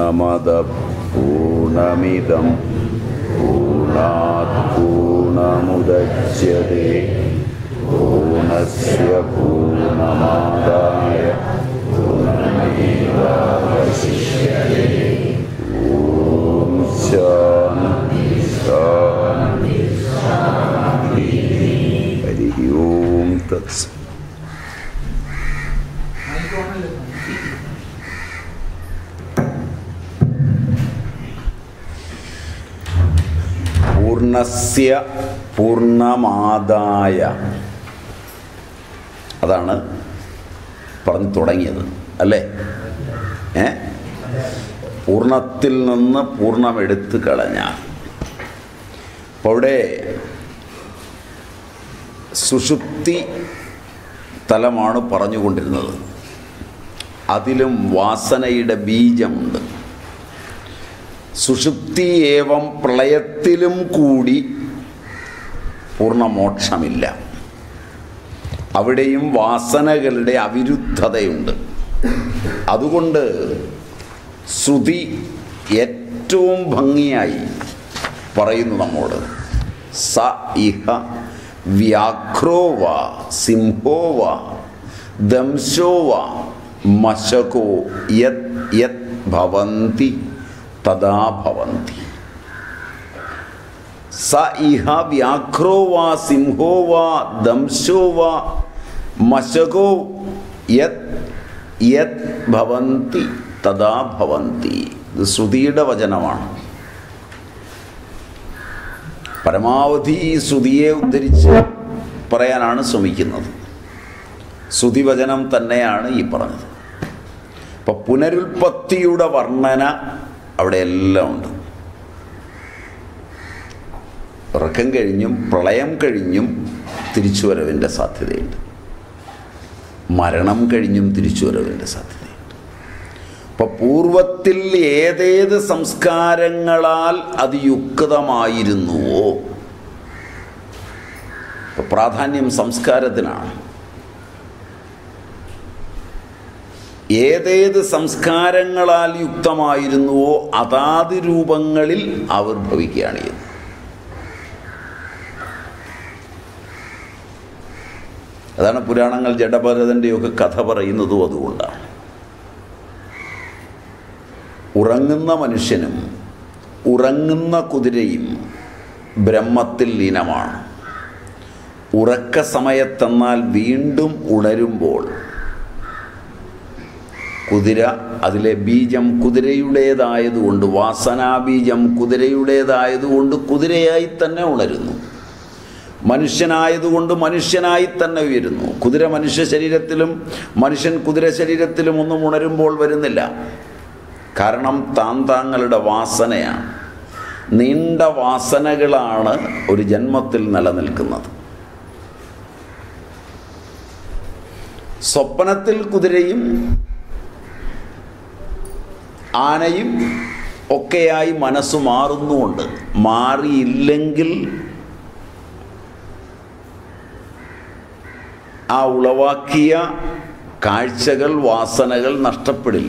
പൂർണ്ണമദ പൂർണ്ണമിദം പൂർണ്ണാത് പൂർണ്ണമുദച്യത്തെ പൂർണ്ണസ്യ പൂർണ്ണമാദായ പൂർണ്ണമേവാവശിഷ്യത്തെ ഓം ശാന്തി ശാന്തി ശാന്തി ഹരി ഓം തത്സ പൂർണ്ണസ്യ പൂർണ്ണമാദായ അതാണ് പറഞ്ഞു തുടങ്ങിയത് അല്ലേ ഏ പൂർണ്ണത്തിൽ നിന്ന് പൂർണ്ണം എടുത്തു കളഞ്ഞാൽ അപ്പോൾ അവിടെ സുഷുപ്തി തലമാണ് പറഞ്ഞുകൊണ്ടിരുന്നത് അതിലും വാസനയുടെ ബീജമുണ്ട് സുഷുപ്തി ഏവം പ്രളയത്തിലും കൂടി പൂർണ്ണമോക്ഷമില്ല അവിടെയും വാസനകളുടെ അവിരുദ്ധതയുണ്ട് അതുകൊണ്ട് ശ്രുതി ഏറ്റവും ഭംഗിയായി പറയുന്നു നമ്മോട് സ ഇഹ വ്യാഘ്രോ വ സിംഹോ വ ദംശോ വ മശകോ യത് യത് ഭവന്തി തഥാ ഭവന്തി സ ഇഹ വ്യാഘ്രോ വാ സിംഹോ വാ ദംശോ വാ മശകോ യത് യത് ഭവന്തി തഥാ ഭവന്തി ഇത് ശ്രുതിയുടെ വചനമാണ് പരമാവധി ഈ ശ്രുതിയെ ഉദ്ധരിച്ച് പറയാനാണ് ശ്രമിക്കുന്നത് ശ്രുതിവചനം തന്നെയാണ് ഈ പറഞ്ഞത് അപ്പം പുനരുൽപ്പത്തിയുടെ വർണ്ണന അവിടെ എല്ലാം ഉണ്ട് ഉറക്കം കഴിഞ്ഞും പ്രളയം കഴിഞ്ഞും തിരിച്ചുവരവിൻ്റെ സാധ്യതയുണ്ട് മരണം കഴിഞ്ഞും തിരിച്ചുവരവിൻ്റെ സാധ്യതയുണ്ട് അപ്പോൾ പൂർവത്തിൽ ഏതേത് സംസ്കാരങ്ങളാൽ അത് യുക്തമായിരുന്നുവോ ഇപ്പൊ പ്രാധാന്യം സംസ്കാരത്തിനാണ് ഏതേത് സംസ്കാരങ്ങളാൽ യുക്തമായിരുന്നുവോ അതാത് രൂപങ്ങളിൽ ആവിർഭവിക്കുകയാണ് ചെയ്യുന്നത് അതാണ് പുരാണങ്ങൾ ജഡഭരതൻ്റെയൊക്കെ കഥ പറയുന്നതും അതുകൊണ്ടാണ് ഉറങ്ങുന്ന മനുഷ്യനും ഉറങ്ങുന്ന കുതിരയും ബ്രഹ്മത്തിൽ ലീനമാണ് ഉറക്ക സമയത്തെന്നാൽ വീണ്ടും ഉണരുമ്പോൾ കുതിര അതിലെ ബീജം കുതിരയുടേതായതുകൊണ്ട് വാസനാബീജം കുതിരയുടേതായതുകൊണ്ട് കുതിരയായി തന്നെ ഉണരുന്നു മനുഷ്യനായതുകൊണ്ട് മനുഷ്യനായി തന്നെ ഉയരുന്നു കുതിര മനുഷ്യ ശരീരത്തിലും മനുഷ്യൻ കുതിര ശരീരത്തിലും ഒന്നും ഉണരുമ്പോൾ വരുന്നില്ല കാരണം താൻ താങ്കളുടെ വാസനയാണ് നീണ്ട വാസനകളാണ് ഒരു ജന്മത്തിൽ നിലനിൽക്കുന്നത് സ്വപ്നത്തിൽ കുതിരയും ആനയും ഒക്കെയായി മനസ്സ് മാറുന്നുമുണ്ട് മാറിയില്ലെങ്കിൽ ആ ഉളവാക്കിയ കാഴ്ചകൾ വാസനകൾ നഷ്ടപ്പെടില്ല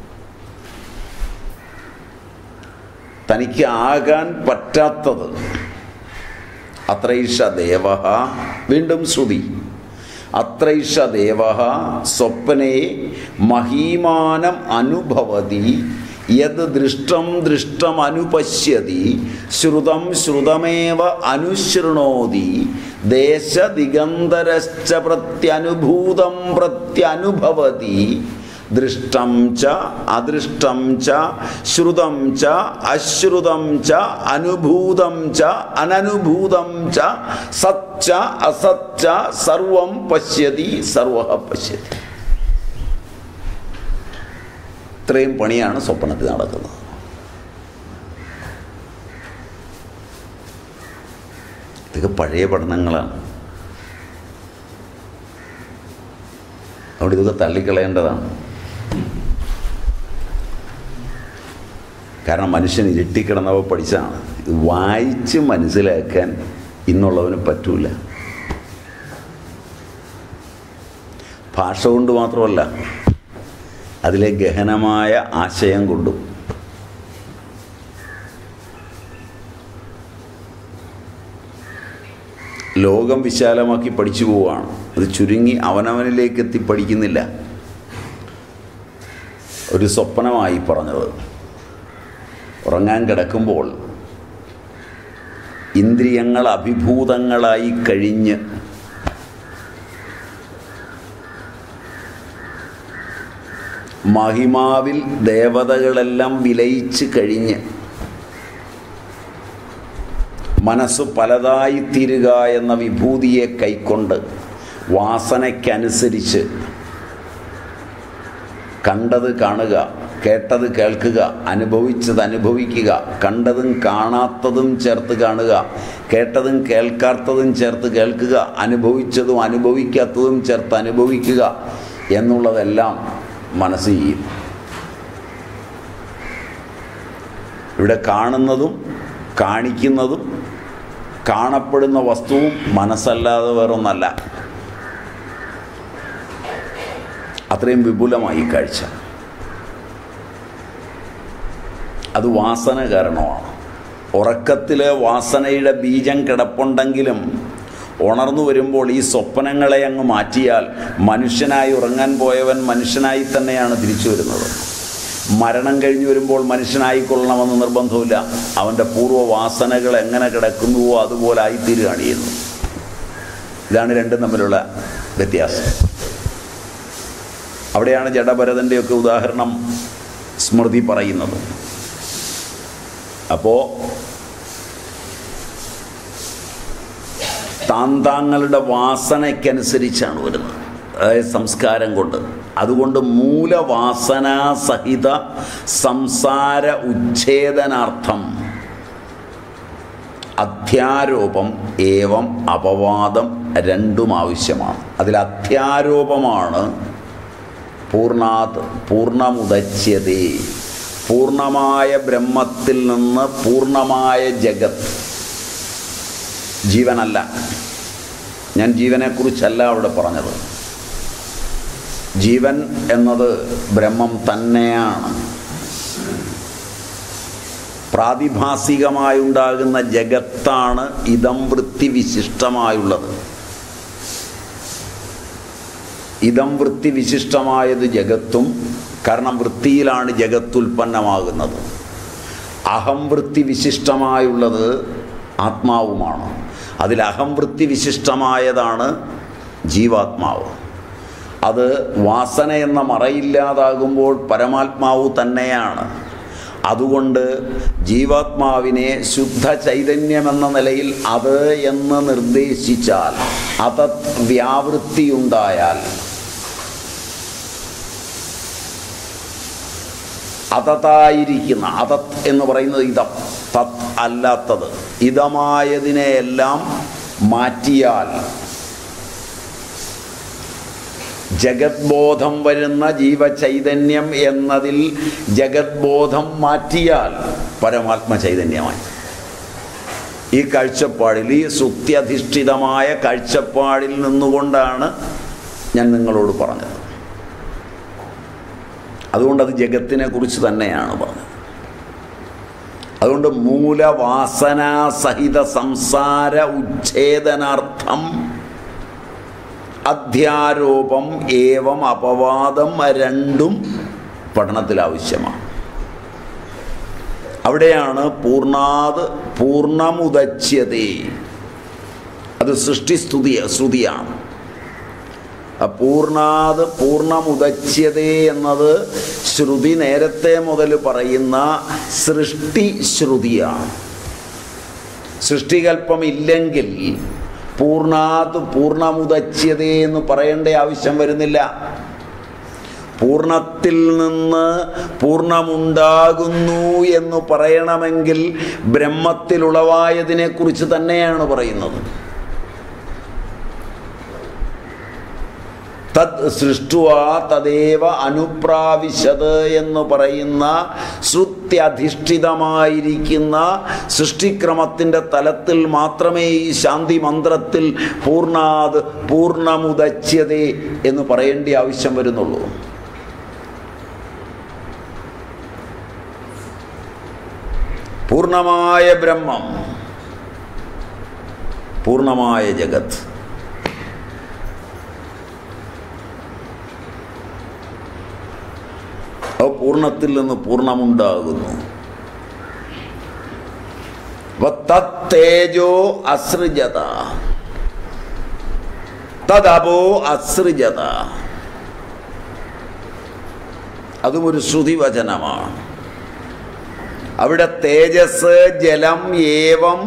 തനിക്ക് ആകാൻ പറ്റാത്തത് അത്രൈഷ ദേവ വീണ്ടും ശ്രുതി അത്രൈഷ ദേവ സ്വപ്നെ മഹീമാനം അനുഭവതി യത് ദൃഷ്ടം ദൃഷ്ടം അനുപശ്യതി ശ്രുതം ശ്രുതമേവ അനുശൃണോതി ദേശദിഗന്ധരശ്ച പ്രത്യനുഭൂതം പ്രത്യനുഭവതി ദൃഷ്ടം ച അദൃഷ്ടം ച ശ്രുതം ച അശ്രുതം ച അനുഭൂതം ച അനനുഭൂതം ച സച്ച അസച്ച സർവം പശ്യതി സർവ പശ്യതി ഇത്രയും പണിയാണ് സ്വപ്നത്തിൽ നടക്കുന്നത് ഇതൊക്കെ പഴയ പഠനങ്ങളാണ് അവിടെ ഇതൊക്കെ തള്ളിക്കളയേണ്ടതാണ് കാരണം മനുഷ്യൻ ഇരുട്ടിക്കിടന്നവ പഠിച്ചതാണ് ഇത് വായിച്ച് മനസ്സിലാക്കാൻ ഇന്നുള്ളവന് പറ്റൂല ഭാഷ കൊണ്ട് മാത്രമല്ല അതിലെ ഗഹനമായ ആശയം കൊണ്ടും ലോകം വിശാലമാക്കി പഠിച്ചു പോവുകയാണ് അത് ചുരുങ്ങി അവനവനിലേക്ക് എത്തി പഠിക്കുന്നില്ല ഒരു സ്വപ്നമായി പറഞ്ഞത് ഉറങ്ങാൻ കിടക്കുമ്പോൾ ഇന്ദ്രിയങ്ങൾ അഭിഭൂതങ്ങളായി കഴിഞ്ഞ് മഹിമാവിൽ ദേവതകളെല്ലാം വിലയിച്ച് കഴിഞ്ഞ് മനസ്സ് പലതായി തീരുക എന്ന വിഭൂതിയെ കൈക്കൊണ്ട് വാസനയ്ക്കനുസരിച്ച് കണ്ടത് കാണുക കേട്ടത് കേൾക്കുക അനുഭവിച്ചത് അനുഭവിക്കുക കണ്ടതും കാണാത്തതും ചേർത്ത് കാണുക കേട്ടതും കേൾക്കാത്തതും ചേർത്ത് കേൾക്കുക അനുഭവിച്ചതും അനുഭവിക്കാത്തതും ചേർത്ത് അനുഭവിക്കുക എന്നുള്ളതെല്ലാം മനസ്സ് ചെയ്യും ഇവിടെ കാണുന്നതും കാണിക്കുന്നതും കാണപ്പെടുന്ന വസ്തുവും മനസ്സല്ലാതെ വേറൊന്നല്ല അത്രയും വിപുലമായി കാഴ്ച അത് വാസന കാരണമാണ് ഉറക്കത്തിലെ വാസനയുടെ ബീജം കിടപ്പുണ്ടെങ്കിലും ഉണർന്നു വരുമ്പോൾ ഈ സ്വപ്നങ്ങളെ അങ്ങ് മാറ്റിയാൽ മനുഷ്യനായി ഉറങ്ങാൻ പോയവൻ മനുഷ്യനായി തന്നെയാണ് തിരിച്ചു വരുന്നത് മരണം കഴിഞ്ഞു വരുമ്പോൾ മനുഷ്യനായിക്കൊള്ളണമെന്ന് നിർബന്ധമില്ല അവൻ്റെ പൂർവ്വവാസനകൾ എങ്ങനെ കിടക്കുന്നുവോ അതുപോലെ ആയിത്തീരുകയാണ് ചെയ്യുന്നത് ഇതാണ് രണ്ടും തമ്മിലുള്ള വ്യത്യാസം അവിടെയാണ് ജഡഭരതൻ്റെയൊക്കെ ഉദാഹരണം സ്മൃതി പറയുന്നത് അപ്പോൾ താന്താങ്ങളുടെ വാസനയ്ക്കനുസരിച്ചാണ് വരുന്നത് അതായത് സംസ്കാരം കൊണ്ട് അതുകൊണ്ട് മൂലവാസനാ സഹിത സംസാര ഉച്ഛേദനാർത്ഥം അധ്യാരോപം ഏവം അപവാദം രണ്ടും ആവശ്യമാണ് അതിൽ അധ്യാരോപമാണ് പൂർണാത് പൂർണ്ണമുദച്യതേ പൂർണ്ണമായ ബ്രഹ്മത്തിൽ നിന്ന് പൂർണ്ണമായ ജഗത് ജീവനല്ല ഞാൻ ജീവനെക്കുറിച്ചല്ല അവിടെ പറഞ്ഞത് ജീവൻ എന്നത് ബ്രഹ്മം തന്നെയാണ് പ്രാതിഭാസികമായുണ്ടാകുന്ന ജഗത്താണ് ഇതം വൃത്തി വിശിഷ്ടമായുള്ളത് ഇതം വൃത്തി വിശിഷ്ടമായത് ജഗത്തും കാരണം വൃത്തിയിലാണ് ജഗത്ത് ഉൽപ്പന്നമാകുന്നത് അഹം വൃത്തി വിശിഷ്ടമായുള്ളത് ആത്മാവുമാണ് അതിൽ അഹം വൃത്തി വിശിഷ്ടമായതാണ് ജീവാത്മാവ് അത് വാസന എന്ന മറയില്ലാതാകുമ്പോൾ പരമാത്മാവ് തന്നെയാണ് അതുകൊണ്ട് ജീവാത്മാവിനെ ശുദ്ധ ചൈതന്യമെന്ന നിലയിൽ അത് എന്ന് നിർദ്ദേശിച്ചാൽ അതത് വ്യാവൃത്തിയുണ്ടായാൽ അതതായിരിക്കുന്ന അതത് എന്ന് പറയുന്നത് ഇതം തത് അല്ലാത്തത് ഇതമായതിനെയെല്ലാം മാറ്റിയാൽ ജഗത്ബോധം വരുന്ന ജീവചൈതന്യം എന്നതിൽ ജഗത്ബോധം മാറ്റിയാൽ പരമാത്മ ചൈതന്യമായി ഈ കാഴ്ചപ്പാടിൽ ഈ സുക്തിയധിഷ്ഠിതമായ കാഴ്ചപ്പാടിൽ നിന്നുകൊണ്ടാണ് ഞാൻ നിങ്ങളോട് പറഞ്ഞത് അതുകൊണ്ട് അത് ജഗത്തിനെ കുറിച്ച് തന്നെയാണ് പറഞ്ഞത് അതുകൊണ്ട് മൂലവാസനാ സഹിത സംസാര ഉച്ഛേദനാർത്ഥം അധ്യാരോപം ഏവം അപവാദം രണ്ടും പഠനത്തിൽ ആവശ്യമാണ് അവിടെയാണ് പൂർണ്ണാത് പൂർണ്ണമുദച്യതേ അത് സൃഷ്ടിസ്തുതി ശ്രുതിയാണ് പൂർണ്ണാത് പൂർണ്ണമുദച്യതേ എന്നത് ശ്രുതി നേരത്തെ മുതൽ പറയുന്ന സൃഷ്ടി ശ്രുതിയാണ് സൃഷ്ടികൽപ്പം ഇല്ലെങ്കിൽ പൂർണ്ണാത് പൂർണ്ണമുദച്യതേ എന്ന് പറയേണ്ട ആവശ്യം വരുന്നില്ല പൂർണ്ണത്തിൽ നിന്ന് പൂർണ്ണമുണ്ടാകുന്നു എന്ന് പറയണമെങ്കിൽ ബ്രഹ്മത്തിലുളവായതിനെക്കുറിച്ച് തന്നെയാണ് പറയുന്നത് തത് സൃഷ്ടുവ തദേവ അനുപ്രാവിശത് എന്ന് പറയുന്ന ശ്രുത്യധിഷ്ഠിതമായിരിക്കുന്ന സൃഷ്ടിക്രമത്തിൻ്റെ തലത്തിൽ മാത്രമേ ഈ ശാന്തി മന്ത്രത്തിൽ പൂർണ്ണാത് പൂർണ്ണമുദച്യതേ എന്ന് പറയേണ്ട ആവശ്യം വരുന്നുള്ളൂ പൂർണ്ണമായ ബ്രഹ്മം പൂർണ്ണമായ ജഗത്ത് ആ പൂർണ്ണത്തിൽ നിന്ന് പൂർണ്ണമുണ്ടാകുന്നു അപ്പൊ തത്തേജോ അസൃജത തദപോ അസൃജത അതും ഒരു ശ്രുതിവചനമാണ് അവിടെ തേജസ് ജലം ഏവം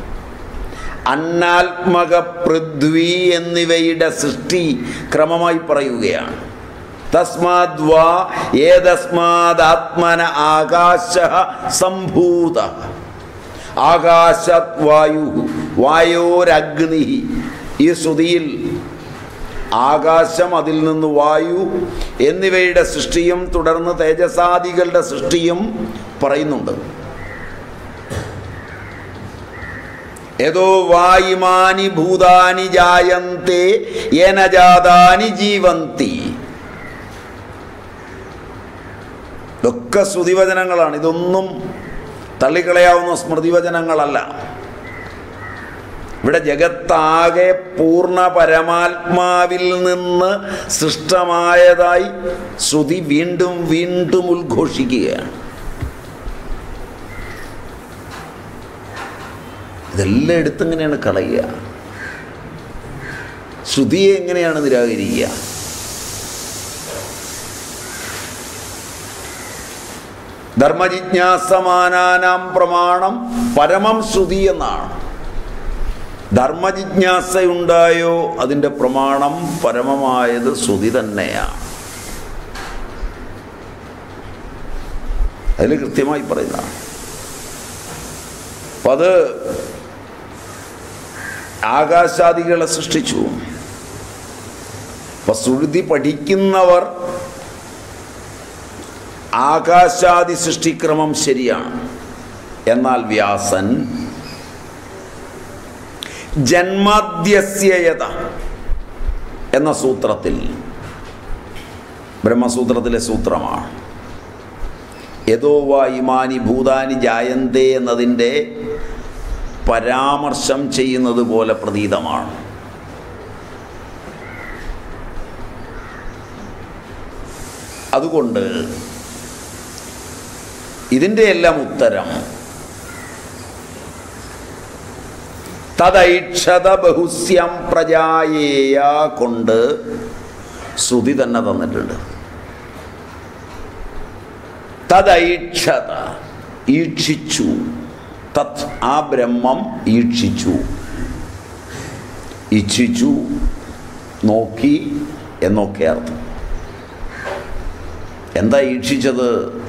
അന്നാത്മക പൃഥ്വി എന്നിവയുടെ സൃഷ്ടി ക്രമമായി പറയുകയാണ് തസ്മാത് വാ ഏതസ്മാദാത്മന ആകാശ സംഭൂത ആകാശത് വായു വായോരഗ്നി ഈ ശ്രുതിയിൽ ആകാശം അതിൽ നിന്ന് വായു എന്നിവയുടെ സൃഷ്ടിയും തുടർന്ന് തേജസാദികളുടെ സൃഷ്ടിയും പറയുന്നുണ്ട് ഏതോ വായുമാനി ഭൂതാനി ജായന്തെ യേന ജാതാനി ജീവന്തി ഇതൊക്കെ ശ്രുതിവചനങ്ങളാണ് ഇതൊന്നും തള്ളിക്കളയാവുന്ന സ്മൃതിവചനങ്ങളല്ല ഇവിടെ ജഗത്താകെ പൂർണ്ണ പരമാത്മാവിൽ നിന്ന് സൃഷ്ടമായതായി ശ്രുതി വീണ്ടും വീണ്ടും ഉദ്ഘോഷിക്കുകയാണ് ഇതെല്ലാം എടുത്തെങ്ങനെയാണ് കളയുക ശ്രുതിയെ എങ്ങനെയാണ് നിരാകരിക്കുക ധർമ്മജിജ്ഞാസമാനാനാം പ്രമാണം പരമം ശ്രുതി എന്നാണ് ധർമ്മജിജ്ഞാസയുണ്ടായോ അതിൻ്റെ പ്രമാണം പരമമായത് ശ്രുതി തന്നെയാണ് അതിൽ കൃത്യമായി പറയുന്നതാണ് അപ്പം അത് ആകാശാദികളെ സൃഷ്ടിച്ചു അപ്പം ശ്രുതി പഠിക്കുന്നവർ ആകാശാദി സൃഷ്ടിക്രമം ശരിയാണ് എന്നാൽ വ്യാസൻ ജന്മാദ്യസ്യയത എന്ന സൂത്രത്തിൽ ബ്രഹ്മസൂത്രത്തിലെ സൂത്രമാണ് യഥോ വാ ഇമാനി ഭൂതാനി ജായന്തേ എന്നതിൻ്റെ പരാമർശം ചെയ്യുന്നത് പോലെ പ്രതീതമാണ് അതുകൊണ്ട് ഇതിൻ്റെ എല്ലാം ഉത്തരം തദൈക്ഷത ബഹുസ്യം പ്രജായേയ കൊണ്ട് ശ്രുതി തന്നെ തന്നിട്ടുണ്ട് തദൈക്ഷത ഈക്ഷിച്ചു തത് ആ ബ്രഹ്മം ഈക്ഷിച്ചു ഇച്ഛിച്ചു നോക്കി എന്നൊക്കെ അർത്ഥം എന്താ ഈക്ഷിച്ചത്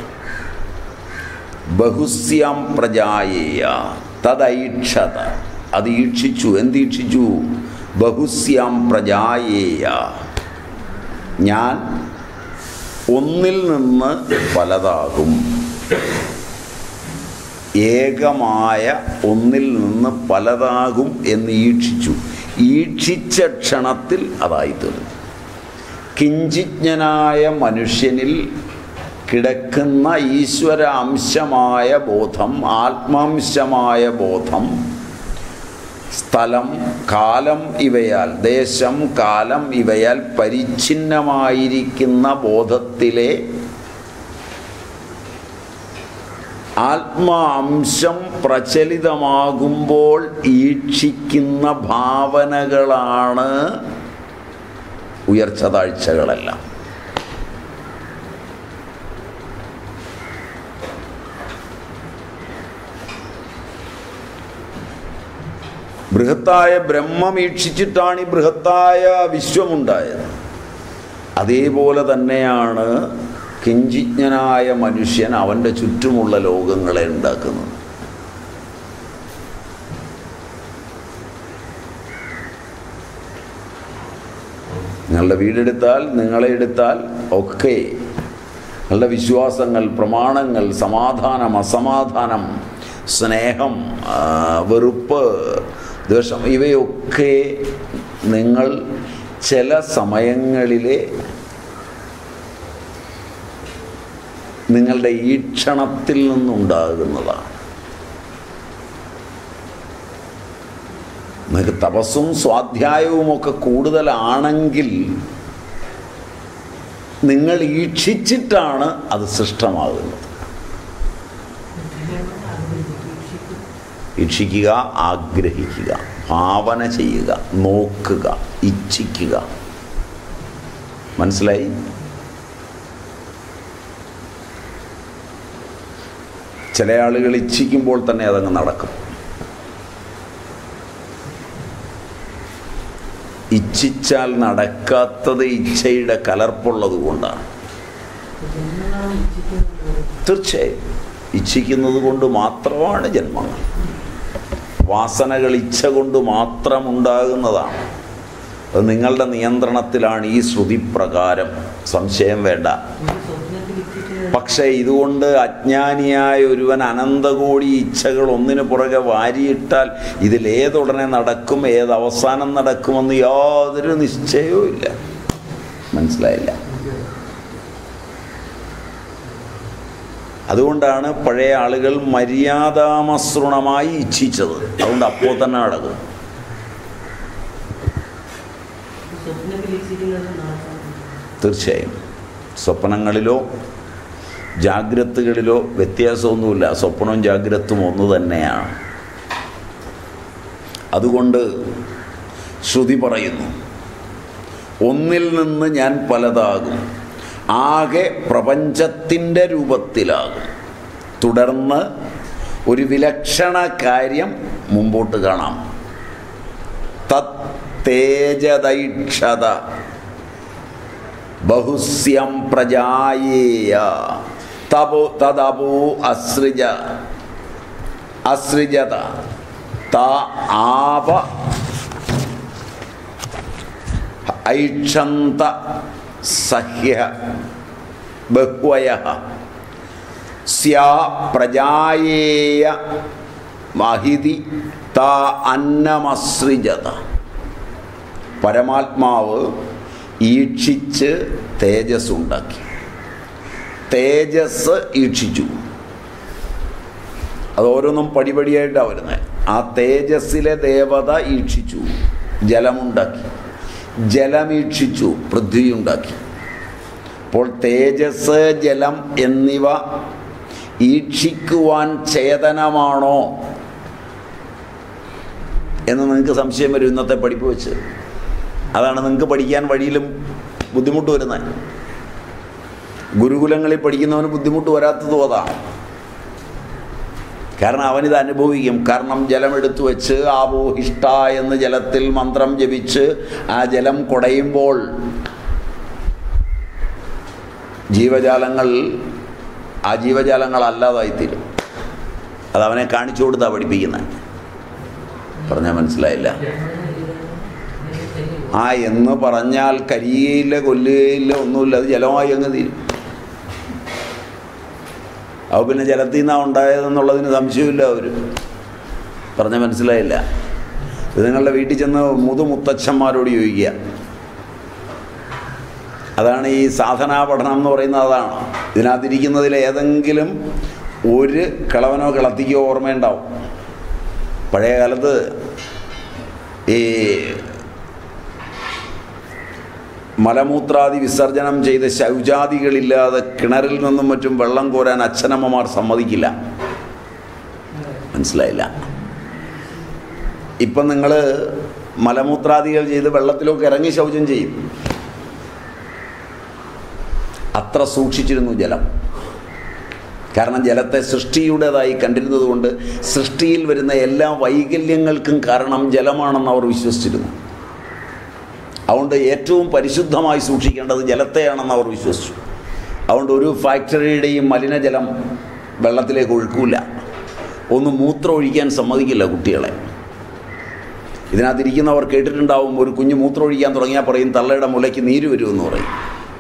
ബഹുസ്യം പ്രജായേയ തദൈക്ഷത അത് ഈക്ഷിച്ചു എന്ത് ബഹുസ്യം പ്രജായേയ ഞാൻ ഒന്നിൽ നിന്ന് പലതാകും ഏകമായ ഒന്നിൽ നിന്ന് പലതാകും എന്ന് ഈക്ഷിച്ചു ഈക്ഷിച്ച ക്ഷണത്തിൽ അതായിത്തീർന്നു കിഞ്ചിജ്ഞനായ മനുഷ്യനിൽ കിടക്കുന്ന ഈശ്വര അംശമായ ബോധം ആത്മാംശമായ ബോധം സ്ഥലം കാലം ഇവയാൽ ദേശം കാലം ഇവയാൽ പരിച്ഛിന്നമായിരിക്കുന്ന ബോധത്തിലെ ആത്മാംശം പ്രചലിതമാകുമ്പോൾ ഈക്ഷിക്കുന്ന ഭാവനകളാണ് ഉയർച്ച താഴ്ചകളെല്ലാം ബൃഹത്തായ ബ്രഹ്മം ഈക്ഷിച്ചിട്ടാണ് ഈ ബൃഹത്തായ വിശ്വമുണ്ടായത് അതേപോലെ തന്നെയാണ് കിഞ്ചിജ്ഞനായ മനുഷ്യൻ അവൻ്റെ ചുറ്റുമുള്ള ലോകങ്ങളെ ഉണ്ടാക്കുന്നത് നിങ്ങളുടെ വീടെടുത്താൽ നിങ്ങളെ എടുത്താൽ ഒക്കെ നിങ്ങളുടെ വിശ്വാസങ്ങൾ പ്രമാണങ്ങൾ സമാധാനം അസമാധാനം സ്നേഹം ആ, വെറുപ്പ് ദ്വേഷം ഇവയൊക്കെ നിങ്ങൾ ചില സമയങ്ങളിലെ നിങ്ങളുടെ ഈക്ഷണത്തിൽ നിന്നുണ്ടാകുന്നതാണ് നിങ്ങൾക്ക് തപസ്സും സ്വാധ്യായവും ഒക്കെ കൂടുതലാണെങ്കിൽ നിങ്ങൾ ഈക്ഷിച്ചിട്ടാണ് അത് സൃഷ്ടമാകുന്നത് ഈക്ഷിക്കുക ആഗ്രഹിക്കുക ഭാവന ചെയ്യുക നോക്കുക ഇച്ഛിക്കുക മനസ്സിലായി ചില ആളുകൾ ഇച്ഛിക്കുമ്പോൾ തന്നെ അതങ്ങ് നടക്കും ഇച്ഛിച്ചാൽ നടക്കാത്തത് ഇച്ഛയുടെ കലർപ്പുള്ളത് കൊണ്ടാണ് തീർച്ചയായും ഇച്ഛിക്കുന്നത് കൊണ്ട് മാത്രമാണ് ജന്മങ്ങൾ വാസനകൾ ഇച്ഛ കൊണ്ട് മാത്രം ഉണ്ടാകുന്നതാണ് അത് നിങ്ങളുടെ നിയന്ത്രണത്തിലാണ് ഈ ശ്രുതി പ്രകാരം സംശയം വേണ്ട പക്ഷേ ഇതുകൊണ്ട് അജ്ഞാനിയായ ഒരുവൻ അനന്തകോടി ഇച്ഛകൾ ഒന്നിനു പുറകെ വാരിയിട്ടാൽ ഇതിലേതുടനെ നടക്കും ഏത് അവസാനം നടക്കുമെന്ന് യാതൊരു നിശ്ചയവും ഇല്ല മനസ്സിലായില്ല അതുകൊണ്ടാണ് പഴയ ആളുകൾ മര്യാദാമസൃണമായി ഇച്ഛിച്ചത് അതുകൊണ്ട് അപ്പോൾ തന്നെ നടക്കും തീർച്ചയായും സ്വപ്നങ്ങളിലോ ജാഗ്രതകളിലോ വ്യത്യാസമൊന്നുമില്ല സ്വപ്നവും ജാഗ്രതും ഒന്ന് തന്നെയാണ് അതുകൊണ്ട് ശ്രുതി പറയുന്നു ഒന്നിൽ നിന്ന് ഞാൻ പലതാകും ആകെ പ്രപഞ്ചത്തിൻ്റെ രൂപത്തിലാകും തുടർന്ന് ഒരു വിലക്ഷണ കാര്യം മുമ്പോട്ട് കാണാം തത് തേജദൈക്ഷത ബഹുസ്യം പ്രജായേയ തപോ തദപോ അസൃജ അസൃജത ത ആപ ഐക്ഷന്ത സഹ്യ ബഹ്വയ സ്യാ പ്രജായേയ മഹിതി ത അന്നമസൃജത പരമാത്മാവ് ഈക്ഷിച്ച് തേജസ് ഉണ്ടാക്കി തേജസ് ഈക്ഷിച്ചു അത് ഓരോന്നും പടിപടിയായിട്ടാണ് വരുന്നത് ആ തേജസ്സിലെ ദേവത ഈക്ഷിച്ചു ജലമുണ്ടാക്കി ജലമീക്ഷിച്ചു പൃഥ്വി ഉണ്ടാക്കി അപ്പോൾ തേജസ് ജലം എന്നിവ ഈക്ഷിക്കുവാൻ ചേതനമാണോ എന്ന് നിങ്ങൾക്ക് സംശയം വരും ഇന്നത്തെ പഠിപ്പ് വെച്ച് അതാണ് നിങ്ങൾക്ക് പഠിക്കാൻ വഴിയിലും ബുദ്ധിമുട്ട് വരുന്നത് ഗുരുകുലങ്ങളിൽ പഠിക്കുന്നവന് ബുദ്ധിമുട്ട് വരാത്തതും അതാണ് കാരണം അവനിത് അനുഭവിക്കും കാരണം ജലമെടുത്തു വെച്ച് ആപോഹിഷ്ട എന്ന് ജലത്തിൽ മന്ത്രം ജപിച്ച് ആ ജലം കുടയുമ്പോൾ ജീവജാലങ്ങൾ ആ ജീവജാലങ്ങൾ അല്ലാതായിത്തീരും അത് അവനെ കാണിച്ചു കൊടുത്താ പഠിപ്പിക്കുന്നത് പറഞ്ഞാൽ മനസ്സിലായില്ല ആ എന്ന് പറഞ്ഞാൽ കരിയയില്ല കൊല്ലുകയില്ല ഒന്നുമില്ല അത് ജലമായി അങ്ങ് തീരും അപ്പോൾ പിന്നെ ജലത്തിൽ നിന്നാണ് ഉണ്ടായതെന്നുള്ളതിന് സംശയമില്ല അവർ പറഞ്ഞ മനസ്സിലായില്ല ഇത് നിങ്ങളുടെ വീട്ടിൽ ചെന്ന് മുതുമുത്തച്ഛന്മാരോട് ചോദിക്കുക അതാണ് ഈ സാധനാ പഠനം എന്ന് പറയുന്നത് അതാണ് ഇതിനകത്തിരിക്കുന്നതിൽ ഏതെങ്കിലും ഒരു കിളവനോ കിളത്തിക്കോ ഓർമ്മയുണ്ടാവും പഴയ കാലത്ത് ഈ മലമൂത്രാദി വിസർജനം ചെയ്ത് ശൗചാദികളില്ലാതെ കിണറിൽ നിന്നും മറ്റും വെള്ളം കോരാൻ അച്ഛനമ്മമാർ സമ്മതിക്കില്ല മനസ്സിലായില്ല ഇപ്പം നിങ്ങൾ മലമൂത്രാദികൾ ചെയ്ത് വെള്ളത്തിലൊക്കെ ഇറങ്ങി ശൗചം ചെയ്യും അത്ര സൂക്ഷിച്ചിരുന്നു ജലം കാരണം ജലത്തെ സൃഷ്ടിയുടേതായി കണ്ടിരുന്നത് കൊണ്ട് സൃഷ്ടിയിൽ വരുന്ന എല്ലാ വൈകല്യങ്ങൾക്കും കാരണം ജലമാണെന്ന് അവർ വിശ്വസിച്ചിരുന്നു അതുകൊണ്ട് ഏറ്റവും പരിശുദ്ധമായി സൂക്ഷിക്കേണ്ടത് ജലത്തെയാണെന്ന് അവർ വിശ്വസിച്ചു അതുകൊണ്ട് ഒരു ഫാക്ടറിയുടെയും മലിനജലം വെള്ളത്തിലേക്ക് ഒഴുക്കില്ല ഒന്ന് മൂത്രം ഒഴിക്കാൻ സമ്മതിക്കില്ല കുട്ടികളെ ഇതിനകത്തിരിക്കുന്നവർ കേട്ടിട്ടുണ്ടാവും ഒരു കുഞ്ഞ് മൂത്രം ഒഴിക്കാൻ തുടങ്ങിയാൽ പറയും തള്ളയുടെ മുലയ്ക്ക് നീര് വരുമെന്ന് പറയും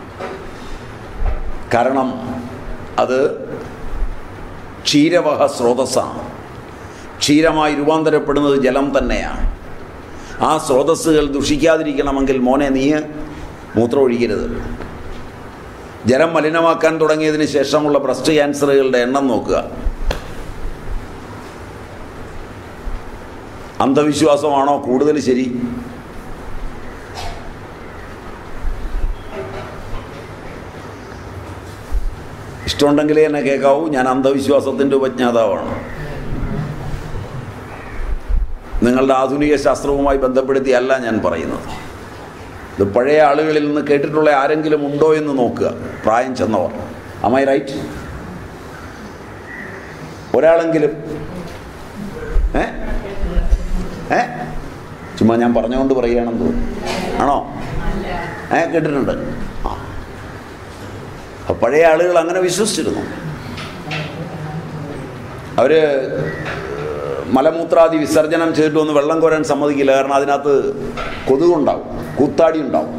കാരണം അത് ക്ഷീരവഹ സ്രോതസ്സാണ് ക്ഷീരമായി രൂപാന്തരപ്പെടുന്നത് ജലം തന്നെയാണ് ആ സ്രോതസ്സുകൾ ദുഷിക്കാതിരിക്കണമെങ്കിൽ മോനെ നീ മൂത്രം ഒഴിക്കരുത് ജലം മലിനമാക്കാൻ തുടങ്ങിയതിന് ശേഷമുള്ള ബ്രസ്റ്റ് ക്യാൻസറുകളുടെ എണ്ണം നോക്കുക അന്ധവിശ്വാസമാണോ കൂടുതൽ ശരി ഇഷ്ടമുണ്ടെങ്കിലേ എന്നെ കേൾക്കാവൂ ഞാൻ അന്ധവിശ്വാസത്തിൻ്റെ ഉപജ്ഞാതാവാണ് നിങ്ങളുടെ ആധുനിക ശാസ്ത്രവുമായി ബന്ധപ്പെടുത്തിയല്ല ഞാൻ പറയുന്നത് ഇത് പഴയ ആളുകളിൽ നിന്ന് കേട്ടിട്ടുള്ള ആരെങ്കിലും ഉണ്ടോ എന്ന് നോക്കുക പ്രായം ചെന്നവർ അമൈ റൈറ്റ് ഒരാളെങ്കിലും ഏ ഏ ചുമ്മാ ഞാൻ പറഞ്ഞുകൊണ്ട് പറയുകയാണെന്ന് തോന്നുന്നു ആണോ ഏ കേട്ടിട്ടുണ്ട് ആ അപ്പൊ പഴയ ആളുകൾ അങ്ങനെ വിശ്വസിച്ചിരുന്നു അവർ മലമൂത്രാദി വിസർജനം ചെയ്തിട്ട് ഒന്ന് വെള്ളം കോരാൻ സമ്മതിക്കില്ല കാരണം അതിനകത്ത് കൊതുകുണ്ടാവും കൂത്താടി ഉണ്ടാവും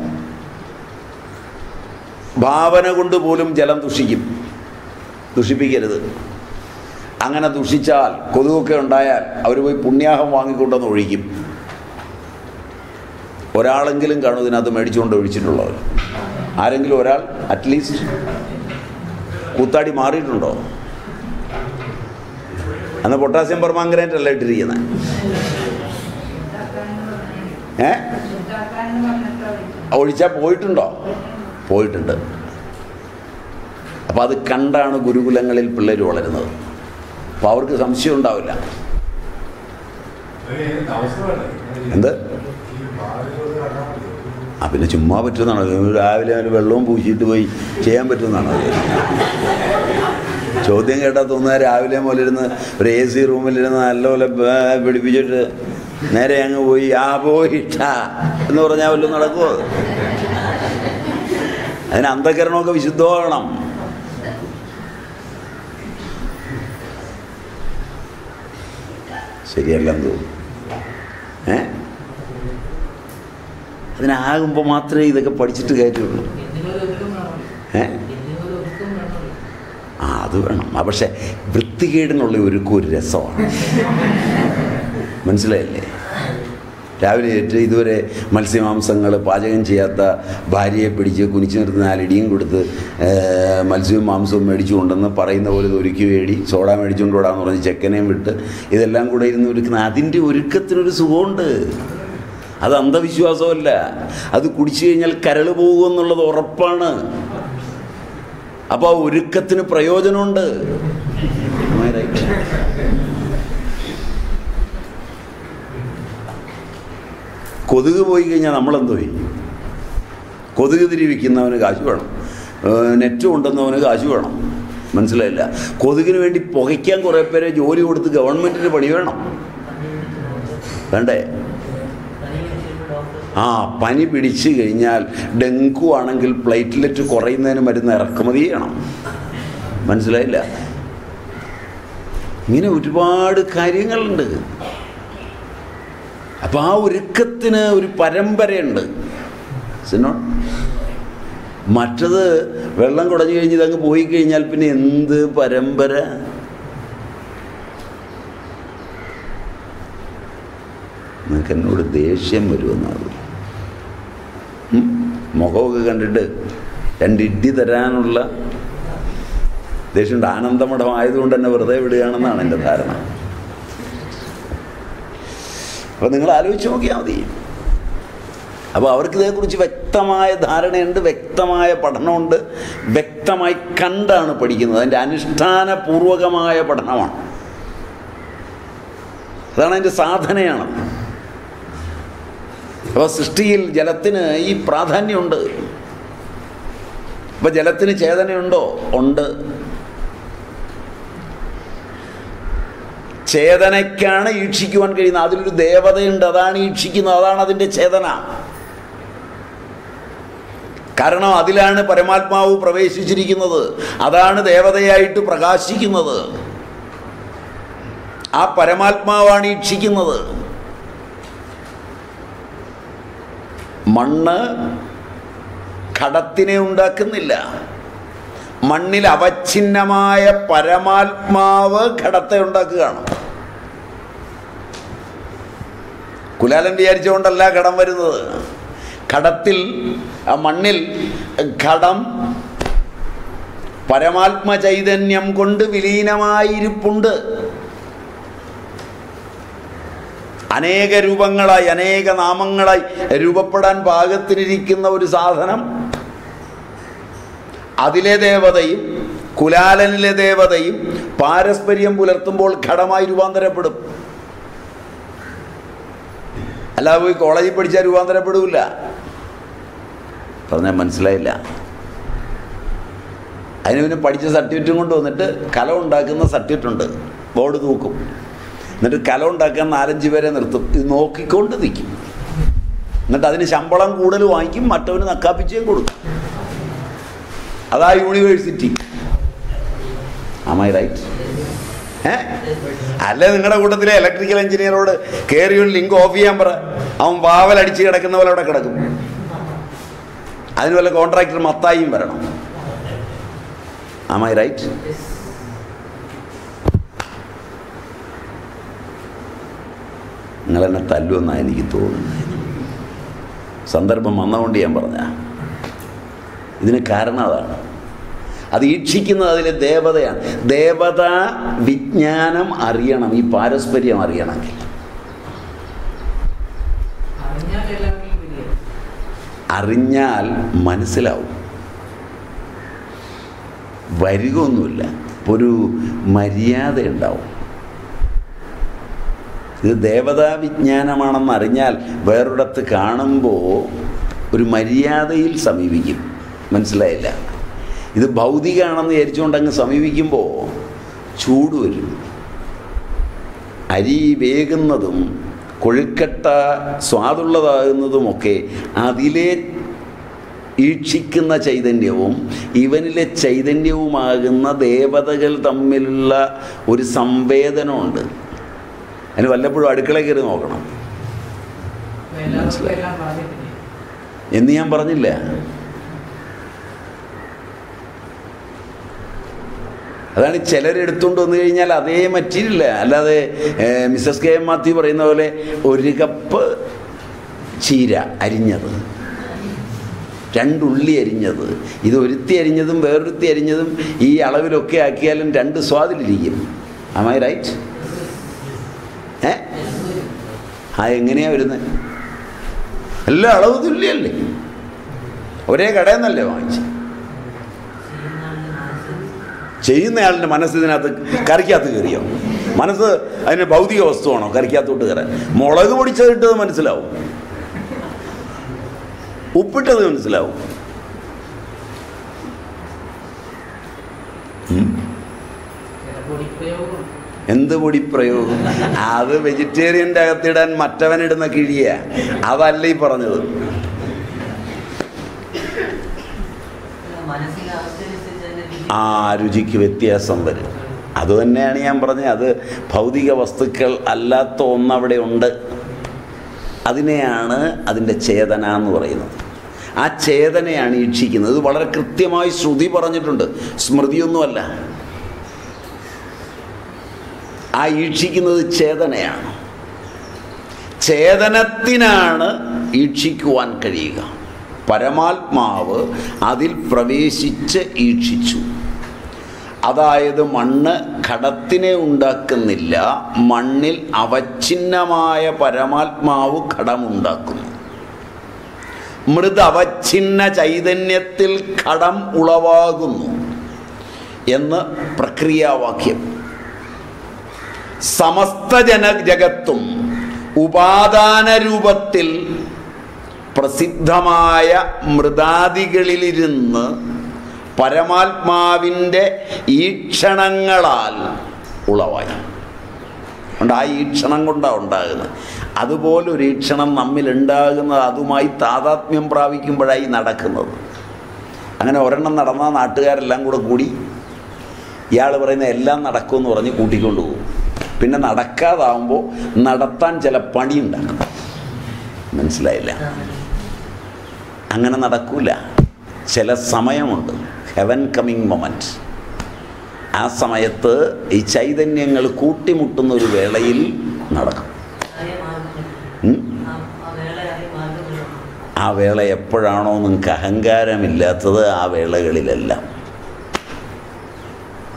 ഭാവന കൊണ്ട് പോലും ജലം ദുഷിക്കും ദുഷിപ്പിക്കരുത് അങ്ങനെ ദുഷിച്ചാൽ കൊതുകൊക്കെ ഉണ്ടായാൽ അവർ പോയി പുണ്യാഹം വാങ്ങിക്കൊണ്ടെന്ന് ഒഴിക്കും ഒരാളെങ്കിലും കാണും ഇതിനകത്ത് മേടിച്ചുകൊണ്ട് ഒഴിച്ചിട്ടുള്ളവർ ആരെങ്കിലും ഒരാൾ അറ്റ്ലീസ്റ്റ് കൂത്താടി മാറിയിട്ടുണ്ടോ അന്ന് പൊട്ടാസ്യം പെർമാംഗനേറ്റ് അല്ല ഇട്ടിരിക്കുന്നത് ഏ ഒഴിച്ചാൽ പോയിട്ടുണ്ടോ പോയിട്ടുണ്ട് അപ്പോൾ അത് കണ്ടാണ് ഗുരുകുലങ്ങളിൽ പിള്ളേർ വളരുന്നത് അപ്പോൾ അവർക്ക് സംശയം ഉണ്ടാവില്ല എന്ത് ആ പിന്നെ ചുമ്മാ പറ്റുന്നതാണ് രാവിലെ അതിന് വെള്ളവും പൂശിയിട്ട് പോയി ചെയ്യാൻ പറ്റുന്നതാണ് അത് ചോദ്യം കേട്ടാൽ തോന്നുക രാവിലെ മുതലിരുന്ന് ഒരു എ സി റൂമിലിരുന്ന് നല്ലപോലെ ബ- പിടിപ്പിച്ചിട്ട് നേരെ അങ്ങ് പോയി ആ പോയിട്ടാ എന്ന് പറഞ്ഞാൽ വല്ലതും നടക്കുമോ അത്? അതിന് അന്ധകരണമൊക്കെ വിശുദ്ധമാകണം ശരിയല്ലെന്ന് തോന്നുന്നു ഏ അതിനാകുമ്പോൾ മാത്രമേ ഇതൊക്കെ പഠിച്ചിട്ട് കയറ്റുള്ളൂ ഏ ആ അത് വേണം ആ പക്ഷേ വൃത്തികേടിനുള്ള ഒരുക്കം ഒരു രസമാണ് മനസ്സിലായില്ലേ രാവിലെ ഏറ്റ് ഇതുവരെ മത്സ്യമാംസങ്ങൾ പാചകം ചെയ്യാത്ത ഭാര്യയെ പിടിച്ച് കുനിച്ചു നിർത്തി നാലിടിയും കൊടുത്ത് ഏ, മത്സ്യവും മാംസവും മേടിച്ചു കൊണ്ടെന്ന് പറയുന്ന പോലെ ഇത് ഒരുക്കി വേടി സോഡ മേടിച്ചുകൊണ്ട് വിടാന്ന് പറഞ്ഞ് ചെക്കനെയും വിട്ട് ഇതെല്ലാം കൂടെ ഇരുന്ന് ഒരുക്കുന്ന അതിൻ്റെ ഒരുക്കത്തിനൊരു സുഖമുണ്ട് അത് അന്ധവിശ്വാസമല്ല അത് കുടിച്ചു കഴിഞ്ഞാൽ കരൾ പോകുമെന്നുള്ളത് ഉറപ്പാണ് അപ്പോൾ ആ ഒരുക്കത്തിന് പ്രയോജനമുണ്ട് Am I right? കൊതുക് പോയി കഴിഞ്ഞാൽ നമ്മളെന്തോ ചെയ്യും കൊതുക് തിരി വിൽക്കുന്നവന് കാശ് വേണം ഏഹ് നെറ്റ് കൊണ്ടുവന്നവന് കാശ് വേണം മനസ്സിലായില്ല കൊതുകിന് വേണ്ടി പുകയ്ക്കാൻ കുറേ പേരെ ജോലി കൊടുത്ത് ഗവൺമെൻറ്റിന് പണി വേണം വേണ്ടേ ആ പനി പിടിച്ചു കഴിഞ്ഞാൽ ഡെങ്കു ആണെങ്കിൽ പ്ലേറ്റ്ലെറ്റ് കുറയുന്നതിന് മരുന്ന് ഇറക്കുമതി ചെയ്യണം മനസ്സിലായില്ല ഇങ്ങനെ ഒരുപാട് കാര്യങ്ങളുണ്ട് അപ്പം ആ ഒരുക്കത്തിന് ഒരു പരമ്പരയുണ്ട് സിനോ മറ്റത് വെള്ളം കുടഞ്ഞു കഴിഞ്ഞ് ഇതങ്ങ് പോയി കഴിഞ്ഞാൽ പിന്നെ എന്ത് പരമ്പര നിങ്ങൾക്ക് എന്നോട് ദേഷ്യം വരുമെന്നത് ഉം? മുഖമൊക്കെ കണ്ടിട്ട് രണ്ട് ഇഡ്ഡി തരാനുള്ള ദേഷ്യമുണ്ട് ആനന്ദമഠം ആയതുകൊണ്ട് തന്നെ വെറുതെ വിടുകയാണെന്നാണ് എൻ്റെ ധാരണ അപ്പം നിങ്ങൾ ആലോചിച്ച് നോക്കിയാൽ മതി അപ്പോൾ അവർക്ക് ഇതേക്കുറിച്ച് വ്യക്തമായ ധാരണയുണ്ട് വ്യക്തമായ പഠനമുണ്ട് വ്യക്തമായി കണ്ടാണ് പഠിക്കുന്നത് അതിൻ്റെ അനുഷ്ഠാനപൂർവകമായ പഠനമാണ് അതാണ് അതിൻ്റെ സാധനയാണ് അപ്പോൾ സൃഷ്ടിയിൽ ജലത്തിന് ഈ പ്രാധാന്യമുണ്ട് അപ്പോൾ ജലത്തിന് ചേതനയുണ്ടോ ഉണ്ട് ചേതനയ്ക്കാണ് ഈക്ഷിക്കുവാൻ കഴിയുന്നത് അതിലൊരു ദേവതയുണ്ട് അതാണ് ഈക്ഷിക്കുന്നത് അതാണ് അതിൻ്റെ ചേതന കാരണം അതിലാണ് പരമാത്മാവ് പ്രവേശിച്ചിരിക്കുന്നത് അതാണ് ദേവതയായിട്ട് പ്രകാശിക്കുന്നത് ആ പരമാത്മാവാണ് ഈക്ഷിക്കുന്നത് മണ്ണ് ഘടത്തിനെ ഉണ്ടാക്കുന്നില്ല മണ്ണിൽ അവഛിന്നമായ പരമാത്മാവ് ഘടത്തെ ഉണ്ടാക്കുകയാണ് കുലാലൻ വിചാരിച്ചുകൊണ്ടല്ല ഘടം വരുന്നത് ഘടത്തിൽ ആ മണ്ണിൽ ഘടം പരമാത്മ ചൈതന്യം കൊണ്ട് വിലീനമായിരിപ്പുണ്ട് അനേക രൂപങ്ങളായി അനേക നാമങ്ങളായി രൂപപ്പെടാൻ പാകത്തിനിരിക്കുന്ന ഒരു സാധനം അതിലെ ദേവതയും കുലാലനിലെ ദേവതയും പാരസ്പര്യം പുലർത്തുമ്പോൾ ഘടമായി രൂപാന്തരപ്പെടും അല്ലാതെ പോയി കോളേജിൽ പഠിച്ചാൽ രൂപാന്തരപ്പെടില്ല പറഞ്ഞാൽ മനസ്സിലായില്ല അതിന് പിന്നെ പഠിച്ച സർട്ടിഫിക്കറ്റും കൊണ്ട് വന്നിട്ട് കല ഉണ്ടാക്കുന്ന സർട്ടിഫിക്കറ്റ് ഉണ്ട് ബോർഡ് തൂക്കും എന്നിട്ട് കല ഉണ്ടാക്കാൻ നാലഞ്ച് പേരെ നിർത്തും ഇത് നോക്കിക്കൊണ്ട് നിൽക്കും എന്നിട്ട് അതിന് ശമ്പളം കൂടുതൽ വാങ്ങിക്കും മറ്റവന് നക്കാപ്പിച്ചും കൊടുക്കും അതാ യൂണിവേഴ്സിറ്റി ആമായി റൈറ്റ് ഏ അല്ലേ നിങ്ങളുടെ കൂട്ടത്തിലെ ഇലക്ട്രിക്കൽ എഞ്ചിനീയറോട് കയറി ഒരു ലിങ്ക് ഓഫ് ചെയ്യാൻ പറ അവൻ വാവലടിച്ച് കിടക്കുന്ന പോലെ അവിടെ കിടക്കും അതിന് വല്ല കോൺട്രാക്ടർ മത്തായും വരണം ആമായി റൈറ്റ് നിങ്ങളെന്നെ തല്ലുമെന്നാണ് എനിക്ക് തോന്നുന്നത് സന്ദർഭം വന്നതുകൊണ്ട് ഞാൻ പറഞ്ഞ ഇതിന് കാരണം അതാണ് അത് ഈക്ഷിക്കുന്നത് അതിലെ ദേവതയാണ് ദേവത വിജ്ഞാനം അറിയണം ഈ പാരസ്പര്യം അറിയണമെങ്കിൽ അറിഞ്ഞാൽ എല്ലാവർക്കും പിടിക്കും അറിഞ്ഞാൽ മനസ്സിലാവും വരികയൊന്നുമില്ല ഇപ്പോൾ ഒരു മര്യാദ ഉണ്ടാവും ഇത് ദേവതാ വിജ്ഞാനമാണെന്ന് അറിഞ്ഞാൽ വേറൊരിടത്ത് കാണുമ്പോൾ ഒരു മര്യാദയിൽ സമീപിക്കും മനസ്സിലായില്ല ഇത് ഭൗതികമാണെന്ന് വിചാരിച്ചുകൊണ്ട് അങ്ങ് സമീപിക്കുമ്പോൾ ചൂട് വരും അരി വേകുന്നതും കൊഴുക്കട്ട സ്വാദുള്ളതാകുന്നതുമൊക്കെ അതിലെ ഈക്ഷിക്കുന്ന ചൈതന്യവും ഇവനിലെ ചൈതന്യവുമാകുന്ന ദേവതകൾ തമ്മിലുള്ള ഒരു സംവേദനമുണ്ട് അതിന് വല്ലപ്പോഴും അടുക്കളയിൽ കയറി നോക്കണം എല്ലാവർക്കും എല്ലാം പറഞ്ഞിട്ടില്ലേ എന്ന് ഞാൻ പറഞ്ഞില്ല അതാണ് ചിലരെടുത്തുകൊണ്ട് വന്നു കഴിഞ്ഞാൽ അതേ മറ്റീരില്ല അല്ലാതെ ഏഹ്, മിസ്സസ് കെ എം മാത്യു പറയുന്ന പോലെ ഒരു കപ്പ് ചീര അരിഞ്ഞത് രണ്ടുള്ളി അരിഞ്ഞത് ഇത് ഒരുത്തി അരിഞ്ഞതും വേറൊരുത്തി അരിഞ്ഞതും ഈ അളവിലൊക്കെ ആക്കിയാലും രണ്ട് സ്വാദിലിരിക്കും ആമായി റൈറ്റ് ഏ ആ എങ്ങനെയാ വരുന്നത് എല്ലാം അളവ് തുല്യല്ലേ ഒരേ കടയിൽ നിന്നല്ലേ വാങ്ങിച്ചു ചെയ്യുന്നയാളിൻ്റെ മനസ്സ് ഇതിനകത്ത് കറിക്കകത്ത് കയറിയോ മനസ്സ് അതിന് ഭൗതിക വസ്തുവാണോ കറിക്കകത്തോട്ട് കയറാൻ മുളക് പൊടിച്ചതിട്ടത് മനസ്സിലാവും ഉപ്പിട്ടത് മനസ്സിലാവും ഉം. ചില പൊടിപ്രയോഗം എന്ത് പൊടിപ്രയോഗം അത് വെജിറ്റേറിയൻ്റെ അകത്തിടാൻ മറ്റവനിടുന്ന കിഴിയ അതല്ല ഈ പറഞ്ഞത് മനസ്സിന്റെ അവസ്ഥയനുസരിച്ച് അതിന്റെ രുചി ആ രുചിക്ക് വ്യത്യാസം വരും അതുതന്നെയാണ് ഞാൻ പറഞ്ഞത് അത് ഭൗതിക വസ്തുക്കൾ അല്ലാത്ത ഒന്നവിടെ ഉണ്ട് അതിനെയാണ് അതിൻ്റെ ചേതന എന്ന് പറയുന്നത് ആ ചേതനയാണ് ഈക്ഷിക്കുന്നത് ഇത് വളരെ കൃത്യമായി ശ്രുതി പറഞ്ഞിട്ടുണ്ട് സ്മൃതിയൊന്നുമല്ല ആ ഈക്ഷിക്കുന്നത് ചേതനയാണ് ചേതനത്തിനാണ് ഈക്ഷിക്കുവാൻ കഴിയുക പരമാത്മാവ് അതിൽ പ്രവേശിച്ച് ഈക്ഷിച്ചു അതായത് മണ്ണ് ഘടത്തിനെ ഉണ്ടാക്കുന്നില്ല മണ്ണിൽ അവഛിന്നമായ പരമാത്മാവ് ഘടമുണ്ടാക്കുന്നു മൃദ അവഛിന്ന ചൈതന്യത്തിൽ ഘടം ഉളവാകുന്നു എന്ന് പ്രക്രിയാവാക്യം സമസ്ത ജന ജഗത്തും ഉപാദാന രൂപത്തിൽ പ്രസിദ്ധമായ മൃദാദികളിലിരുന്ന് പരമാത്മാവിൻ്റെ ഈക്ഷണങ്ങളാൽ ഉളവായി അതുകൊണ്ട് ആ ഈക്ഷണം കൊണ്ടാണ് ഉണ്ടാകുന്നത് അതുപോലെ ഒരു ഈക്ഷണം നമ്മിൽ ഉണ്ടാകുന്നത് അതുമായി താതാത്മ്യം പ്രാപിക്കുമ്പോഴായി നടക്കുന്നത് അങ്ങനെ ഒരെണ്ണം നടന്ന നാട്ടുകാരെല്ലാം കൂടെ കൂടി ഇയാൾ പറയുന്ന എല്ലാം നടക്കുമെന്ന് പറഞ്ഞ് കൂട്ടിക്കൊണ്ടു പോകും പിന്നെ നടക്കാതാവുമ്പോൾ നടത്താൻ ചില പണിയുണ്ടാക്കും മനസ്സിലായില്ല അങ്ങനെ നടക്കൂല ചില സമയമുണ്ട് ഹെവൻ കമ്മിങ് മൊമെൻറ്റ് ആ സമയത്ത് ഈ ചൈതന്യങ്ങൾ കൂട്ടിമുട്ടുന്ന ഒരു വേളയിൽ നടക്കും അറിയ മാർഗം ഉം? ആ ആ വേള അറിയ മാർഗം ആ വേള എപ്പോഴാണോ നിങ്ങൾക്ക് അഹങ്കാരമില്ലാത്തത് ആ വേളകളിലെല്ലാം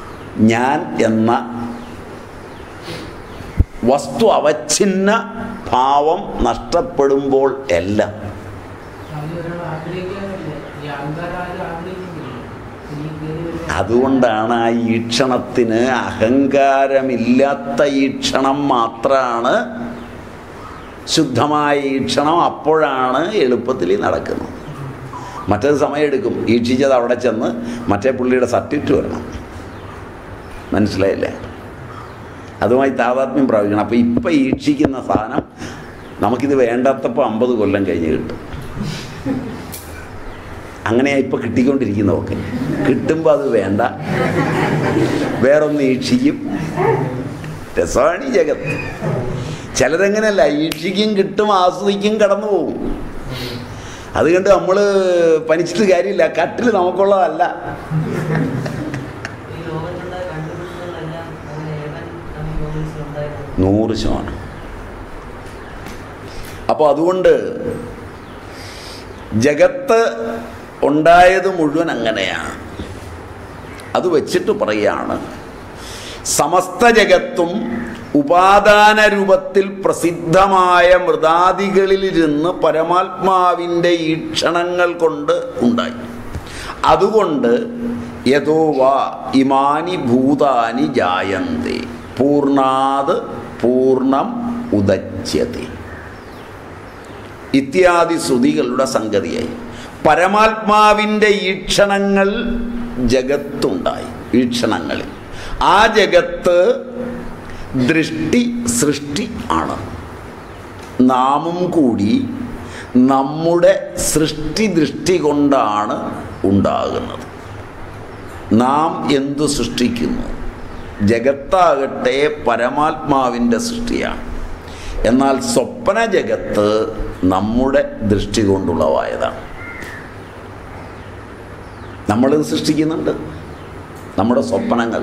ഞാൻ എന്ന വസ്തു അവഛിന്ന ഭാവം നഷ്ടപ്പെടുമ്പോൾ എല്ലാം അത് ഒരാൾ ആഗ്രഹിക്കാറില്ല ഈ ആൾക്കാർ ആരും ആഗ്രഹിക്കുന്നില്ല ഈ കയറി വരുന്ന അതുകൊണ്ടാണ് ആ ഈക്ഷണത്തിന് അഹങ്കാരമില്ലാത്ത ഈക്ഷണം മാത്രമാണ് ശുദ്ധമായ ഈക്ഷണം അപ്പോഴാണ് എളുപ്പത്തിൽ നടക്കുന്നത് മറ്റേത് സമയമെടുക്കും ഈക്ഷിച്ചത് അവിടെ ചെന്ന് മറ്റേ പുള്ളിയുടെ സർട്ടിഫിക്കറ്റ് വരണം മനസ്സിലായില്ലേ അതുമായി താതാത്മ്യം പ്രാപിക്കണം അപ്പോൾ ഇപ്പം ഈക്ഷിക്കുന്ന സാധനം നമുക്കിത് വേണ്ടാത്തപ്പോൾ അമ്പത് കൊല്ലം കഴിഞ്ഞ് കിട്ടും അങ്ങനെയാ ഇപ്പം കിട്ടിക്കൊണ്ടിരിക്കുന്നതൊക്കെ കിട്ടുമ്പോൾ അത് വേണ്ട വേറൊന്ന് ഈക്ഷിക്കും രസമാണ് ഈ ജഗത്ത് ചിലതെങ്ങനെയല്ല ഈക്ഷിക്കും കിട്ടും ആസ്വദിക്കും കടന്നു പോകും അത് കണ്ട് നമ്മൾ പനിച്ചിട്ട് കാര്യമില്ല കട്ടിൽ നമുക്കുള്ളതല്ല ഈ ലോകത്തുണ്ടായ കണ്ടുപിടുത്തങ്ങളെല്ലാം അങ്ങനെ ഏവൻ കമ്മി ഉണ്ടായിരുന്നു നൂറ് ശതമാനം അപ്പോൾ അതുകൊണ്ട് ജഗത്ത് ഉണ്ടായത് മുഴുവൻ അങ്ങനെയാണ് അത് വെച്ചിട്ട് പറയാണ് സമസ്ത ജഗത്തും ഉപാദാന രൂപത്തിൽ പ്രസിദ്ധമായ മൃദാദികളിലിരുന്ന് പരമാത്മാവിൻ്റെ ഈക്ഷണങ്ങൾ കൊണ്ട് ഉണ്ടായി അതുകൊണ്ട് യഥോവ ഇമാനി ഭൂതാനി ജായന്തേ പൂർണാത് പൂർണ്ണം ഉദച്യത്തെ ഇത്യാദി ശ്രുതികളുടെ സംഗതിയായി പരമാത്മാവിൻ്റെ ഈക്ഷണങ്ങൾ ജഗത്തുണ്ടായി വീക്ഷണങ്ങളിൽ ആ ജഗത്ത് ദൃഷ്ടി സൃഷ്ടി ആണ് നാമും കൂടി നമ്മുടെ സൃഷ്ടി ദൃഷ്ടി കൊണ്ടാണ് ഉണ്ടാകുന്നത് നാം എന്തു സൃഷ്ടിക്കുന്നു ജഗത്താകട്ടെ പരമാത്മാവിൻ്റെ സൃഷ്ടിയാണ് എന്നാൽ സ്വപ്ന ജഗത്ത് നമ്മുടെ ദൃഷ്ടി കൊണ്ടുള്ളവായതാണ് നമ്മളിത് സൃഷ്ടിക്കുന്നുണ്ട് നമ്മുടെ സ്വപ്നങ്ങൾ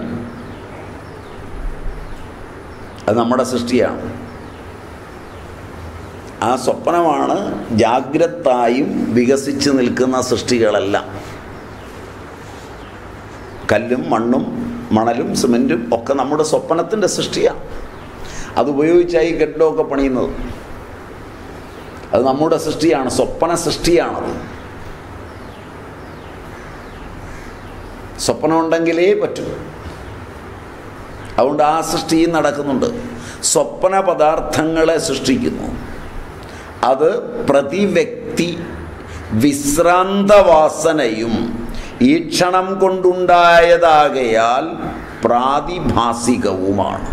അത് നമ്മുടെ സൃഷ്ടിയാണ് ആ സ്വപ്നമാണ് ജാഗ്രതായും വികസിച്ച് നിൽക്കുന്ന സൃഷ്ടികളെല്ലാം കല്ലും മണ്ണും മണലും സിമെൻറ്റും ഒക്കെ നമ്മുടെ സ്വപ്നത്തിൻ്റെ സൃഷ്ടിയാണ് അത് ഉപയോഗിച്ചായി കെട്ടിടമൊക്കെ പണിയുന്നത് അത് നമ്മുടെ സൃഷ്ടിയാണ് സ്വപ്ന സൃഷ്ടിയാണത് സ്വപ്നം ഉണ്ടെങ്കിലേ പറ്റൂ അതുകൊണ്ട് ആ സൃഷ്ടിയും നടക്കുന്നുണ്ട് സ്വപ്ന പദാർത്ഥങ്ങളെ സൃഷ്ടിക്കുന്നു അത് പ്രതിവ്യക്തി വിശ്രാന്തവാസനയും ഈക്ഷണം കൊണ്ടുണ്ടായതാകയാൽ പ്രാതിഭാസികവുമാണ്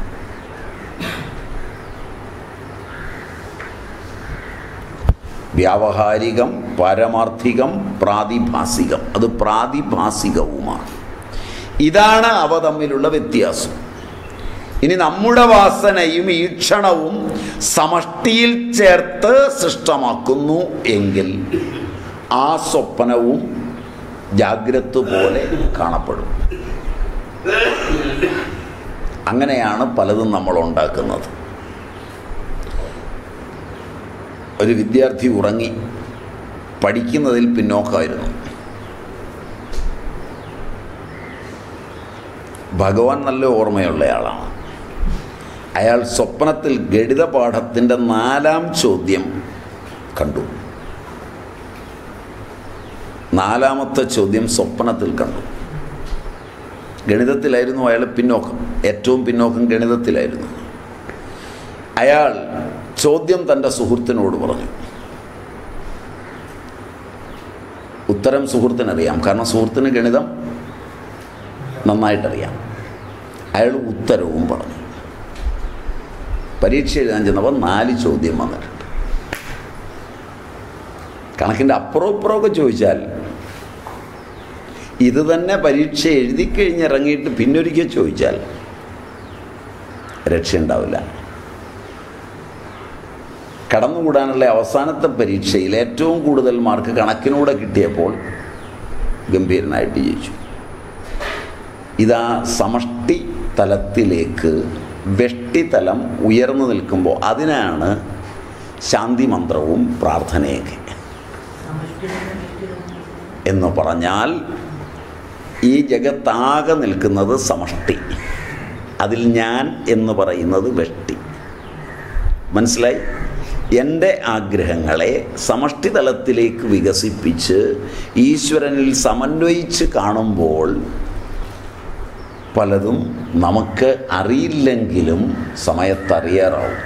വ്യാവഹാരികം പാരമാർത്ഥികം പ്രാതിഭാസികം അത് പ്രാതിഭാസികവുമാണ് ഇതാണ് അവ തമ്മിലുള്ള വ്യത്യാസം ഇനി നമ്മുടെ വാസനയും ഈക്ഷണവും സമഷ്ടിയിൽ ചേർത്ത് സൃഷ്ടമാക്കുന്നു എങ്കിൽ ആ സ്വപ്നവും ജാഗ്രത പോലെ കാണപ്പെടും അങ്ങനെയാണ് പലതും നമ്മൾ ഉണ്ടാക്കുന്നത് ഒരു വിദ്യാർത്ഥി ഉറങ്ങി പഠിക്കുന്നതിൽ പിന്നോക്കമായിരുന്നു ഭഗവാൻ നല്ല ഓർമ്മയുള്ളയാളാണ് അയാൾ സ്വപ്നത്തിൽ ഗണിത പാഠത്തിൻ്റെ നാലാം ചോദ്യം കണ്ടു നാലാമത്തെ ചോദ്യം സ്വപ്നത്തിൽ കണ്ടു ഗണിതത്തിലായിരുന്നു അയാൾ പിന്നോക്കം ഏറ്റവും പിന്നോക്കം ഗണിതത്തിലായിരുന്നു അയാൾ ചോദ്യം തൻ്റെ സുഹൃത്തിനോട് പറഞ്ഞു ഉത്തരം സുഹൃത്തിനറിയാം കാരണം സുഹൃത്തിന് ഗണിതം നന്നായിട്ടറിയാം അയാൾ ഉത്തരവും പറഞ്ഞു പരീക്ഷ എഴുതാൻ ചെന്നപ്പോൾ നാല് ചോദ്യം വന്നിട്ടുണ്ട് കണക്കിൻ്റെ അപ്പുറം ഇപ്പുറമൊക്കെ ചോദിച്ചാൽ ഇത് തന്നെ പരീക്ഷ എഴുതി കഴിഞ്ഞിറങ്ങിയിട്ട് പിന്നൊരിക്കൽ ചോദിച്ചാൽ രക്ഷയുണ്ടാവില്ല കടന്നുകൂടാനുള്ള അവസാനത്തെ പരീക്ഷയിൽ ഏറ്റവും കൂടുതൽ മാർക്ക് കണക്കിനൂടെ കിട്ടിയപ്പോൾ ഗംഭീരനായിട്ട് ജയിച്ചു ഇതാ സമഷ്ടി തലത്തിലേക്ക് വെഷ്ടിതലം ഉയർന്നു നിൽക്കുമ്പോൾ അതിനാണ് ശാന്തി മന്ത്രവും പ്രാർത്ഥനയൊക്കെ എന്ന് പറഞ്ഞാൽ ഈ ജഗത്താകെ നിൽക്കുന്നത് സമഷ്ടി അതിൽ ഞാൻ എന്ന് പറയുന്നത് വെഷ്ടി മനസ്സിലായി എൻ്റെ ആഗ്രഹങ്ങളെ സമഷ്ടി തലത്തിലേക്ക് വികസിപ്പിച്ച് ഈശ്വരനിൽ സമന്വയിച്ച് കാണുമ്പോൾ പലതും നമുക്ക് അറിയില്ലെങ്കിലും സമയത്തറിയാറാവും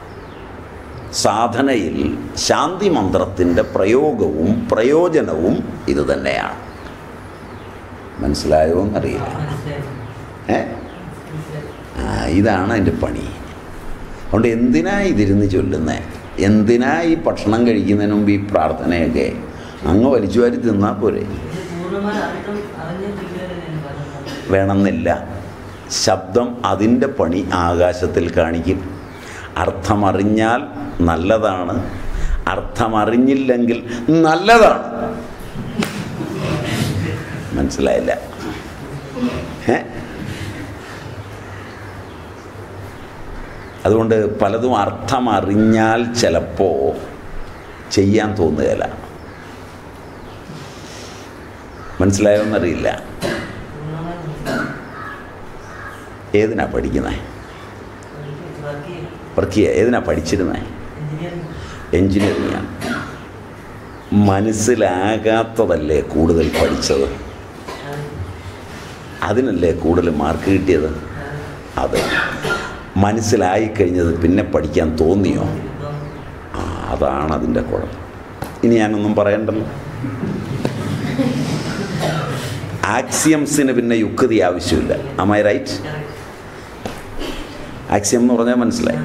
സാധനയിൽ ശാന്തി മന്ത്രത്തിൻ്റെ പ്രയോഗവും പ്രയോജനവും ഇത് തന്നെയാണ് മനസ്സിലായോ എന്നറിയില്ല മനസ്സിലായി ഏ മനസ്സിലായി ആ, ഇതാണ് അതിൻ്റെ പണി അതുകൊണ്ട് എന്തിനാ ഇതിരുന്ന് ചൊല്ലുന്നത് എന്തിനാ ഈ ഭക്ഷണം കഴിക്കുന്നതിന് മുമ്പ് ഈ പ്രാർത്ഥനയൊക്കെ അങ്ങ് വലിച്ചു വാരി തിന്നാൽ പോരെ ഇത് പൂർണ്ണമായ അർത്ഥം അറിഞ്ഞിട്ടില്ലേ പറഞ്ഞത് വേണമെന്നില്ല ശബ്ദം അതിൻ്റെ പണി ആകാശത്തിൽ കാണിക്കും അർത്ഥമറിഞ്ഞാൽ നല്ലതാണ് അർത്ഥമറിഞ്ഞില്ലെങ്കിൽ നല്ലതാണ് മനസ്സിലായില്ല ഏ അതുകൊണ്ട് പലതും അർത്ഥമറിഞ്ഞാൽ ചിലപ്പോൾ ചെയ്യാൻ തോന്നുകയില്ല മനസ്സിലായോ എന്നറിയില്ല പൂർണ്ണമായി മനസ്സിലായി ഏതിനാ പഠിക്കുന്നത് എനിക്ക് വർക്ക് ചെയ്യും വർക്ക് ചെയ്യുക ഏതിനാ പഠിച്ചിരുന്നത് എഞ്ചിനീയറിംഗ് എൻജിനീയറിംഗാണ് മനസ്സിലാകാത്തതല്ലേ കൂടുതൽ പഠിച്ചത് അതിനല്ലേ കൂടുതൽ മാർക്ക് കിട്ടിയത് അത് മനസ്സിലായി കഴിഞ്ഞത് പിന്നെ പഠിക്കാൻ തോന്നിയോ ആ അതാണ് അതിൻ്റെ കുഴപ്പം ഇനി ഞാനൊന്നും പറയണ്ടല്ലോ ആക്സിയംസിന് പിന്നെ യുക്തി ആവശ്യമില്ല അമൈ റൈറ്റ് ആക്സിയം എന്ന് പറഞ്ഞാൽ മനസ്സിലായി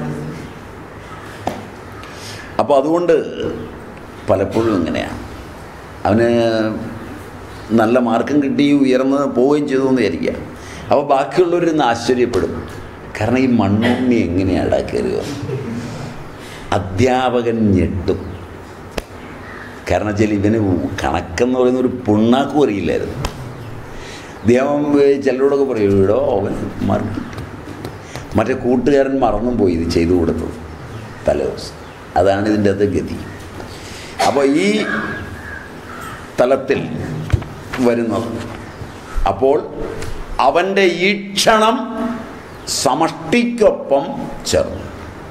അപ്പോൾ അതുകൊണ്ട് പലപ്പോഴും ഇങ്ങനെയാണ് അവന് നല്ല മാർക്കും കിട്ടി ഉയർന്ന് പോവുകയും ചെയ്തു എന്ന് വിചാരിക്കുക അപ്പോൾ ബാക്കിയുള്ളവരിന്ന് ആശ്ചര്യപ്പെടും കാരണം ഈ മണ്ണുണ്ണി എങ്ങനെയാണ് കയറി വന്നത് അധ്യാപകൻ ഞെട്ടും കാരണം വെച്ചാൽ ഇവന് കണക്കെന്ന് പറയുന്ന ഒരു പുണ്ണാക്കും അറിയില്ലായിരുന്നു ദേവം ചിലരോടൊക്കെ പറയും ഇവിടോ അവൻ മാർക്ക് കിട്ടി മറ്റേ കൂട്ടുകാരൻ മറന്നും പോയി ഇത് ചെയ്തു കൊടുത്തത് തലേദിവസം അതാണ് ഇതിൻ്റെ അകത്ത് ഗതി അപ്പോൾ ഈ തലത്തിൽ വരുന്നത് അപ്പോൾ അവൻ്റെ ഈക്ഷണം സമഷ്ടിക്കൊപ്പം ചേർന്നു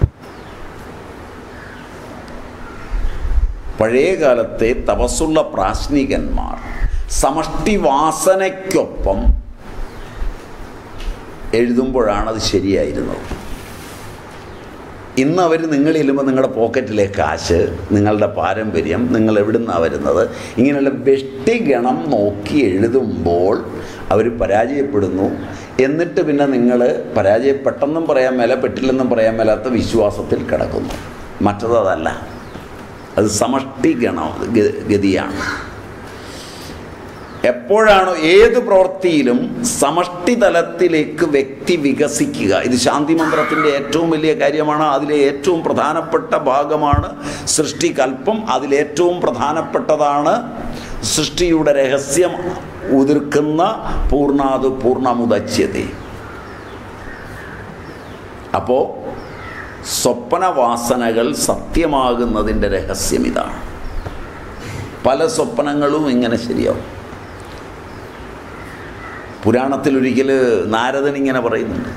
പഴയ കാലത്തെ തപസ്സുള്ള പ്രാശ്നികന്മാർ സമഷ്ടി വാസനയ്ക്കൊപ്പം എഴുതുമ്പോഴാണ് അത് ശരിയായിരുന്നത് ഇന്ന് അവർ നിങ്ങൾ ചെല്ലുമ്പോൾ നിങ്ങളുടെ പോക്കറ്റിലെ കാശ് നിങ്ങളുടെ പാരമ്പര്യം നിങ്ങൾ എവിടുന്നാണ് വരുന്നത് ഇങ്ങനെയുള്ള വെഷ്ടിഗണം നോക്കി എഴുതുമ്പോൾ അവർ പരാജയപ്പെടുന്നു എന്നിട്ട് പിന്നെ നിങ്ങൾ പരാജയപ്പെട്ടെന്നും പറയാൻ മേല പെട്ടില്ലെന്നും പറയാൻ മേലാത്ത വിശ്വാസത്തിൽ കിടക്കുന്നു മറ്റത് അതല്ല അത് സമഷ്ടി ഗണം ഗ- ഗതിയാണ് എപ്പോഴാണോ ഏത് പ്രവൃത്തിയിലും സമഷ്ടി തലത്തിലേക്ക് വ്യക്തി വികസിക്കുക ഇത് ശാന്തി മന്ത്രത്തിൻ്റെ ഏറ്റവും വലിയ കാര്യമാണ് അതിലെ ഏറ്റവും പ്രധാനപ്പെട്ട ഭാഗമാണ് സൃഷ്ടികൽപ്പം അതിലേറ്റവും പ്രധാനപ്പെട്ടതാണ് സൃഷ്ടിയുടെ രഹസ്യം ഉതിർക്കുന്ന പൂർണ്ണാത് പൂർണ്ണമുദച്യത അപ്പോൾ സ്വപ്നവാസനകൾ സത്യമാകുന്നതിൻ്റെ രഹസ്യം ഇതാണ് പല സ്വപ്നങ്ങളും ഇങ്ങനെ ശരിയാവും പുരാണത്തിൽ ഒരിക്കൽ നാരദൻ ഇങ്ങനെ പറയുന്നുണ്ട്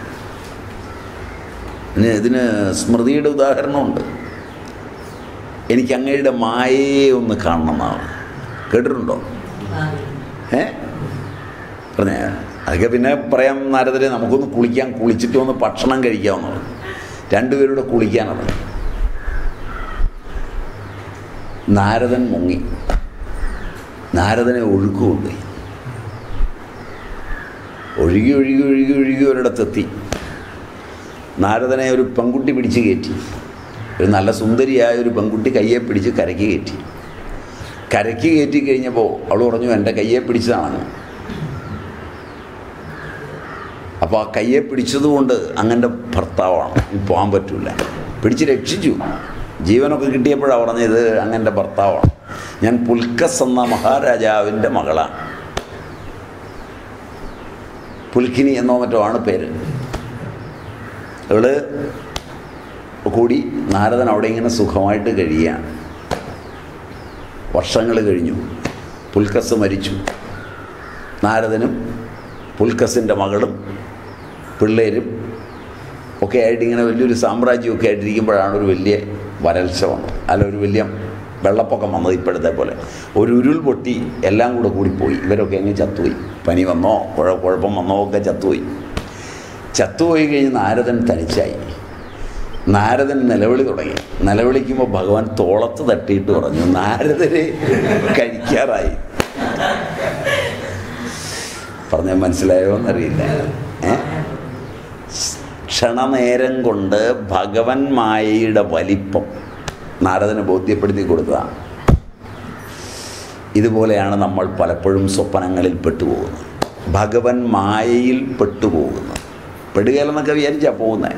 ഇതിന് ഇതിന് സ്മൃതിയുടെ ഉദാഹരണമുണ്ട് എനിക്ക് അങ്ങയുടെ മായയെ ഒന്ന് കാണണമെന്നാണ് കേട്ടിട്ടുണ്ടോ ഏ പറഞ്ഞ അതൊക്കെ പിന്നെ പറയാം നാരദരെ നമുക്കൊന്ന് കുളിക്കാം കുളിച്ചിട്ട് ഒന്ന് ഭക്ഷണം കഴിക്കാമെന്ന് പറഞ്ഞു രണ്ടുപേരുടെ കുളിക്കാനത് നാരദൻ മുങ്ങി നാരദനെ ഒഴുക്കുകൊണ്ടുപോയി ഒഴുകി ഒഴുകി ഒഴുകി ഒഴുകി ഒരിടത്തെത്തി നാരദനെ ഒരു പെൺകുട്ടി പിടിച്ച് കയറ്റി ഒരു നല്ല സുന്ദരിയായ ഒരു പെൺകുട്ടി കയ്യെ പിടിച്ച് കരയ്ക്ക് കയറ്റി കരയ്ക്ക് കയറ്റി കഴിഞ്ഞപ്പോൾ അവൾ പറഞ്ഞു എൻ്റെ കയ്യെ പിടിച്ചതാണ് അപ്പോൾ ആ കയ്യെ പിടിച്ചതുകൊണ്ട് അങ്ങൻ്റെ ഭർത്താവാണ് ഇനി പോകാൻ പറ്റില്ല പിടിച്ച് രക്ഷിച്ചു ജീവനൊക്കെ കിട്ടിയപ്പോഴാണ് പറഞ്ഞത് ഇത് അങ്ങൻ്റെ ഭർത്താവാണ് ഞാൻ പുൽക്കസ് എന്ന മഹാരാജാവിൻ്റെ മകളാണ് പുൽക്കിനി എന്നോ മറ്റോ ആണ് പേര് അവള് കൂടി നാരദൻ അവിടെ ഇങ്ങനെ സുഖമായിട്ട് കഴിയുകയാണ് വർഷങ്ങൾ കഴിഞ്ഞു പുൽക്കസ് മരിച്ചു നാരദനും പുൽക്കസിൻ്റെ മകളും പിള്ളേരും ഒക്കെ ആയിട്ട് ഇങ്ങനെ വലിയൊരു സാമ്രാജ്യമൊക്കെ ആയിട്ടിരിക്കുമ്പോഴാണ് ഒരു വലിയ വരൾച്ച വന്നു അല്ല ഒരു വലിയ വെള്ളപ്പൊക്കം വന്നത് ഇപ്പോഴത്തെ പോലെ ഒരു ഉരുൾ പൊട്ടി എല്ലാം കൂടെ കൂടിപ്പോയി ഇവരൊക്കെ അങ്ങ് ചത്തുപോയി പനി വന്നോ കുഴ കുഴപ്പം വന്നോ ഒക്കെ ചത്തുപോയി ചത്തുപോയി കഴിഞ്ഞ് നാരദൻ തനിച്ചായി നാരദൻ നിലവിളി തുടങ്ങി നിലവിളിക്കുമ്പോൾ ഭഗവാൻ തോളത്ത് തട്ടിയിട്ട് പറഞ്ഞു നാരദരെ കഴിക്കാറായി പറഞ്ഞ മനസ്സിലായോ എന്നറിയില്ല ഏ ക്ഷണനേരം കൊണ്ട് ഭഗവൻ മായയുടെ വലിപ്പം നാരദന് ബോധ്യപ്പെടുത്തി കൊടുത്തതാണ് ഇതുപോലെയാണ് നമ്മൾ പലപ്പോഴും സ്വപ്നങ്ങളിൽ പെട്ടുപോകുന്നത് ഭഗവൻ മായയിൽ പെട്ടുപോകുന്നത് പെടുകയില്ലെന്നൊക്കെ വിചാരിച്ചാ പോകുന്നത്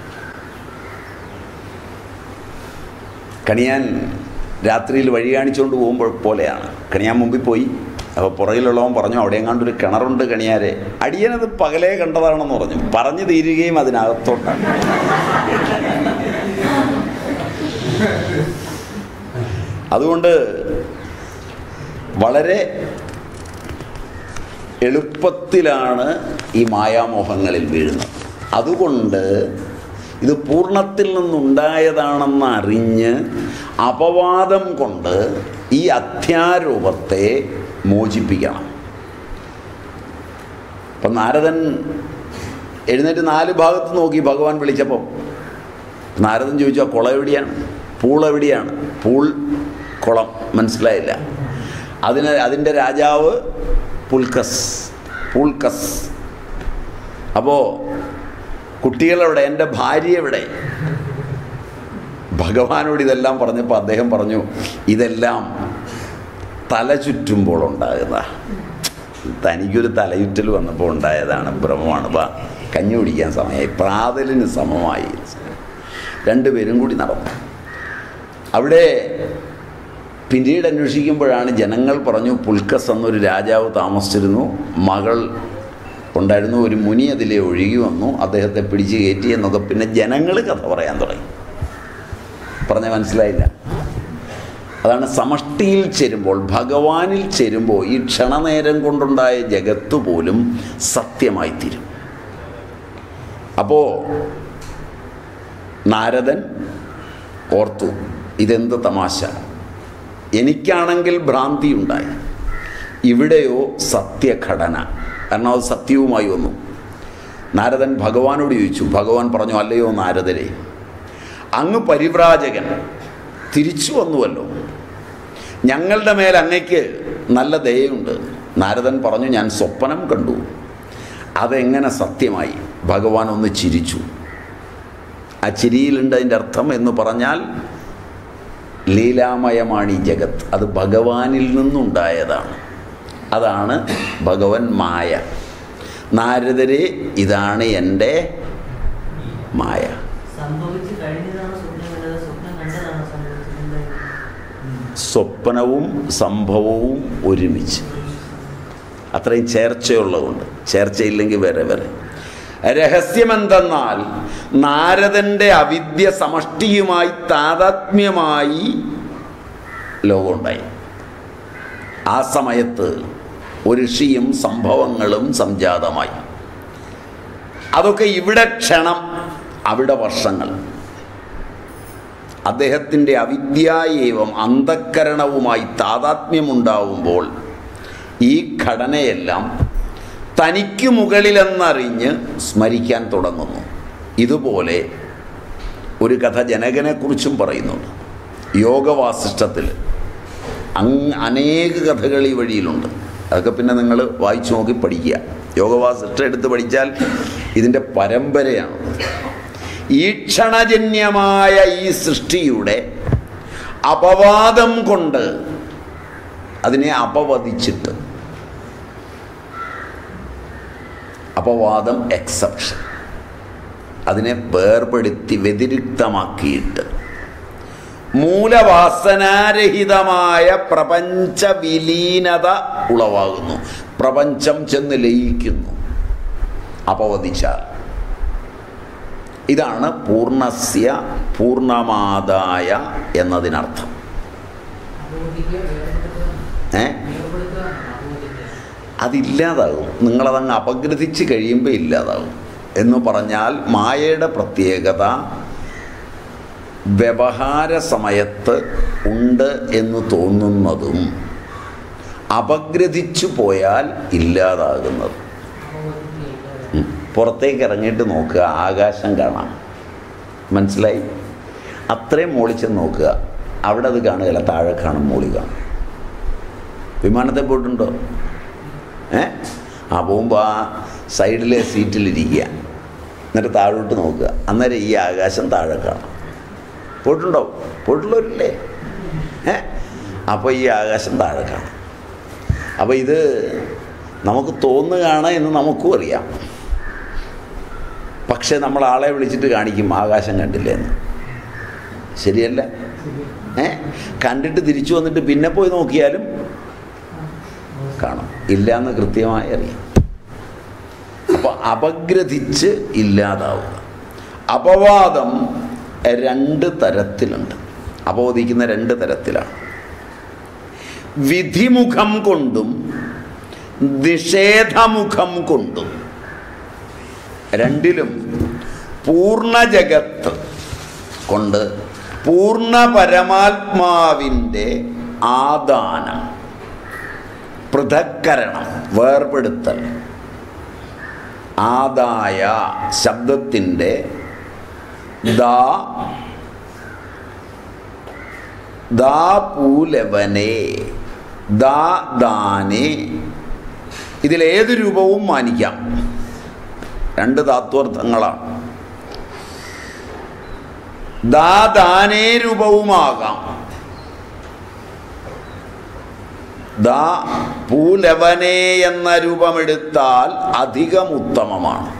കണിയാൻ രാത്രിയിൽ വഴി കാണിച്ചുകൊണ്ട് പോകുമ്പോൾ പോലെയാണ് കണിയാൻ മുമ്പിൽ പോയി അപ്പോൾ പുറകിലുള്ളവൻ പറഞ്ഞു അവിടെ എങ്ങാണ്ട് ഒരു കിണറുണ്ട് കണിയാരെ അടിയനത് പകലേ കണ്ടതാണെന്ന് പറഞ്ഞു പറഞ്ഞു തീരുകയും അതിനകത്തോട്ടാണ് അതുകൊണ്ട് വളരെ എളുപ്പത്തിലാണ് ഈ മായാമോഹങ്ങളിൽ വീഴുന്നത് അതുകൊണ്ട് ഇത് പൂർണ്ണത്തിൽ നിന്നുണ്ടായതാണെന്ന് അറിഞ്ഞ് അപവാദം കൊണ്ട് ഈ അധ്യാരൂപത്തെ മോചിപ്പിക്കണം അപ്പം നാരദൻ എഴുന്നേറ്റ് നാല് ഭാഗത്ത് നോക്കി ഭഗവാൻ വിളിച്ചപ്പോൾ നാരദൻ ചോദിച്ചു ആ കുളം എവിടെയാണ് പൂൾ എവിടെയാണ് പൂൾ കുളം മനസ്സിലായില്ല അതിന് അതിൻ്റെ രാജാവ് പുൽക്കസ് പൂൾക്കസ് അപ്പോൾ കുട്ടികളെവിടെ എൻ്റെ ഭാര്യ എവിടെ ഭഗവാനോട് ഇതെല്ലാം പറഞ്ഞപ്പോൾ അദ്ദേഹം പറഞ്ഞു ഇതെല്ലാം തല ചുറ്റുമ്പോൾ ഉണ്ടാകുന്ന തനിക്കൊരു തലയുറ്റൽ വന്നപ്പോൾ ഉണ്ടായതാണ് ഭ്രമമാണ് വാ കഞ്ഞി കുടിക്കാൻ സമയമായി പ്രാതലിന് സമമായി രണ്ടുപേരും കൂടി നടന്നു അവിടെ പിന്നീട് അന്വേഷിക്കുമ്പോഴാണ് ജനങ്ങൾ പറഞ്ഞു പുൽക്കസ് എന്നൊരു രാജാവ് താമസിച്ചിരുന്നു മകൾ ഉണ്ടായിരുന്നു ഒരു മുനി അതിലെ ഒഴുകി വന്നു അദ്ദേഹത്തെ പിടിച്ച് കയറ്റി എന്നൊക്കെ പിന്നെ ജനങ്ങൾ കഥ പറയാൻ തുടങ്ങി പറഞ്ഞ മനസ്സിലായില്ല അതാണ് സമഷ്ടിയിൽ ചേരുമ്പോൾ ഭഗവാനിൽ ചേരുമ്പോൾ ഈ ക്ഷണനേരം കൊണ്ടുണ്ടായ ജഗത്ത് പോലും സത്യമായി തീരും അപ്പോൾ നാരദൻ ഓർത്തു ഇതെന്ത് തമാശ എനിക്കാണെങ്കിൽ ഭ്രാന്തി ഉണ്ടായി ഇവിടെയോ സത്യഘടന കാരണം അത് സത്യവുമായി വന്നു നാരദൻ ഭഗവാനോട് ചോദിച്ചു ഭഗവാൻ പറഞ്ഞു അല്ലയോ നാരദരെ അങ്ങ് പരിവ്രാജകൻ തിരിച്ചു വന്നുവല്ലോ ഞങ്ങളുടെ മേൽ അങ്ങയ്ക്ക് നല്ല ദയയുണ്ട് നാരദൻ പറഞ്ഞു ഞാൻ സ്വപ്നം കണ്ടു അതെങ്ങനെ സത്യമായി ഭഗവാൻ ഒന്ന് ചിരിച്ചു ആ ചിരിയിലുണ്ട് അതിൻ്റെ അർത്ഥം എന്ന് പറഞ്ഞാൽ ലീലാമയമാണ് ഈ ജഗത്ത് അത് ഭഗവാനിൽ നിന്നുണ്ടായതാണ് അതാണ് ഭഗവൻ മായ നാരദരെ ഇതാണ് എൻ്റെ മായ സംഭവിച്ചു കഴിഞ്ഞതാണ് സ്വപ്നം കണ്ടത് സ്വപ്നം കണ്ടതാണ് സംഭവിച്ചിട്ടുണ്ടായത് സ്വപ്നവും സംഭവവും ഒരുമിച്ച് അത്രയും ചേർച്ചയുള്ളതുകൊണ്ട് ചേർച്ചയില്ലെങ്കിൽ വേറെ വേറെ രഹസ്യമെന്തെന്നാൽ നാരദൻ്റെ അവിദ്യ സമഷ്ടിയുമായി താതാത്മ്യമായി ലോകമുണ്ടായി ആ സമയത്ത് ഒരു ഋഷിയും സംഭവങ്ങളും സംജാതമായി അതൊക്കെ ഇവിടെ ക്ഷണം അവിടെ വർഷങ്ങൾ അദ്ദേഹത്തിൻ്റെ അവിദ്യായേവം അന്ധക്കരണവുമായി താതാത്മ്യമുണ്ടാവുമ്പോൾ ഈ ഘടനയെല്ലാം തനിക്ക് മുകളിലെന്നറിഞ്ഞ് സ്മരിക്കാൻ തുടങ്ങുന്നു ഇതുപോലെ ഒരു കഥ ജനകനെക്കുറിച്ചും പറയുന്നുണ്ട് യോഗവാസിഷ്ടത്തിൽ അങ് അനേക കഥകൾ ഈ വഴിയിലുണ്ട് അതൊക്കെ പിന്നെ നിങ്ങൾ വായിച്ചു നോക്കി പഠിക്കുക യോഗവാസിഷ്ടം എടുത്ത് പഠിച്ചാൽ ഇതിൻ്റെ പരമ്പരയാണ് ഈ ക്ഷണജന്യമായ ഈ സൃഷ്ടിയുടെ അപവാദം കൊണ്ട് അതിനെ അപവദിച്ചിട്ട് അപവാദം എക്സെപ്ഷൻ അതിനെ വേർപെടുത്തി വ്യതിരിക്തമാക്കിയിട്ട് മൂലവാസനാരഹിതമായ പ്രപഞ്ച വിലീനത ഉളവാകുന്നു പ്രപഞ്ചം ചെന്ന് ലയിക്കുന്നു അപവദിച്ചാൽ ഇതാണ് പൂർണ്ണസ്യ പൂർണ്ണമാതായ എന്നതിനർത്ഥം അബോധിക്കുക വേർപെടുത്തുക ഏ വേർപെടുത്തുക അബോധിക്കുക അതില്ലാതാകും നിങ്ങളതങ്ങ് അപഗ്രഥിച്ച് കഴിയുമ്പോൾ ഇല്ലാതാകും എന്ന് പറഞ്ഞാൽ മായയുടെ പ്രത്യേകത വ്യവഹാര സമയത്ത് ഉണ്ട് എന്ന് തോന്നുന്നതും അപഗ്രഥിച്ചു പോയാൽ ഇല്ലാതാകുന്നത് ഉം. പുറത്തേക്ക് ഇറങ്ങിയിട്ട് നോക്കുക ആകാശം കാണാം മനസ്സിലായി അത്രയും മോളിൽ ചെന്ന് നോക്കുക അവിടെ അത് കാണുകയില്ല താഴെ കാണും മോളി കാണും വിമാനത്തിൽ പോയിട്ടുണ്ടോ ഏ ആ പോകുമ്പോൾ ആ സൈഡിലെ സീറ്റിലിരിക്കുക എന്നിട്ട് താഴോട്ട് നോക്കുക അന്നേരം ഈ ആകാശം താഴെ കാണാം പോയിട്ടുണ്ടോ പോയിട്ടുള്ളവരില്ലേ ഏ അപ്പോൾ ഈ ആകാശം താഴെ കാണാം അപ്പോൾ ഇത് നമുക്ക് തോന്നുകയാണ് എന്ന് നമുക്കും അറിയാം പക്ഷേ നമ്മൾ ആളെ വിളിച്ചിട്ട് കാണിക്കും ആകാശം കണ്ടില്ലേ എന്ന് ശരിയല്ല ഏ കണ്ടിട്ട് തിരിച്ചു വന്നിട്ട് പിന്നെ പോയി നോക്കിയാലും കാണും ഇല്ല എന്ന് കൃത്യമായി അറിയാം അപ്പോൾ അപഗ്രഥിച്ച് ഇല്ലാതാവുക അപവാദം രണ്ട് തരത്തിലുണ്ട് അപവദിക്കുന്ന രണ്ട് തരത്തിലാണ് വിധിമുഖം കൊണ്ടും നിഷേധമുഖം കൊണ്ടും രണ്ടിലും പൂർണ്ണ ജഗത്ത് കൊണ്ട് പൂർണ്ണ പരമാത്മാവിൻ്റെ ആദാനം പൃഥക്കരണം വേർപെടുത്തൽ ആദായ ശബ്ദത്തിൻ്റെ ദാ ദാ പൂലവനെ ദാ ദാനെ ഇതിലേത് രൂപവും മാനിക്കാം രണ്ട് താത്വർത്ഥങ്ങളാണ് ദാ ദാനേ രൂപവുമാകാം ദാ പൂലവനെ എന്ന രൂപമെടുത്താൽ അധികം ഉത്തമമാണ്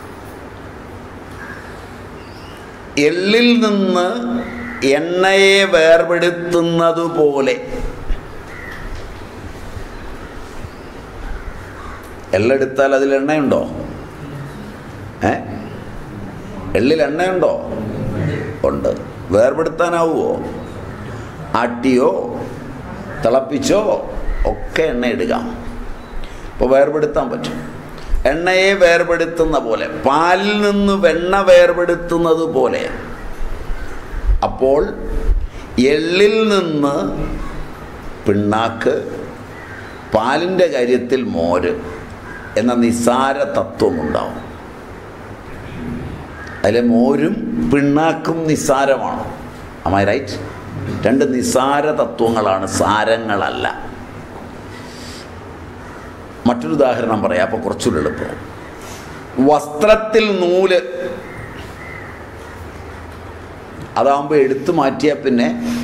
എള്ളിൽ നിന്ന് എണ്ണയെ വേർപെടുത്തുന്നത് പോലെ എള്ളെടുത്താൽ അതിൽ എണ്ണയുണ്ടോ ഏ എള്ളിൽ എണ്ണയുണ്ടോ ഉണ്ട് വേർപെടുത്താനാവുമോ ആട്ടിയോ തിളപ്പിച്ചോ ഒക്കെ എണ്ണ എടുക്കാം അപ്പോൾ വേർപെടുത്താൻ പറ്റും എണ്ണയെ വേർപെടുത്തുന്ന പോലെ പാലിൽ നിന്ന് വെണ്ണ വേർപെടുത്തുന്നത് പോലെ അപ്പോൾ എള്ളിൽ നിന്ന് പിണ്ണാക്ക് പാലിൻ്റെ കാര്യത്തിൽ മോര് എന്ന നിസ്സാര തത്വമുണ്ടാവും അതിലെ മോരും പിണ്ണാക്കും നിസ്സാരമാണ് അമായി റൈറ്റ് രണ്ട് നിസ്സാര തത്വങ്ങളാണ് സാരങ്ങളല്ല മറ്റൊരു ഉദാഹരണം പറയാം അപ്പോൾ കുറച്ചുകൂടി എളുപ്പം വസ്ത്രത്തിൽ നൂല് അതാകുമ്പോൾ എടുത്തു മാറ്റിയാൽ പിന്നെ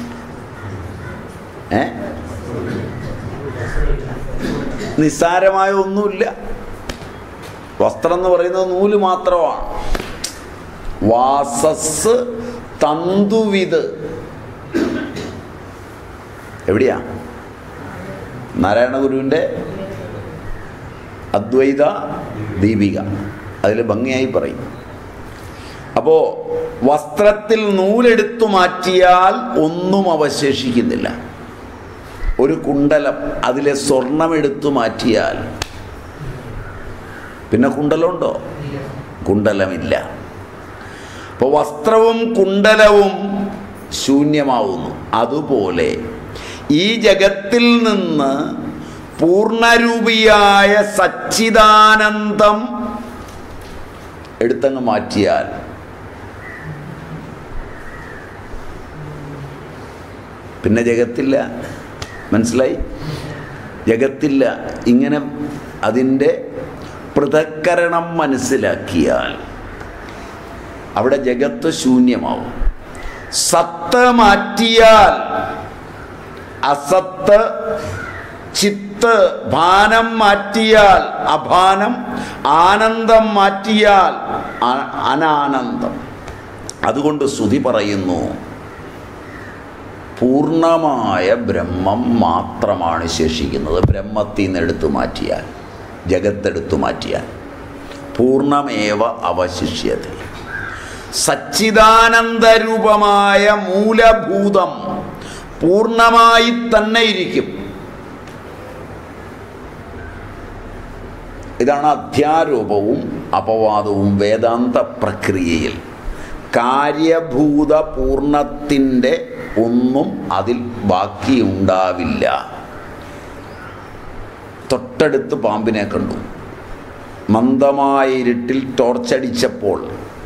ഏ നിസ്സാരമായ ഒന്നുമില്ല വസ്ത്രം എന്ന് പറയുന്നത് നൂല് മാത്രമാണ് വാസസ് തന്തുവിത് എവിടെയാ നാരായണ ഗുരുവിൻ്റെ അദ്വൈത ദീപിക അതിൽ ഭംഗിയായി പറയും അപ്പോൾ വസ്ത്രത്തിൽ നൂലെടുത്തു മാറ്റിയാൽ ഒന്നും അവശേഷിക്കുന്നില്ല ഒരു കുണ്ടലം അതിലെ സ്വർണം എടുത്തു മാറ്റിയാൽ പിന്നെ കുണ്ടലമുണ്ടോ കുണ്ടലമില്ല അപ്പോൾ വസ്ത്രവും കുണ്ടലവും ശൂന്യമാവുന്നു അതുപോലെ ഈ ജഗത്തിൽ നിന്ന് പൂർണ്ണരൂപിയായ സച്ചിദാനന്ദം എടുത്തങ്ങ് മാറ്റിയാൽ പിന്നെ ജഗത്തില്ല മനസ്സിലായി ജഗത്തില്ല ഇങ്ങനെ അതിൻ്റെ പൃഥക്കരണം മനസ്സിലാക്കിയാൽ അവിടെ ജഗത്ത് ശൂന്യമാവും സത്ത് മാറ്റിയാൽ അസത്ത് ചിത്ത് ഭാനം മാറ്റിയാൽ അഭാനം ആനന്ദം മാറ്റിയാൽ അ- അനാനന്ദം അതുകൊണ്ട് ശ്രുതി പറയുന്നു പൂർണ്ണമായ ബ്രഹ്മം മാത്രമാണ് ശേഷിക്കുന്നത് ബ്രഹ്മത്തിൽ നിന്ന് എടുത്തു മാറ്റിയാൽ ജഗത്തെടുത്തു മാറ്റിയാൽ പൂർണ്ണമേവ അവശിഷ്യത സച്ചിദാനന്ദരൂപമായ മൂലഭൂതം പൂർണ്ണമായി തന്നെ ഇരിക്കും ഇതാണ് അധ്യാരോപവും അപവാദവും വേദാന്ത പ്രക്രിയയിൽ കാര്യഭൂത പൂർണ്ണത്തിൻ്റെ ഒന്നും അതിൽ ബാക്കിയുണ്ടാവില്ല തൊട്ടടുത്ത് പാമ്പിനെ കണ്ടു മന്ദമായ ഇരുട്ടിൽ ടോർച്ചടിച്ചപ്പോൾ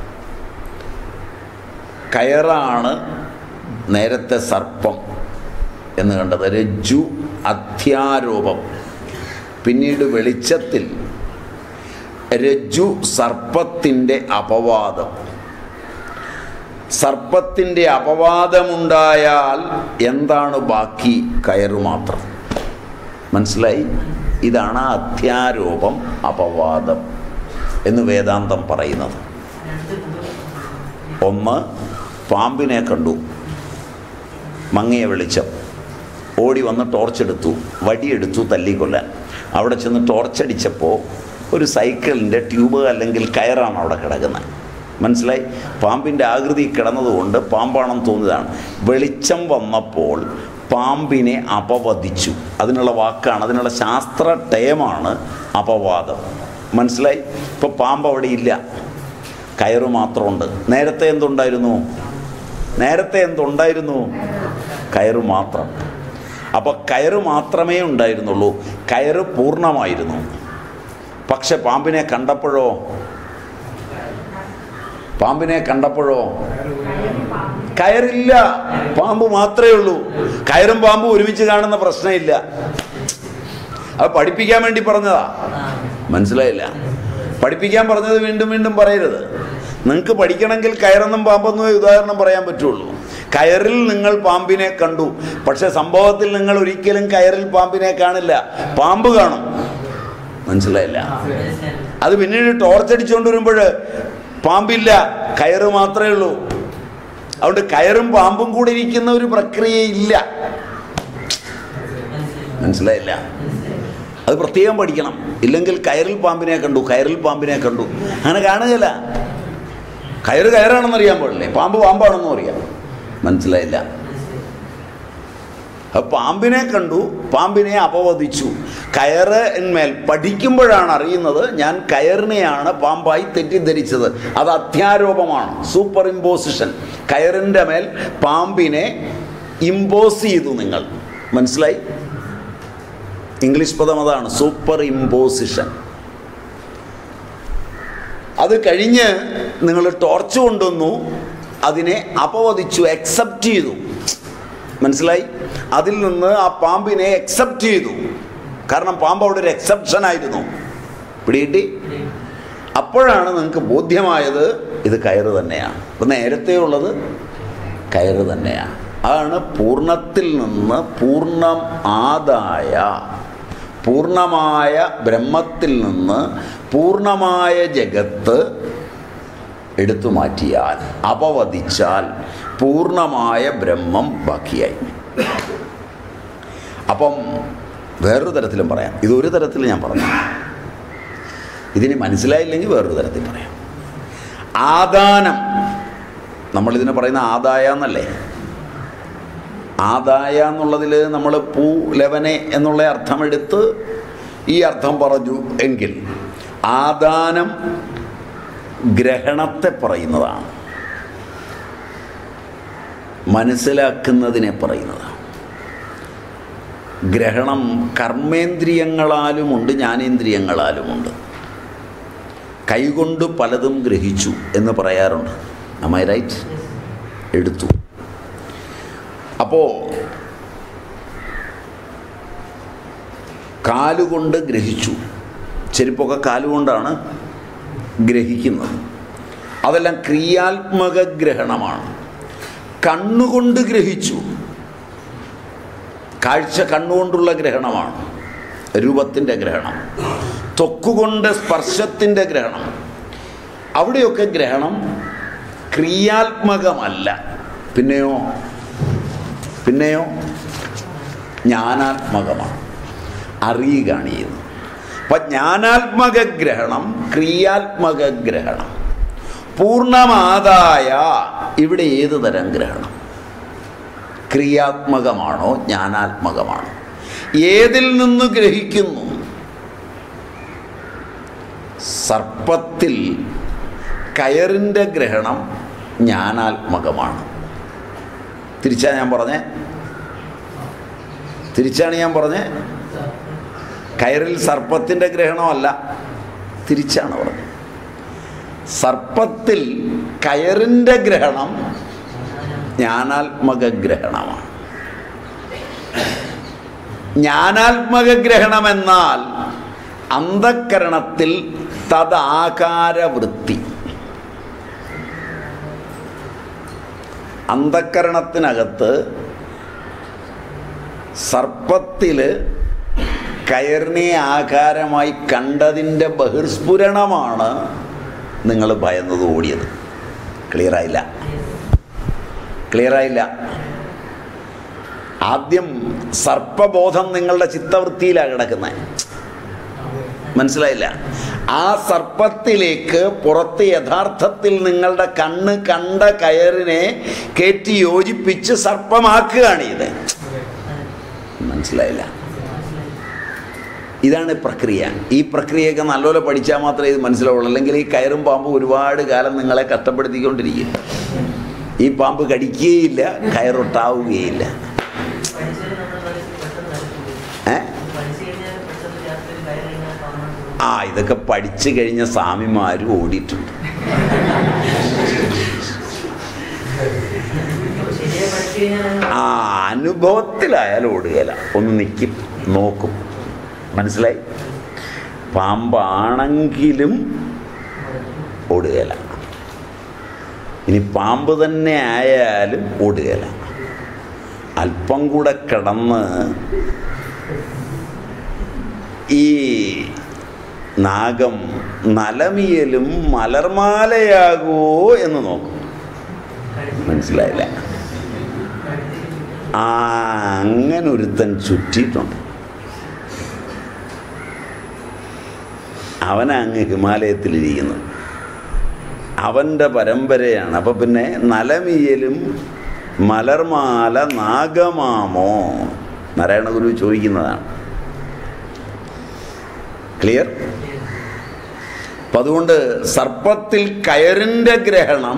കയറാണ് നേരത്തെ സർപ്പം എന്ന് കണ്ടത് രജ്ജു അധ്യാരോപം പിന്നീട് വെളിച്ചത്തിൽ രജ്ജു സർപ്പത്തിൻ്റെ അപവാദം സർപ്പത്തിൻ്റെ അപവാദമുണ്ടായാൽ എന്താണ് ബാക്കി കയറ് മാത്രം മനസ്സിലായി ഇതാണ് അധ്യാരോപം അപവാദം എന്ന് വേദാന്തം പറയുന്നത് ഒന്ന് പാമ്പിനെ കണ്ടു മങ്ങിയ വെളിച്ചം ഓടി വന്ന് ടോർച്ചെടുത്തു വടിയെടുത്തു തല്ലിക്കൊല്ലാൻ അവിടെ ചെന്ന് ടോർച്ചടിച്ചപ്പോൾ ഒരു സൈക്കിളിൻ്റെ ട്യൂബ് അല്ലെങ്കിൽ കയറാണ് അവിടെ കിടക്കുന്നത് മനസ്സിലായി പാമ്പിൻ്റെ ആകൃതി കിടന്നതുകൊണ്ട് പാമ്പാണെന്ന് തോന്നിയതാണ് വെളിച്ചം വന്നപ്പോൾ പാമ്പിനെ അപവദിച്ചു അതിനുള്ള വാക്കാണ് അതിനുള്ള ശാസ്ത്ര ടയമാണ് അപവാദം മനസ്സിലായി ഇപ്പോൾ പാമ്പ് അവിടെ ഇല്ല കയറ് മാത്രമുണ്ട് നേരത്തെ എന്തുണ്ടായിരുന്നു നേരത്തെ എന്തുണ്ടായിരുന്നു കയറ് മാത്രം അപ്പോൾ കയറ് മാത്രമേ ഉണ്ടായിരുന്നുള്ളൂ കയറ് പൂർണ്ണമായിരുന്നു പക്ഷെ പാമ്പിനെ കണ്ടപ്പോഴോ പാമ്പിനെ കണ്ടപ്പോഴോ കയറില്ല പാമ്പ് മാത്രമേ ഉള്ളൂ കയറും പാമ്പും ഒരുമിച്ച് കാണുന്ന പ്രശ്നമില്ല അത് പഠിപ്പിക്കാൻ വേണ്ടി പറഞ്ഞതാ മനസ്സിലായില്ല പഠിപ്പിക്കാൻ പറഞ്ഞത് വീണ്ടും വീണ്ടും പറയരുത് നിങ്ങൾക്ക് പഠിക്കണമെങ്കിൽ കയറെന്നും പാമ്പെന്നും ഉദാഹരണം പറയാൻ പറ്റുള്ളൂ കയറിൽ നിങ്ങൾ പാമ്പിനെ കണ്ടു പക്ഷെ സംഭവത്തിൽ നിങ്ങൾ ഒരിക്കലും കയറിൽ പാമ്പിനെ കാണില്ല പാമ്പ് കാണും മനസ്സിലായില്ല അത് പിന്നീട് ടോർച്ചടിച്ചുകൊണ്ട് വരുമ്പോൾ പാമ്പില്ല കയറ് മാത്രമേ ഉള്ളൂ അതുകൊണ്ട് കയറും പാമ്പും കൂടി ഇരിക്കുന്ന ഒരു പ്രക്രിയ ഇല്ല മനസ്സിലായില്ല അത് പ്രത്യേകം പഠിക്കണം ഇല്ലെങ്കിൽ കയറിൽ പാമ്പിനെ കണ്ടു കയറിൽ പാമ്പിനെ കണ്ടു അങ്ങനെ കാണുകയില്ല കയറ് കയറാണെന്ന് അറിയാൻ പാടില്ലേ പാമ്പ് പാമ്പാണെന്നും അറിയാം മനസ്സിലായില്ല അപ്പൊ പാമ്പിനെ കണ്ടു പാമ്പിനെ അപവദിച്ചു കയറ് എന്മേൽ പഠിക്കുമ്പോഴാണ് അറിയുന്നത് ഞാൻ കയറിനെയാണ് പാമ്പായി തെറ്റിദ്ധരിച്ചത് അത് അധ്യാരോപമാണ് സൂപ്പർ ഇമ്പോസിഷൻ കയറിൻ്റെ മേൽ പാമ്പിനെ ഇമ്പോസ് ചെയ്തു നിങ്ങൾ മനസ്സിലായി ഇംഗ്ലീഷ് പദം അതാണ് സൂപ്പർ ഇമ്പോസിഷൻ അത് കഴിഞ്ഞ് നിങ്ങൾ ടോർച്ച് കൊണ്ടുവന്നു അതിനെ അപവദിച്ചു അക്സെപ്റ്റ് ചെയ്തു മനസ്സിലായി അതിൽ നിന്ന് ആ പാമ്പിനെ അക്സെപ്റ്റ് ചെയ്തു കാരണം പാമ്പ് അവിടെ ഒരു എക്സെപ്ഷൻ ആയിരുന്നു പിടികിട്ടി അപ്പോഴാണ് നിങ്ങൾക്ക് ബോധ്യമായത് ഇത് കയറ് തന്നെയാണ് അപ്പം നേരത്തെ ഉള്ളത് കയറ് തന്നെയാണ് അതാണ് പൂർണ്ണത്തിൽ നിന്ന് പൂർണ്ണം ആദായ പൂർണ്ണമായ ബ്രഹ്മത്തിൽ നിന്ന് പൂർണ്ണമായ ജഗത്ത് എടുത്തു മാറ്റിയാൽ അപവദിച്ചാൽ പൂർണ്ണമായ ബ്രഹ്മം ബാക്കിയായി അപ്പം വേറൊരു തരത്തിലും പറയാം ഇതൊരു തരത്തിൽ ഞാൻ പറഞ്ഞു ഇതിന് മനസ്സിലായില്ലെങ്കിൽ വേറൊരു തരത്തിൽ പറയാം ആദാനം നമ്മളിതിനെ പറയുന്ന ആദായ എന്നല്ലേ ആദായ എന്നുള്ളതിൽ നമ്മൾ പൂ ലവനെ എന്നുള്ള അർത്ഥമെടുത്ത് ഈ അർത്ഥം പറഞ്ഞു എങ്കിൽ ആദാനം ഗ്രഹണത്തെ പറയുന്നതാണ് മനസ്സിലാക്കുന്നതിനെ പറയുന്നതാണ് ഗ്രഹണം കർമ്മേന്ദ്രിയങ്ങളാലുമുണ്ട് ജ്ഞാനേന്ദ്രിയങ്ങളാലുമുണ്ട് കൈകൊണ്ട് പലതും ഗ്രഹിച്ചു എന്ന് പറയാറുണ്ട് അമ്മ റൈറ്റ് എടുത്തു അപ്പോൾ കാലുകൊണ്ട് ഗ്രഹിച്ചു ചെരുപ്പൊക്കെ കാലുകൊണ്ടാണ് ഗ്രഹിക്കുന്നത് അതെല്ലാം ക്രിയാത്മക ഗ്രഹണമാണ് കണ്ണുകൊണ്ട് ഗ്രഹിച്ചു കാഴ്ച കണ്ണുകൊണ്ടുള്ള ഗ്രഹണമാണ് രൂപത്തിൻ്റെ ഗ്രഹണം തൊക്കുകൊണ്ട് സ്പർശത്തിൻ്റെ ഗ്രഹണം അവിടെയൊക്കെ ഗ്രഹണം ക്രിയാത്മകമല്ല പിന്നെയോ പിന്നെയോ ജ്ഞാനാത്മകമാണ് അറിയുകയാണ് ചെയ്യുന്നത് അപ്പം ജ്ഞാനാത്മക ഗ്രഹണം ക്രിയാത്മക ഗ്രഹണം പൂർണ്ണമാതായ ഇവിടെ ഏത് തരം ഗ്രഹണം ക്രിയാത്മകമാണോ ജ്ഞാനാത്മകമാണോ ഏതിൽ നിന്ന് ഗ്രഹിക്കുന്നു സർപ്പത്തിൽ കയറിൻ്റെ ഗ്രഹണം ജ്ഞാനാത്മകമാണ് തിരിച്ചാ ഞാൻ പറഞ്ഞേ തിരിച്ചാണ് ഞാൻ പറഞ്ഞേ കയറിൽ സർപ്പത്തിൻ്റെ ഗ്രഹണമല്ല തിരിച്ചാണ് പറഞ്ഞത് സർപ്പത്തിൽ കയറിൻ്റെ ഗ്രഹണം ജ്ഞാനാത്മക ഗ്രഹണമാണ് ജ്ഞാനാത്മക ഗ്രഹണം എന്നാൽ അന്ധക്കരണത്തിൽ തദാകാരവൃത്തി അന്ധക്കരണത്തിനകത്ത് സർപ്പത്തിൽ കയറിനെ ആകാരമായി കണ്ടതിൻ്റെ ബഹിർസ്ഫുരണമാണ് നിങ്ങൾ ഭയന്നത് ഓടിയത് ക്ലിയറായില്ല ക്ലിയറായില്ല ആദ്യം സർപ്പബോധം നിങ്ങളുടെ ചിത്തവൃത്തിയിലാണ് കിടക്കുന്നത് മനസ്സിലായില്ല ആ സർപ്പത്തിലേക്ക് പുറത്ത് യഥാർത്ഥത്തിൽ നിങ്ങളുടെ കണ്ണ് കണ്ട കയറിനെ കയറ്റി യോജിപ്പിച്ച് സർപ്പമാക്കുകയാണ് ഇത് മനസ്സിലായില്ല ഇതാണ് പ്രക്രിയ ഈ പ്രക്രിയയൊക്കെ നല്ലപോലെ പഠിച്ചാൽ മാത്രമേ ഇത് മനസ്സിലാവുള്ളൂ അല്ലെങ്കിൽ ഈ കയറും പാമ്പും ഒരുപാട് കാലം നിങ്ങളെ കഷ്ടപ്പെടുത്തിക്കൊണ്ടിരിക്കും ഈ പാമ്പ് കടിക്കുകയില്ല കയറൊട്ടാവുകയില്ല പഠിച്ചത് നമ്മുടെ മനസ്സിൽ പെട്ടെന്ന് നടക്കില്ലേ ഏ പഠിച്ചു കഴിഞ്ഞാൽ പെട്ടെന്ന് രാത്രി കയറി കഴിഞ്ഞാൽ കാണാൻ ആ ഇതൊക്കെ പഠിച്ചു കഴിഞ്ഞ സ്വാമിമാരും ഓടിയിട്ടുണ്ട് ശരിയായി പഠിച്ചു കഴിഞ്ഞാൽ ആ അനുഭവത്തിലായാൽ ഓടുകയില്ല ഒന്ന് നിൽക്കും നോക്കും മനസ്സിലായി പാമ്പാണെങ്കിലും ഓടുകയില്ല ഇനി പാമ്പ് തന്നെ ആയാലും ഓടുകയില്ല അല്പം കൂടെ കിടന്ന് ഈ നാഗം നലമിയലും മലർമാലയാകുമോ എന്ന് നോക്കും മനസ്സിലായില്ല ആ അങ്ങനെ ഒരുത്തൻ ചുറ്റിയിട്ടുണ്ട് അവനങ്ങ് ഹിമാലയത്തിലിരിക്കുന്നു അവൻ്റെ പരമ്പരയാണ് അപ്പം പിന്നെ നലമിയലും മലർമാല നാഗമാമോ നാരായണ ഗുരു ചോദിക്കുന്നതാണ് ക്ലിയർ അപ്പം അതുകൊണ്ട് സർപ്പത്തിൽ കയറിൻ്റെ ഗ്രഹണം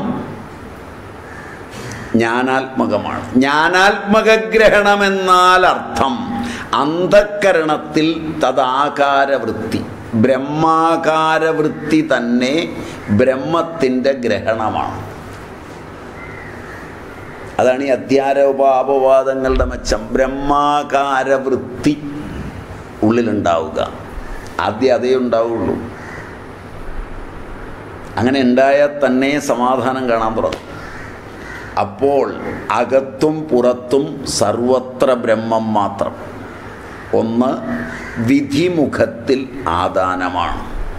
ജ്ഞാനാത്മകമാണ് ജ്ഞാനാത്മക ഗ്രഹണം എന്നാൽ അർത്ഥം അന്ധക്കരണത്തിൽ തദാകാരവൃത്തി ബ്രഹ്മാകാരവൃത്തി തന്നെ ബ്രഹ്മത്തിൻ്റെ ഗ്രഹണമാണ് അതാണ് ഈ അധ്യാരോപാപവാദങ്ങളുടെ മെച്ചം ബ്രഹ്മാകാരവൃത്തി ഉള്ളിലുണ്ടാവുക ആദ്യം അതേ ഉണ്ടാവുള്ളൂ അങ്ങനെ ഉണ്ടായാൽ തന്നെ സമാധാനം കാണാൻ തുടങ്ങും അപ്പോൾ അകത്തും പുറത്തും സർവത്ര ബ്രഹ്മം മാത്രം ഒന്ന് വിധിമുഖത്തിൽ ആദാനമാണ്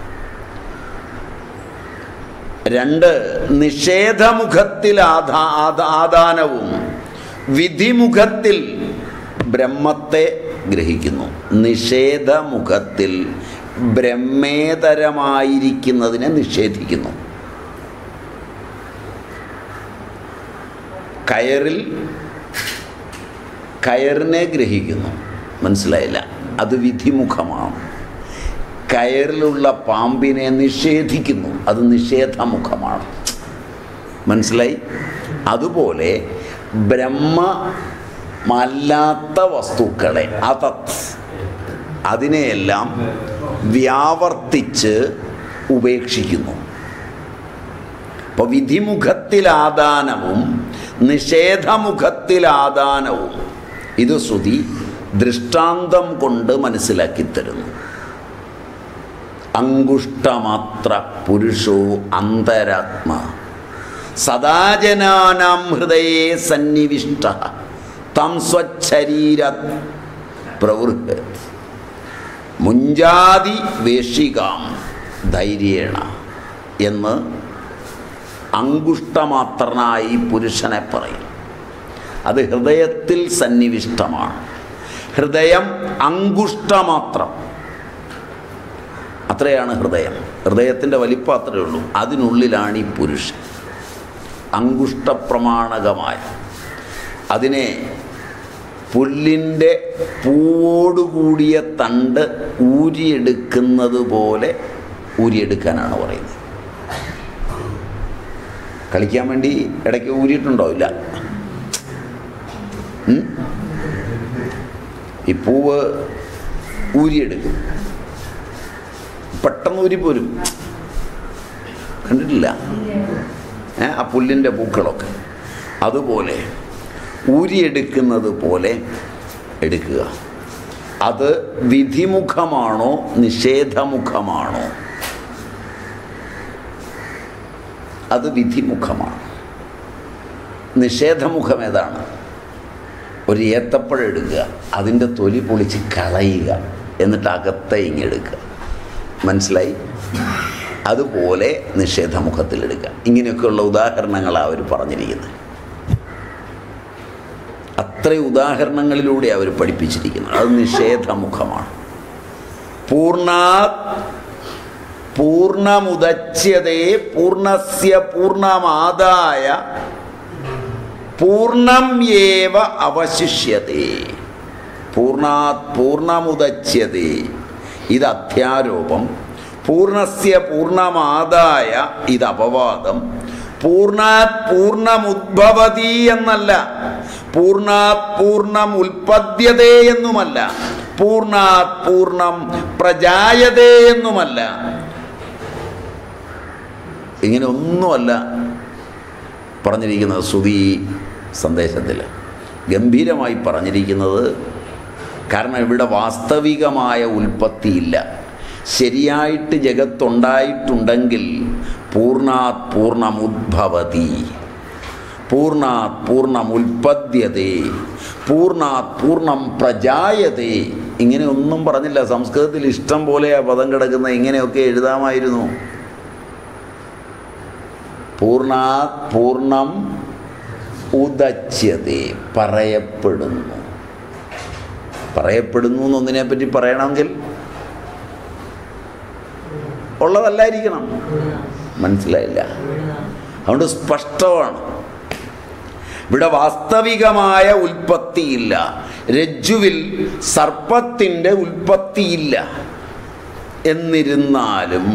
രണ്ട് നിഷേധമുഖത്തിൽ ആധാ ആദ- ആദാനവും വിധിമുഖത്തിൽ ബ്രഹ്മത്തെ ഗ്രഹിക്കുന്നു നിഷേധമുഖത്തിൽ ബ്രഹ്മേതരമായിരിക്കുന്നതിനെ നിഷേധിക്കുന്നു കയറിൽ കയറിനെ ഗ്രഹിക്കുന്നു മനസ്സിലായില്ല അത് വിധിമുഖമാണ് കയറിലുള്ള പാമ്പിനെ നിഷേധിക്കുന്നു അത് നിഷേധമുഖമാണ് മനസ്സിലായി അതുപോലെ ബ്രഹ്മമല്ലാത്ത വസ്തുക്കളെ അതത് അതിനെയെല്ലാം വ്യാവർത്തിച്ച് ഉപേക്ഷിക്കുന്നു അപ്പോൾ വിധിമുഖത്തിലാദാനവും നിഷേധമുഖത്തിലാദാനവും ഇത് ശ്രുതി ദൃഷ്ടാന്തം കൊണ്ട് മനസ്സിലാക്കി തരുന്നു അങ്കുഷ്ടമാത്ര പുരുഷോ അന്തരാത്മ സദാജനാനാം ഹൃദയേ സന്നിവിഷ്ട തം സ്വശരീര പ്രവൃഹ മുഞ്ചാതി വേഷികാം ധൈര്യേണ എന്ന് അങ്കുഷ്ടമാത്രനായി പുരുഷനെ പറയും അത് ഹൃദയത്തിൽ സന്നിവിഷ്ടമാണ് ഹൃദയം അങ്കുഷ്ടമാത്രം അത്രയാണ് ഹൃദയം ഹൃദയത്തിൻ്റെ വലിപ്പം അത്രയേ ഉള്ളൂ അതിനുള്ളിലാണ് ഈ പുരുഷൻ അങ്കുഷ്ടപ്രമാണകമായ അതിനെ പുല്ലിൻ്റെ പൂവോടുകൂടിയ തണ്ട് ഊരിയെടുക്കുന്നത് പോലെ ഊരിയെടുക്കാനാണ് പറയുന്നത് കളിക്കാൻ വേണ്ടി ഇടയ്ക്ക് ഊരിയിട്ടുണ്ടോ ഇല്ല ഉം? ഈ പൂവ് ഊരിയെടുക്കും പെട്ടെന്ന് ഊരിപ്പോരും കണ്ടിട്ടില്ല ഏ, ആ പുല്ലിൻ്റെ പൂക്കളൊക്കെ അതുപോലെ ഊരിയെടുക്കുന്നത് പോലെ എടുക്കുക അത് വിധിമുഖമാണോ നിഷേധമുഖമാണോ അത് വിധിമുഖമാണ് നിഷേധമുഖം ഏതാണ് ഒരു ഏത്തപ്പഴം എടുക്കുക അതിൻ്റെ തൊലി പൊളിച്ച് കളയുക എന്നിട്ട് അകത്തെ ഇങ്ങെടുക്കുക മനസ്സിലായി അതുപോലെ നിഷേധമുഖത്തിലെടുക്കുക ഇങ്ങനെയൊക്കെയുള്ള ഉദാഹരണങ്ങളാണ് അവർ പറഞ്ഞിരിക്കുന്നത് അത്രയും ഉദാഹരണങ്ങളിലൂടെ അവർ പഠിപ്പിച്ചിരിക്കുന്നത് അത് നിഷേധമുഖമാണ് പൂർണ്ണാ പൂർണ്ണമുദച്യതേ പൂർണ്ണസ്യ പൂർണ്ണമാദായ പൂർണ്ണം ഏവ അവശിഷ്യതേ പൂർണ്ണാത് പൂർണ്ണമുദച്യതേ ഇത് അധ്യാരോപം പൂർണ്ണസ്യ പൂർണ്ണമാദായ ഇത് അപവാദം പൂർണ്ണാത് പൂർണ്ണമുദ്ഭവതി എന്നല്ല പൂർണ്ണാത് പൂർണ്ണം ഉൽപ്പദ്യതേ എന്നുമല്ല പൂർണ്ണാത് പൂർണ്ണം പ്രജായതേ എന്നുമല്ല ഇങ്ങനെ ഒന്നുമല്ല പറഞ്ഞിരിക്കുന്നത് ശ്രുതി സന്ദേശത്തിൽ ഗംഭീരമായി പറഞ്ഞിരിക്കുന്നത് കാരണം ഇവിടെ വാസ്തവികമായ ഉൽപ്പത്തിയില്ല ശരിയായിട്ട് ജഗത്തുണ്ടായിട്ടുണ്ടെങ്കിൽ പൂർണ്ണാത് പൂർണ്ണമുദ്ഭവതി പൂർണ്ണാത് പൂർണ്ണമുൽപ്പദ്യതേ പൂർണ്ണാത് പൂർണ്ണം പ്രജായതേ ഇങ്ങനെ ഒന്നും പറഞ്ഞില്ല സംസ്കൃതത്തിൽ ഇഷ്ടം പോലെ ആ പദം കിടക്കുന്ന ഇങ്ങനെയൊക്കെ എഴുതാമായിരുന്നു പൂർണ്ണാത് പൂർണ്ണം ഉദച്യതേ പറയപ്പെടുന്നു പറയപ്പെടുന്നു എന്നൊന്നിനെ പറ്റി പറയണമെങ്കിൽ ഉള്ളതല്ലായിരിക്കണം മനസ്സിലായില്ല അതുകൊണ്ട് സ്പഷ്ടമാണ് ഇവിടെ വാസ്തവികമായ ഉൽപ്പത്തിയില്ല രജ്ജുവിൽ സർപ്പത്തിൻ്റെ ഉൽപ്പത്തിയില്ല എന്നിരുന്നാലും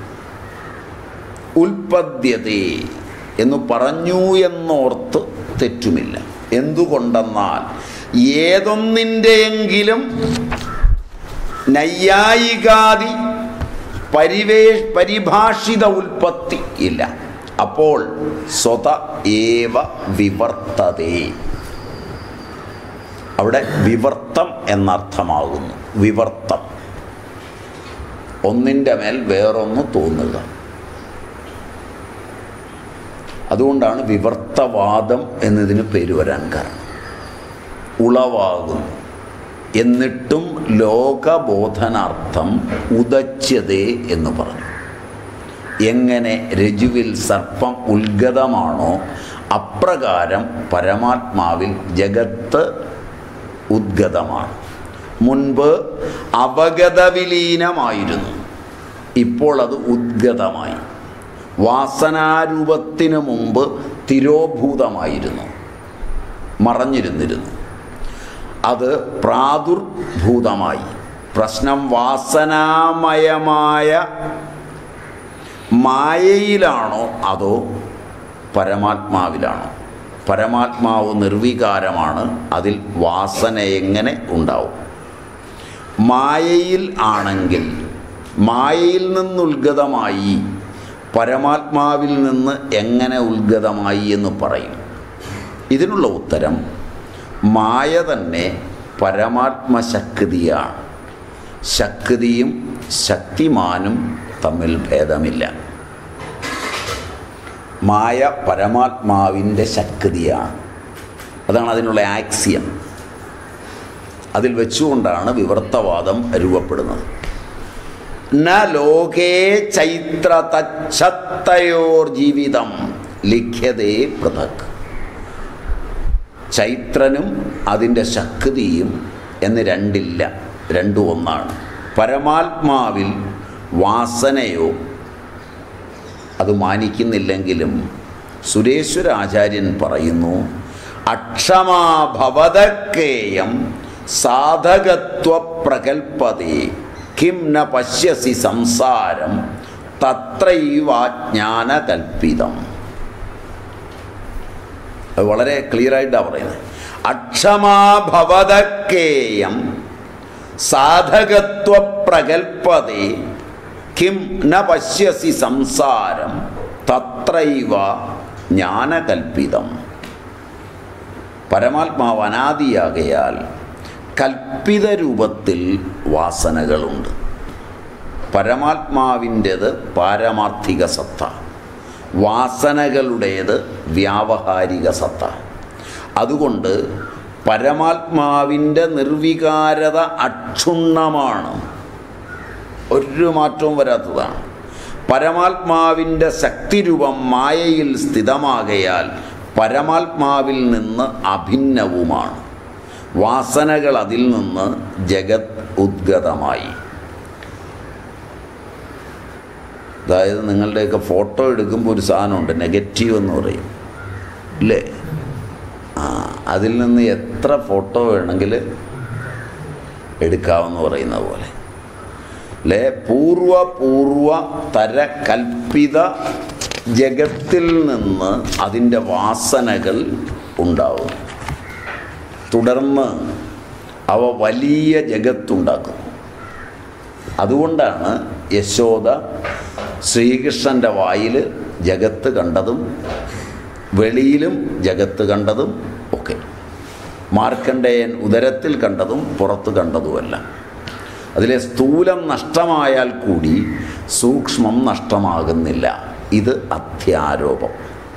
ഉൽപ്പദ്യതേ എന്ന് പറഞ്ഞു എന്നോർത്ത് തെറ്റുമില്ല എന്തുകൊണ്ടെന്നാൽ ഏതൊന്നിൻ്റെയെങ്കിലും നൈയായികാദി പരിവേ പരിഭാഷിത ഉൽപ്പത്തി ഇല്ല അപ്പോൾ സ്വത ഏവ വിവർത്തതേ അവിടെ വിവർത്തം എന്നർത്ഥമാകുന്നു വിവർത്തം ഒന്നിൻ്റെ മേൽ വേറൊന്ന് തോന്നുക അതുകൊണ്ടാണ് വിവർത്തവാദം എന്നതിന് പേര് വരാൻ കാരണം ഉളവാകുന്നു എന്നിട്ടും ലോകബോധനാർത്ഥം ഉദച്യതേ എന്ന് പറഞ്ഞു എങ്ങനെ രജുവിൽ സർപ്പം ഉദ്ഗതമാണോ അപ്രകാരം പരമാത്മാവിൽ ജഗത്ത് ഉദ്ഗതമാണ് മുൻപ് അപഗതവിലീനമായിരുന്നു ഇപ്പോൾ അത് ഉദ്ഗതമായി വാസനാരൂപത്തിന് മുമ്പ് തിരോഭൂതമായിരുന്നു മറഞ്ഞിരുന്നിരുന്നു അത് പ്രാദുർഭൂതമായി പ്രശ്നം വാസനാമയമായ മായയിലാണോ അതോ പരമാത്മാവിലാണോ പരമാത്മാവ് നിർവികാരമാണ് അതിൽ വാസന എങ്ങനെ ഉണ്ടാവും മായയിൽ ആണെങ്കിൽ മായയിൽ നിന്നുദ്ഗതമായി പരമാത്മാവിൽ നിന്ന് എങ്ങനെ ഉദ്ഗതമായി എന്ന് പറയും ഇതിനുള്ള ഉത്തരം മായ തന്നെ പരമാത്മശക്തിയാണ് ശക്തിയും ശക്തിമാനും തമ്മിൽ ഭേദമില്ല മായ പരമാത്മാവിൻ്റെ ശക്തിയാണ് അതാണ് അതിനുള്ള ആക്സിയം അതിൽ വെച്ചുകൊണ്ടാണ് വിവർത്തവാദം രൂപപ്പെടുന്നത് ന ലോകേ ചൈത്ര തച്ഛത്തയോർ ജീവിതം ലിഖ്യതേ പൃഥക് ചൈത്രനും അതിൻ്റെ ശക്തിയും എന്ന് രണ്ടില്ല രണ്ടും ഒന്നാണ് പരമാത്മാവിൽ വാസനയോ അത് മാനിക്കുന്നില്ലെങ്കിലും സുരേശ്വരാചാര്യൻ പറയുന്നു അക്ഷമാഭവതക്കേയം സാധകത്വ പ്രകൽപ്പതേ കിം ന പശ്യസി സംസാരം തത്രൈവാജ്ഞാനകൽപ്പിതം അത് വളരെ ക്ലിയറായിട്ടാണ് പറയുന്നത് അക്ഷമാഭവതക്കേയം സാധകത്വ പ്രകൽപ്പതേ കിം ന പശ്യസി സംസാരം തത്രൈവ ജ്ഞാനകൽപ്പിതം പരമാത്മാവ് അനാദിയാകയാൽ കൽപ്പിത രൂപത്തിൽ വാസനകളുണ്ട് പരമാത്മാവിൻ്റെത് പാരമാർത്ഥിക സത്ത വാസനകളുടേത് വ്യാവഹാരിക സത്ത അതുകൊണ്ട് പരമാത്മാവിൻ്റെ നിർവികാരത അക്ഷുണ്ണമാണ് ഒരു മാറ്റവും വരാത്തതാണ് പരമാത്മാവിൻ്റെ ശക്തിരൂപം മായയിൽ സ്ഥിതമാകയാൽ പരമാത്മാവിൽ നിന്ന് അഭിന്നവുമാണ് വാസനകൾ അതിൽ നിന്ന് ജഗത് ഉദ്ഗതമായി അതായത് നിങ്ങളുടെയൊക്കെ ഫോട്ടോ എടുക്കുമ്പോൾ ഒരു സാധനമുണ്ട് നെഗറ്റീവ് എന്ന് പറയും ഇല്ലേ ആ അതിൽ നിന്ന് എത്ര ഫോട്ടോ വേണമെങ്കിൽ എടുക്കാമെന്ന് പറയുന്ന പോലെ അല്ലേ പൂർവ പൂർവ തര കൽപ്പിത ജഗത്തിൽ നിന്ന് അതിൻ്റെ വാസനകൾ ഉണ്ടാവും തുടർന്ന് അവ വലിയ ജഗത്തുണ്ടാക്കുന്നു അതുകൊണ്ടാണ് യശോദ ശ്രീകൃഷ്ണൻ്റെ വായിൽ ജഗത്ത് കണ്ടതും വെളിയിലും ജഗത്ത് കണ്ടതും ഒക്കെ മാർക്കണ്ഡേയൻ ഉദരത്തിൽ കണ്ടതും പുറത്ത് കണ്ടതുമല്ല അതിലെ സ്ഥൂലം നഷ്ടമായാൽ കൂടി സൂക്ഷ്മം നഷ്ടമാകുന്നില്ല ഇത് അത്യാരോപം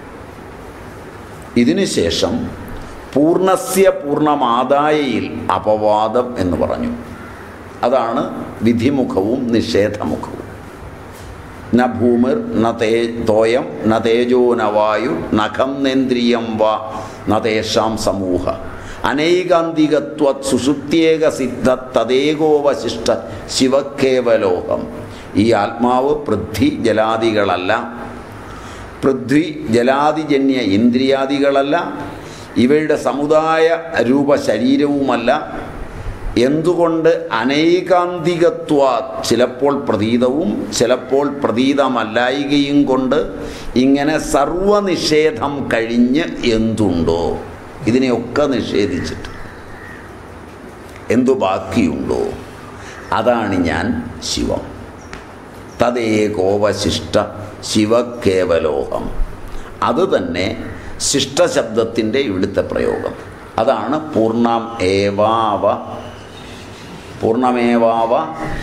ഇതിനുശേഷം പൂർണ്ണസ്യ പൂർണ്ണമാതായയിൽ അപവാദം എന്ന് പറഞ്ഞു അതാണ് വിധിമുഖവും നിഷേധമുഖവും ന ഭൂമിർ ന തേ തോയം ന തേജോ ന വായു നഖം നേന്ദ്രിയം വ ന തേഷാം സമൂഹ അനൈകാന്തികത്വ സുഷുപ്തിയേക സിദ്ധ തദേകോവശിഷ്ട ശിവക്കേവലോകം ഈ ആത്മാവ് പൃഥ്വി ജലാദികളല്ല പൃഥ്വി ജലാദിജന്യ ഇന്ദ്രിയാദികളല്ല ഇവയുടെ സമുദായ രൂപ ശരീരവുമല്ല എന്തുകൊണ്ട് അനൈകാന്തികത്വ ചിലപ്പോൾ പ്രതീതവും ചിലപ്പോൾ പ്രതീതമല്ലായികയും കൊണ്ട് ഇങ്ങനെ സർവനിഷേധം കഴിഞ്ഞ് എന്തുണ്ടോ ഇതിനെയൊക്കെ നിഷേധിച്ചിട്ട് എന്തു ബാക്കിയുണ്ടോ അതാണ് ഞാൻ ശിവം തദേകോവശിഷ്ട ശിവക്കേവലോഹം അത് തന്നെ ശിഷ്ടശബ്ദത്തിൻ്റെ ഇവിടുത്തെ പ്രയോഗം അതാണ് പൂർണ്ണം ഏവാവ പൂർണ്ണമേവാവ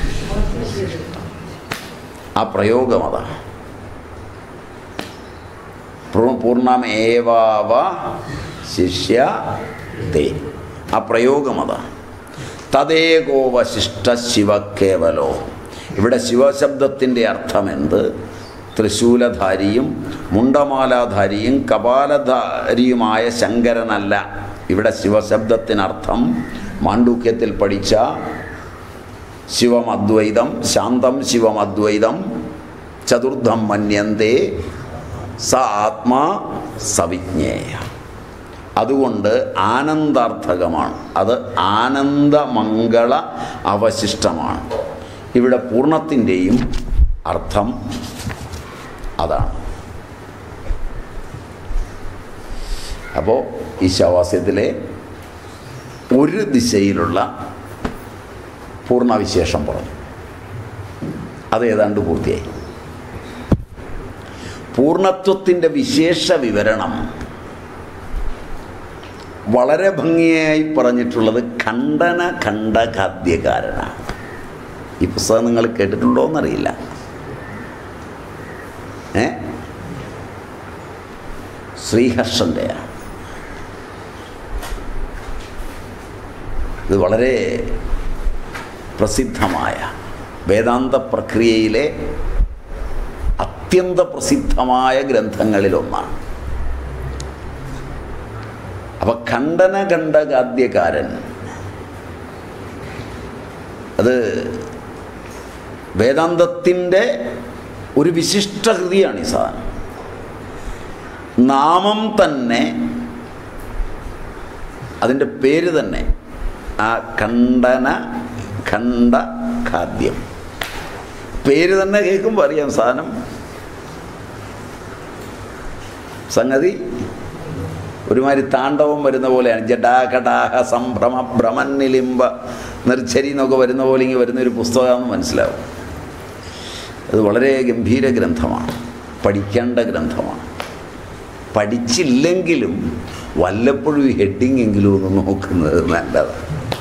ആ പ്രയോഗം അതാണ് പൂർണ്ണമേവാവ ശിഷ്യ തേ ആ പ്രയോഗം അതാണ് തദേകോവശിഷ്ട ശിവക്കേവലോ ഇവിടെ ശിവശബ്ദത്തിൻ്റെ അർത്ഥം എന്ത് തൃശൂലധാരിയും മുണ്ടമാലാധാരിയും കപാലധാരിയുമായ ശങ്കരനല്ല ഇവിടെ ശിവശബ്ദത്തിനർത്ഥം മാണ്ഡൂക്യത്തിൽ പഠിച്ച ശിവമദ്വൈതം ശാന്തം ശിവമദ്വൈതം ചതുർത്ഥം മന്യന്തേ സ ആത്മാ സവിജ്ഞേയ അതുകൊണ്ട് ആനന്ദാർത്ഥകമാണ് അത് ആനന്ദമംഗള അവശിഷ്ടമാണ് ഇവിടെ പൂർണ്ണത്തിൻ്റെയും അർത്ഥം അതാണ് അപ്പോൾ ഈ ശവാസ്യത്തിലെ ഒരു ദിശയിലുള്ള പൂർണ്ണവിശേഷം പറഞ്ഞു അത് ഏതാണ്ട് പൂർത്തിയായി പൂർണ്ണത്വത്തിൻ്റെ വിശേഷ വിവരണം വളരെ ഭംഗിയായി പറഞ്ഞിട്ടുള്ളത് ഖണ്ഡന ഖണ്ഡഖാദ്യകാരനാണ് ഈ പുസ്തകം നിങ്ങൾ കേട്ടിട്ടുണ്ടോ എന്നറിയില്ല ഏ ശ്രീഹർഷൻ്റെയാണ് ഇത് വളരെ പ്രസിദ്ധമായ വേദാന്ത പ്രക്രിയയിലെ അത്യന്ത പ്രസിദ്ധമായ ഗ്രന്ഥങ്ങളിലൊന്നാണ് അപ്പൊ ഖണ്ഡന ഖണ്ഡകാദ്യകാരൻ അത് വേദാന്തത്തിൻ്റെ ഒരു വിശിഷ്ട കൃതിയാണ് ഈ സാധനം നാമം തന്നെ അതിൻ്റെ പേര് തന്നെ ആ ഖണ്ഡന ഖണ്ഡ ഖാദ്യം പേര് തന്നെ കേൾക്കുമ്പോൾ അറിയാം സാധനം സംഗതി ഒരുമാതിരി താണ്ഡവം വരുന്ന പോലെയാണ് ജഡാകടാഹ സംഭ്രമ ഭ്രമന്നിലിംബ നിർച്ചരി എന്നൊക്കെ വരുന്ന പോലെ ഇങ്ങനെ വരുന്ന ഒരു പുസ്തകമാണെന്ന് മനസ്സിലാവും അത് വളരെ ഗംഭീര ഗ്രന്ഥമാണ് പഠിക്കേണ്ട ഗ്രന്ഥമാണ് പഠിച്ചില്ലെങ്കിലും വല്ലപ്പോഴും ഈ ഹെഡിങ് എങ്കിലും ഒന്ന് നോക്കുന്നത് നല്ലതാണ്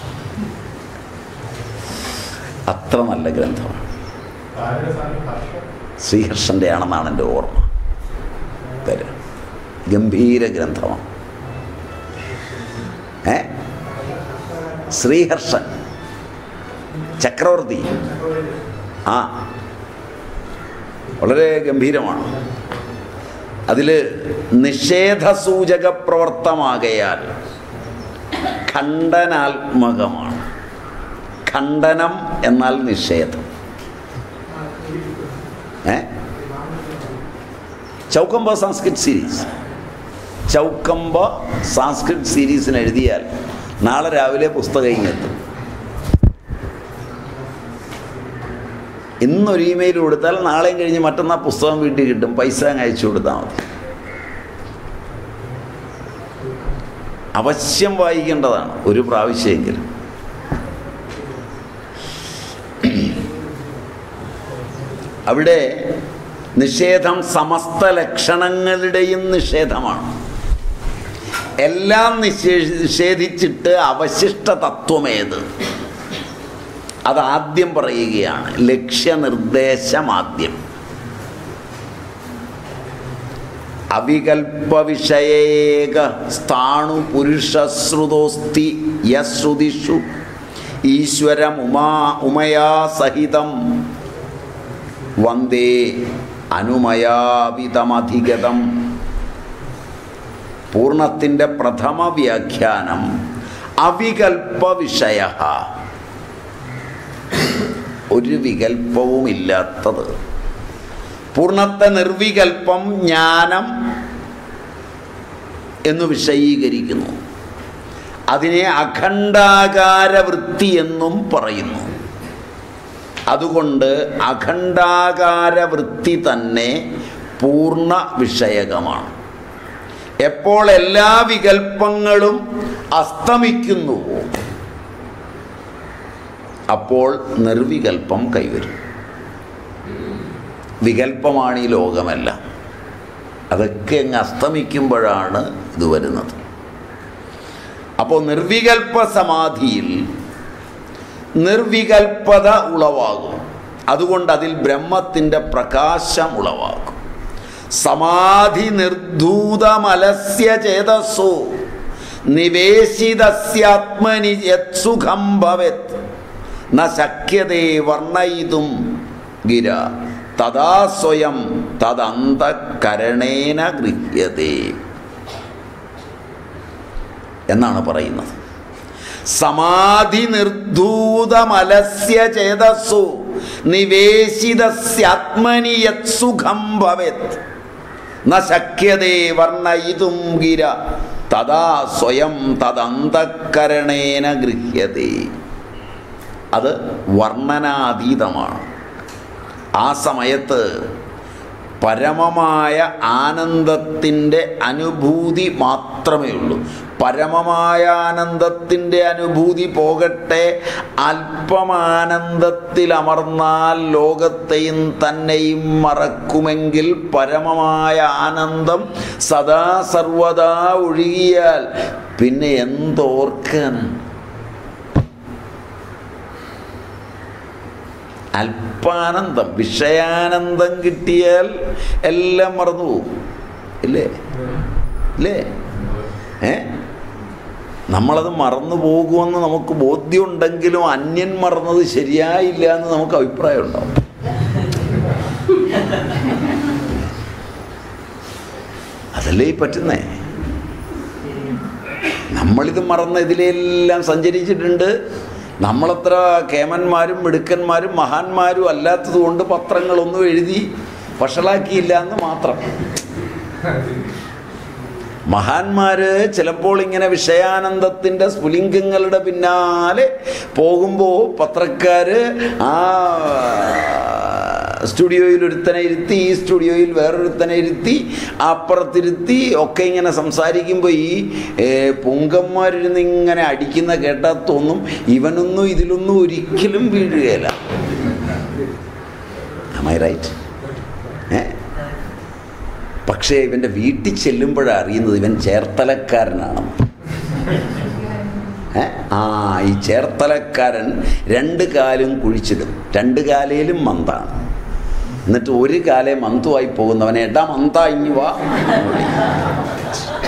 അത്ര നല്ല ഗ്രന്ഥമാണ് ശ്രീഹർഷൻ്റെ ആണെന്നാണ് എൻ്റെ ഓർമ്മ പേര് ഗംഭീര ഗ്രന്ഥമാണ് ഏ ശ്രീഹർഷൻ ചക്രവർത്തി ആ വളരെ ഗംഭീരമാണ് അതിൽ നിഷേധസൂചക പ്രവർത്തമാകയാൽ ഖണ്ഡനാത്മകമാണ് ഖണ്ഡനം എന്നാൽ നിഷേധം ഏ ചൗക്കമ്പ സംസ്കൃത് സീരീസ് ചൗക്കമ്പ സംസ്കൃത് സീരീസിന് എഴുതിയാൽ നാളെ രാവിലെ പുസ്തകം ഇങ്ങെത്തും ഇന്നൊരു ഇമെയിൽ കൊടുത്താൽ നാളെയും കഴിഞ്ഞ് മറ്റന്നാൾ പുസ്തകം വീട്ടിൽ കിട്ടും പൈസ അങ്ങ് അയച്ചു കൊടുത്താൽ മതി അവശ്യം വായിക്കേണ്ടതാണ് ഒരു പ്രാവശ്യമെങ്കിലും അവിടെ നിഷേധം സമസ്ത ലക്ഷണങ്ങളുടെയും നിഷേധമാണ് എല്ലാം നിഷേ നിഷേധിച്ചിട്ട് അവശിഷ്ട തത്വമേത് അതാദ്യം പറയുകയാണ് ലക്ഷ്യനിർദ്ദേശമാദ്യം അവികൽപ്പവിഷയേക സ്ഥാണു പുരുഷശ്രുതോസ്തി യശ്രുതിഷു ഈശ്വരമുമാ ഉമയാ സഹിതം വന്ദേ അനുമയാവിതമധിഗതം പൂർണ്ണത്തിൻ്റെ പ്രഥമ വ്യാഖ്യാനം അവികൽപ്പ വിഷയ ഒരു വികൽപ്പവുമില്ലാത്തത് പൂർണ്ണത്തെ നിർവികൽപ്പം ജ്ഞാനം എന്ന് വിഷയീകരിക്കുന്നു അതിനെ അഖണ്ഡാകാര വൃത്തി എന്നും പറയുന്നു അതുകൊണ്ട് അഖണ്ഡാകാര വൃത്തി തന്നെ പൂർണ്ണ വിഷയകമാണ് എപ്പോൾ എല്ലാ വികൽപ്പങ്ങളും അസ്തമിക്കുന്നുവോ അപ്പോൾ നിർവികൽപ്പം കൈവരും വികൽപ്പമാണ് ഈ ലോകമെല്ലാം അതൊക്കെ അങ്ങ് അസ്തമിക്കുമ്പോഴാണ് ഇത് വരുന്നത് അപ്പോൾ നിർവികൽപ്പ സമാധിയിൽ നിർവികൽപ്പത ഉളവാകും അതുകൊണ്ട് അതിൽ ബ്രഹ്മത്തിൻ്റെ പ്രകാശം ഉളവാകും സമാധി നിർധൂതമലസ്യ ചേതസ്സു നിവേശിതസ്യാത്മനി യത്സുഖം ഭവത് ന ശക്യതേ വർണ്ണയിതും ഗിര തഥാ സ്വയം തദന്തകരണേന ഗൃഹ്യതേ എന്നാണ് പറയുന്നത് സമാധി നിർധൂതമലസ്യ ചേതസ്സു നിവേശിതസ്യാത്മനി യത്സുഖം ഭവത് ന ശക്യതേ വർണ്ണയിതും ഗിര തഥാ സ്വയം തദന്തകരണേന ഗൃഹ്യതേ അത് വർണ്ണനാതീതമാണ് ആ സമയത്ത് പരമമായ ആനന്ദത്തിൻ്റെ അനുഭൂതി മാത്രമേ ഉള്ളൂ പരമമായ ആനന്ദത്തിൻ്റെ അനുഭൂതി പോകട്ടെ അല്പമാനന്ദത്തിൽ അമർന്നാൽ ലോകത്തെയും തന്നെയും മറക്കുമെങ്കിൽ പരമമായ ആനന്ദം സദാ സർവദാ ഒഴുകിയാൽ പിന്നെ എന്തോർക്കാനാണ് അല്പാനന്ദം വിഷയാനന്ദം കിട്ടിയാൽ എല്ലാം മറന്നു പോകും ഇല്ലേ ഇല്ലേ ഏ നമ്മളത് മറന്നു പോകുമെന്ന് നമുക്ക് ബോധ്യമുണ്ടെങ്കിലും അന്യൻ മറന്നത് ശരിയായില്ല എന്ന് നമുക്ക് അഭിപ്രായം ഉണ്ടാവും അതല്ലേ ഈ പറ്റുന്നേ നമ്മളിത് മറന്ന് ഇതിലെല്ലാം സഞ്ചരിച്ചിട്ടുണ്ട് നമ്മളത്ര കേമന്മാരും മിടുക്കന്മാരും മഹാന്മാരും അല്ലാത്തത് കൊണ്ട് പത്രങ്ങളൊന്നും എഴുതി വഷളാക്കിയില്ല എന്ന് മാത്രം മഹാന്മാര് ചിലപ്പോൾ ഇങ്ങനെ വിഷയാനന്ദത്തിൻ്റെ സ്ഫുലിംഗങ്ങളുടെ പിന്നാലെ പോകുമ്പോൾ പത്രക്കാര് ആ സ്റ്റുഡിയോയിൽ ഒരുത്തനെ ഇരുത്തി ഈ സ്റ്റുഡിയോയിൽ വേറൊരുത്തനെ ഇരുത്തി അപ്പുറത്തിരുത്തി ഒക്കെ ഇങ്ങനെ സംസാരിക്കുമ്പോൾ ഈ ഏ, പുങ്കന്മാരിരുന്ന് ഇങ്ങനെ അടിക്കുന്ന കേട്ടാൽ തോന്നും ഇവനൊന്നും ഇതിലൊന്നും ഒരിക്കലും വീഴുകയില്ല ഐ റൈറ്റ് ഏ പക്ഷേ ഇവൻ്റെ വീട്ടിൽ ചെല്ലുമ്പോഴാണ് അറിയുന്നത് ഇവൻ ചേർത്തലക്കാരനാണെന്ന് ഏ? ആ ഈ ചേർത്തലക്കാരൻ രണ്ട് കാലും കുഴിച്ചിടും രണ്ട് കാലയിലും മന്താണ് എന്നിട്ട് ഒരു കാലേ മന്തുവായി പോകുന്നവനെ എടാ മന്ത ഇങ്ങി വാ എന്ന് വിളിക്കും.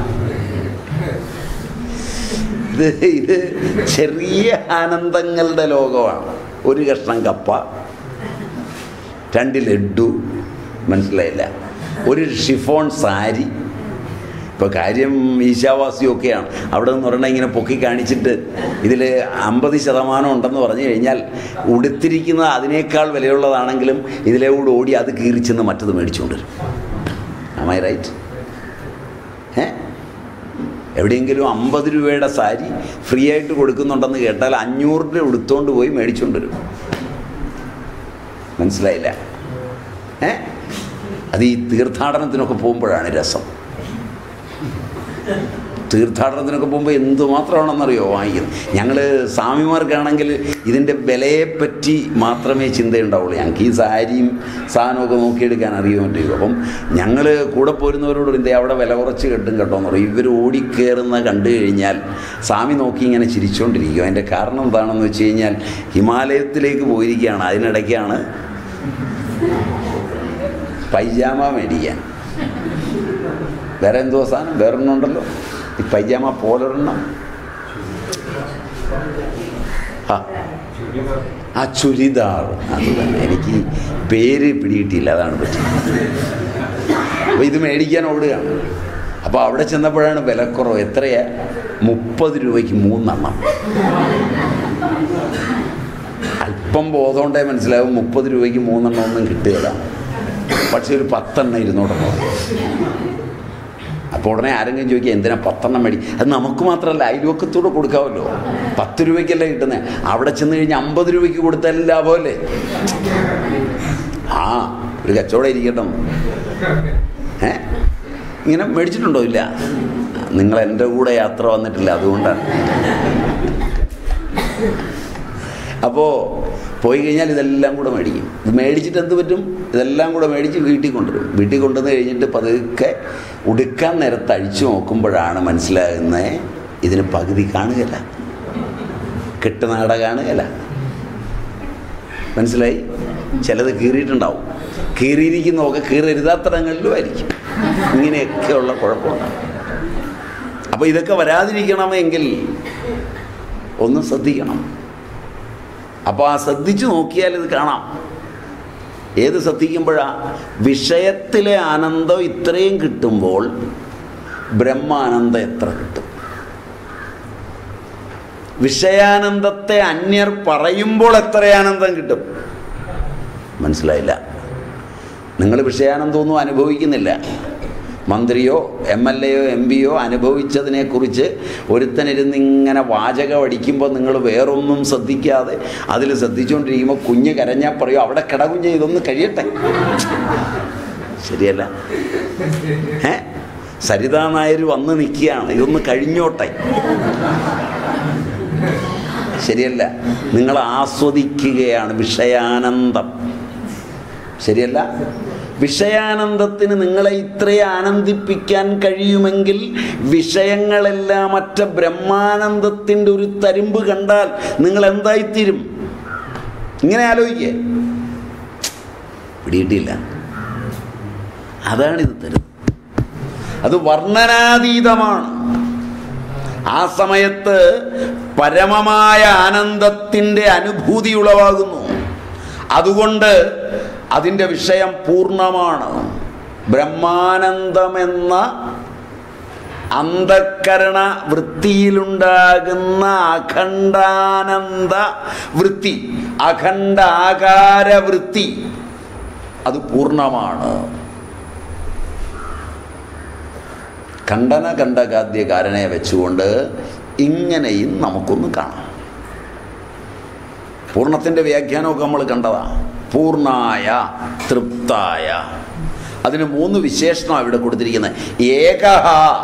ഇത് ഇത് ചെറിയ ആനന്ദങ്ങളുടെ ലോകമാണ് ഒരു കഷ്ണം കപ്പ രണ്ട് ലഡു മനസ്സിലായില്ല ഒരു ഷിഫോൺ സാരി ഇപ്പോൾ കാര്യം ഈശാവാസിയൊക്കെയാണ് അവിടെ നിന്ന് പറഞ്ഞാൽ ഇങ്ങനെ പൊക്കി കാണിച്ചിട്ട് ഇതിൽ അമ്പത് ശതമാനം ഉണ്ടെന്ന് പറഞ്ഞു കഴിഞ്ഞാൽ ഉടുത്തിരിക്കുന്ന അതിനേക്കാൾ വിലയുള്ളതാണെങ്കിലും ഇതിലെ കൂടെ ഓടി അത് കീറിച്ചെന്ന് മറ്റത് മേടിച്ചുകൊണ്ട് വരും ആമൈ റൈറ്റ് ഏ എവിടെയെങ്കിലും അമ്പത് രൂപയുടെ സാരി ഫ്രീ ആയിട്ട് കൊടുക്കുന്നുണ്ടെന്ന് കേട്ടാൽ അഞ്ഞൂറ് രൂപ ഉടുത്തോണ്ട് പോയി മേടിച്ചുകൊണ്ട് വരും മനസ്സിലായില്ല ഏ അത് ഈ തീർത്ഥാടനത്തിനൊക്കെ പോകുമ്പോഴാണ് രസം തീർത്ഥാടനത്തിനൊക്കെ പോകുമ്പോൾ എന്തുമാത്രമാണെന്നറിയോ വാങ്ങിക്കുന്നത് ഞങ്ങൾ സ്വാമിമാർക്കാണെങ്കിൽ ഇതിൻ്റെ വിലയെപ്പറ്റി മാത്രമേ ചിന്തയുണ്ടാവുള്ളൂ ഞങ്ങൾക്ക് ഈ സാരിയും സാധനമൊക്കെ നോക്കിയെടുക്കാൻ അറിയാൻ പറ്റും അപ്പം ഞങ്ങൾ കൂടെ പോരുന്നവരോട് ഇതേ അവിടെ വില കുറച്ച് കിട്ടും കേട്ടോ എന്ന് പറയും ഇവർ ഓടിക്കയറുന്ന കണ്ടു കഴിഞ്ഞാൽ സ്വാമി നോക്കി ഇങ്ങനെ ചിരിച്ചുകൊണ്ടിരിക്കും അതിൻ്റെ കാരണം എന്താണെന്ന് വെച്ച് കഴിഞ്ഞാൽ ഹിമാലയത്തിലേക്ക് പോയിരിക്കുകയാണ് അതിനിടയ്ക്കാണ് പൈജാമ മേടിക്കാൻ വേറെ എന്തോ സാധനം വേറൊരെണ്ണം ഉണ്ടല്ലോ ഈ പൈജാമ പോലൊരെണ്ണം ആ ആ ചുരിദാർ അത് തന്നെ എനിക്ക് പേര് പിടികിട്ടിയില്ല അതാണ് പറ്റുന്നത് അപ്പോൾ ഇത് മേടിക്കാൻ ഓടുകയാണ് അപ്പോൾ അവിടെ ചെന്നപ്പോഴാണ് വിലക്കുറവ് എത്രയാ മുപ്പത് രൂപയ്ക്ക് മൂന്നെണ്ണം അല്പം ബോധമുണ്ടേ മനസ്സിലാവും മുപ്പത് രൂപയ്ക്ക് മൂന്നെണ്ണം ഒന്നും കിട്ടുകയില്ല പക്ഷെ ഒരു പത്തെണ്ണം ഇരുന്നോടണം അപ്പോൾ ഉടനെ ആരെങ്കിലും ചോദിക്കുക എന്തിനാ പത്തെണ്ണം മേടി അത് നമുക്ക് മാത്രമല്ല അയൽവക്കത്തൂടെ കൊടുക്കാമല്ലോ പത്ത് രൂപയ്ക്കല്ലേ കിട്ടുന്നത് അവിടെ ചെന്ന് കഴിഞ്ഞാൽ അമ്പത് രൂപയ്ക്ക് കൊടുത്താലും ലാഭമല്ലേ ആ ഒരു കച്ചവടം ഇരിക്കട്ടെ ഏ ഇങ്ങനെ മേടിച്ചിട്ടുണ്ടോ ഇല്ല നിങ്ങൾ എൻ്റെ കൂടെ യാത്ര വന്നിട്ടില്ല അതുകൊണ്ടാണ് അപ്പോൾ പോയി കഴിഞ്ഞാൽ ഇതെല്ലാം കൂടെ മേടിക്കും ഇത് മേടിച്ചിട്ട് എന്ത് പറ്റും ഇതെല്ലാം കൂടെ മേടിച്ച് വീട്ടിൽ കൊണ്ടുവരും വീട്ടിൽ കൊണ്ടുവന്ന് കഴിഞ്ഞിട്ട് പതുക്കെ ഉടുക്കാൻ നേരത്ത് അഴിച്ചു നോക്കുമ്പോഴാണ് മനസ്സിലാകുന്നത് ഇതിന് പകുതി കാണുകയില്ല കെട്ടുനാട കാണുകയില്ല മനസ്സിലായി ചിലത് കീറിയിട്ടുണ്ടാവും കീറിയിരിക്കുന്നതൊക്കെ കീറരുതാത്തടങ്ങളിലും ആയിരിക്കും ഇങ്ങനെയൊക്കെയുള്ള കുഴപ്പമുണ്ടാവും അപ്പോൾ ഇതൊക്കെ വരാതിരിക്കണമെങ്കിൽ ഒന്ന് ശ്രദ്ധിക്കണം അപ്പോൾ ആ ശ്രദ്ധിച്ചു നോക്കിയാൽ ഇത് കാണാം ഏത് ശ്രദ്ധിക്കുമ്പോഴാ വിഷയത്തിലെ ആനന്ദം ഇത്രയും കിട്ടുമ്പോൾ ബ്രഹ്മാനന്ദം എത്ര കിട്ടും വിഷയാനന്ദത്തെ അന്യർ പറയുമ്പോൾ എത്ര ആനന്ദം കിട്ടും മനസ്സിലായില്ല നിങ്ങൾ വിഷയാനന്ദമൊന്നും അനുഭവിക്കുന്നില്ല മന്ത്രിയോ എം എൽ എയോ എം പിയോ അനുഭവിച്ചതിനെക്കുറിച്ച് ഒരുത്തനിരുന്ന് ഇങ്ങനെ വാചകം അടിക്കുമ്പോൾ നിങ്ങൾ വേറൊന്നും ശ്രദ്ധിക്കാതെ അതിൽ ശ്രദ്ധിച്ചുകൊണ്ടിരിക്കുമ്പോൾ കുഞ്ഞ് കരഞ്ഞാൽ പറയും അവിടെ കിടകുഞ്ഞ് ഇതൊന്ന് കഴിയട്ടെ ശരിയല്ല ഏ സരിതാ നായർ വന്ന് നിൽക്കുകയാണ് ഇതൊന്ന് കഴിഞ്ഞോട്ടെ ശരിയല്ല നിങ്ങൾ ആസ്വദിക്കുകയാണ് വിഷയാനന്ദം ശരിയല്ല വിഷയാനന്ദത്തിന് നിങ്ങളെ ഇത്രയും ആനന്ദിപ്പിക്കാൻ കഴിയുമെങ്കിൽ വിഷയങ്ങളെല്ലാം മറ്റ ബ്രഹ്മാനന്ദത്തിൻ്റെ ഒരു തരിമ്പ് കണ്ടാൽ നിങ്ങൾ എന്തായിത്തീരും ഇങ്ങനെ ആലോചിക്കേ പിടിയിട്ടില്ല അതാണ് ഇത് തരുന്നത് അത് വർണ്ണനാതീതമാണ് ആ സമയത്ത് പരമമായ ആനന്ദത്തിൻ്റെ അനുഭൂതി ഉളവാകുന്നു അതുകൊണ്ട് അതിൻ്റെ വിഷയം പൂർണ്ണമാണ് ബ്രഹ്മാനന്ദമെന്ന അന്ധക്കരണ വൃത്തിയിലുണ്ടാകുന്ന അഖണ്ഡാനന്ദ വൃത്തി അഖണ്ഡാകാര വൃത്തി അത് പൂർണ്ണമാണ് ഖണ്ഡന ഖണ്ഡകാദ്യകാരനെ വെച്ചുകൊണ്ട് ഇങ്ങനെയും നമുക്കൊന്ന് കാണാം പൂർണ്ണത്തിൻ്റെ വ്യാഖ്യാനമൊക്കെ നമ്മൾ കണ്ടതാണ് പൂർണ്ണായ തൃപ്തായ അതിന് മൂന്ന് വിശേഷണമാണ് ഇവിടെ കൊടുത്തിരിക്കുന്നത് ഏകഹ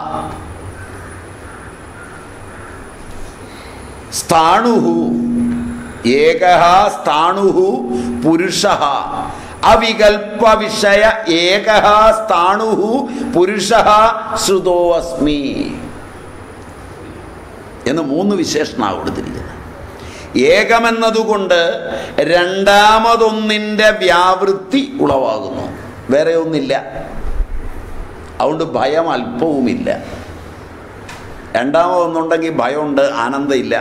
സ്ഥാണുഹു ഏകഹ സ്ഥാണുഹു പുരുഷ അവികൽപ്പ വിഷയ ഏകഹ സ്ഥാണുഹു പുരുഷ ശ്രുതോ അസ്മി എന്ന് മൂന്ന് വിശേഷണമാണ് കൊടുത്തിരിക്കുന്നത് ഏകമെന്നതുകൊണ്ട് രണ്ടാമതൊന്നിൻ്റെ വ്യാവൃത്തി ഉളവാകുന്നു വേറെ ഒന്നില്ല അതുകൊണ്ട് ഭയം അല്പവുമില്ല രണ്ടാമതൊന്നുണ്ടെങ്കിൽ ഭയമുണ്ട് ആനന്ദമില്ല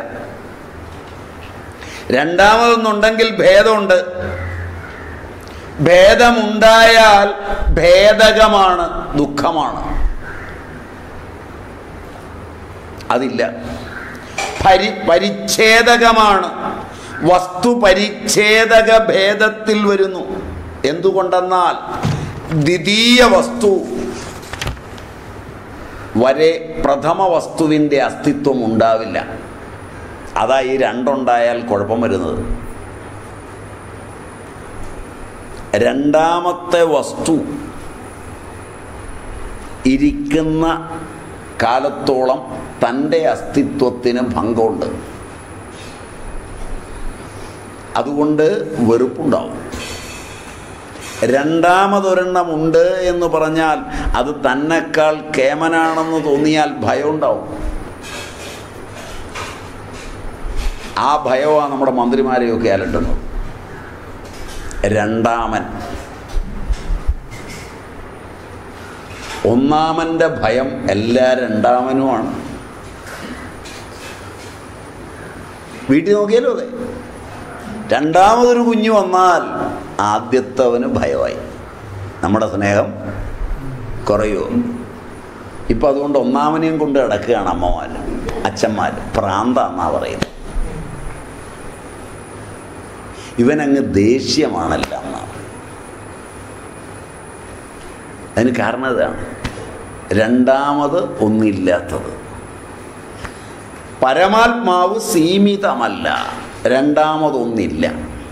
രണ്ടാമതൊന്നുണ്ടെങ്കിൽ ഭേദമുണ്ട് ഭേദമുണ്ടായാൽ ഭേദകമാണ് ദുഃഖമാണ് അതില്ല പരി പരിച്ഛേദകമാണ് വസ്തു പരിച്ഛേദക ഭേദത്തിൽ വരുന്നു എന്തുകൊണ്ടെന്നാൽ ദ്വിതീയ വസ്തു വരെ പ്രഥമ വസ്തുവിൻ്റെ അസ്തിത്വം ഉണ്ടാവില്ല അതാ ഈ രണ്ടുണ്ടായാൽ കുഴപ്പം വരുന്നത് രണ്ടാമത്തെ വസ്തു ഇരിക്കുന്ന കാലത്തോളം തൻ്റെ അസ്തിത്വത്തിന് ഭംഗമുണ്ട് അതുകൊണ്ട് വെറുപ്പുണ്ടാവും രണ്ടാമതൊരെണ്ണമുണ്ട് എന്ന് പറഞ്ഞാൽ അത് തന്നെക്കാൾ കേമനാണെന്ന് തോന്നിയാൽ ഭയം ഉണ്ടാവും ആ ഭയമാണ് നമ്മുടെ മന്ത്രിമാരെയൊക്കെ അലട്ടുന്നത് രണ്ടാമൻ ഒന്നാമൻ്റെ ഭയം എല്ലാ രണ്ടാമനുമാണ് വീട്ടിൽ നോക്കിയാലോ അതെ രണ്ടാമതൊരു കുഞ്ഞു വന്നാൽ ആദ്യത്തവന് ഭയമായി നമ്മുടെ സ്നേഹം കുറയുമോ ഇപ്പം അതുകൊണ്ട് ഒന്നാമനെയും കൊണ്ട് കിടക്കുകയാണ് അമ്മമാർ അച്ഛന്മാർ പ്രാന്ത എന്നാ പറയുന്നത് ഇവനങ്ങ് ദേഷ്യമാണല്ല എന്നാണ് അതിന് കാരണം ഇതാണ് രണ്ടാമത് ഒന്നില്ലാത്തത് പരമാത്മാവ് സീമിതമല്ല രണ്ടാമതൊന്നില്ല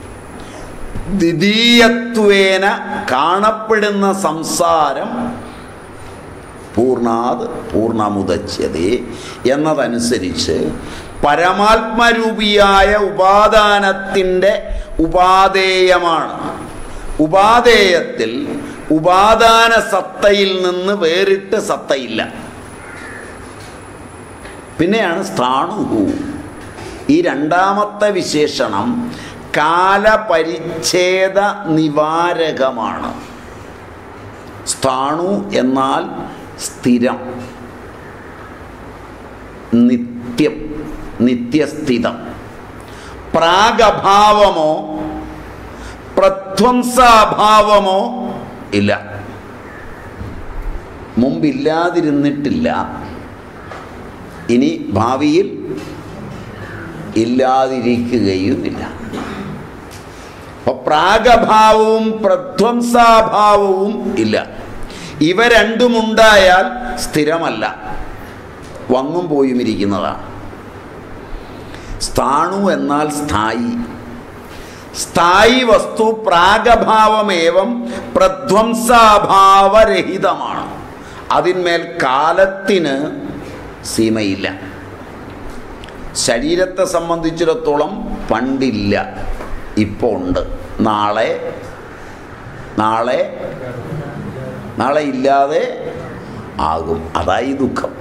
ദ്വിതീയത്വേന കാണപ്പെടുന്ന സംസാരം പൂർണ്ണാത് പൂർണ്ണമുദച്യതേ എന്നതനുസരിച്ച് പരമാത്മരൂപിയായ ഉപാദാനത്തിൻ്റെ ഉപാദേയമാണ് ഉപാദേയത്തിൽ ഉപാദാന സത്തയിൽ നിന്ന് വേറിട്ട് സത്തയില്ല പിന്നെയാണ് സ്ഥാണുഹു ഈ രണ്ടാമത്തെ വിശേഷണം കാലപരിച്ഛേദ നിവാരകമാണ് സ്ഥാണു എന്നാൽ സ്ഥിരം നിത്യം നിത്യസ്ഥിതം പ്രാഗഭാവമോ പ്രധ്വംസാഭാവമോ ഇല്ല മുമ്പില്ലാതിരുന്നിട്ടില്ല ഇനി ഭാവിയിൽ ഇല്ലാതിരിക്കുകയുമില്ല അപ്പൊ പ്രാഗഭാവവും പ്രധ്വംസാഭാവവും ഇല്ല ഇവ രണ്ടുമുണ്ടായാൽ സ്ഥിരമല്ല വന്നും പോയും ഇരിക്കുന്നതാണ് സ്ഥാണു എന്നാൽ സ്ഥായി സ്ഥായി വസ്തു പ്രാഗഭാവമേവം പ്രധ്വംസാഭാവരഹിതമാണ് അതിന്മേൽ കാലത്തിന് സീമയില്ല ശരീരത്തെ സംബന്ധിച്ചിടത്തോളം പണ്ടില്ല ഇപ്പോൾ ഉണ്ട് നാളെ നാളെ നാളെ ഇല്ലാതെ ആകും അതായി ദുഃഖം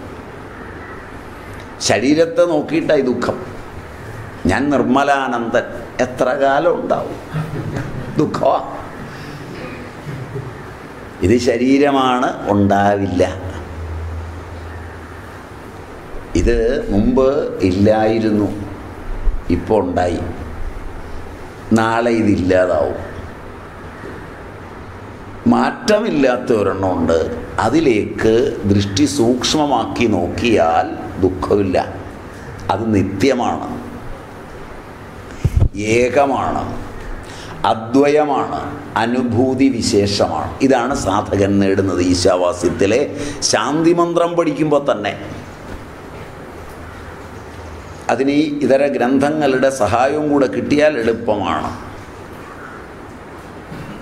ശരീരത്തെ നോക്കിയിട്ടായി ദുഃഖം ഞാൻ നിർമ്മലാനന്ദൻ എത്ര കാലം ഉണ്ടാവും ദുഃഖമാ ഇത് ശരീരമാണ് ഉണ്ടാവില്ല ഇത് മുമ്പ് ഇല്ലായിരുന്നു ഇപ്പോൾ ഉണ്ടായി നാളെ ഇതില്ലാതാവും മാറ്റമില്ലാത്ത ഒരെണ്ണമുണ്ട് അതിലേക്ക് ദൃഷ്ടി സൂക്ഷ്മമാക്കി നോക്കിയാൽ ദുഃഖമില്ല അത് നിത്യമാണ് ഏകമാണ് അദ്വയമാണ് അനുഭൂതി വിശേഷമാണ് ഇതാണ് സാധകൻ നേടുന്നത് ഈശാവാസ്യത്തിലെ ശാന്തിമന്ത്രം പഠിക്കുമ്പോൾ തന്നെ അതിന് ഈ ഇതര ഗ്രന്ഥങ്ങളുടെ സഹായവും കൂടെ കിട്ടിയാൽ എളുപ്പമാണ്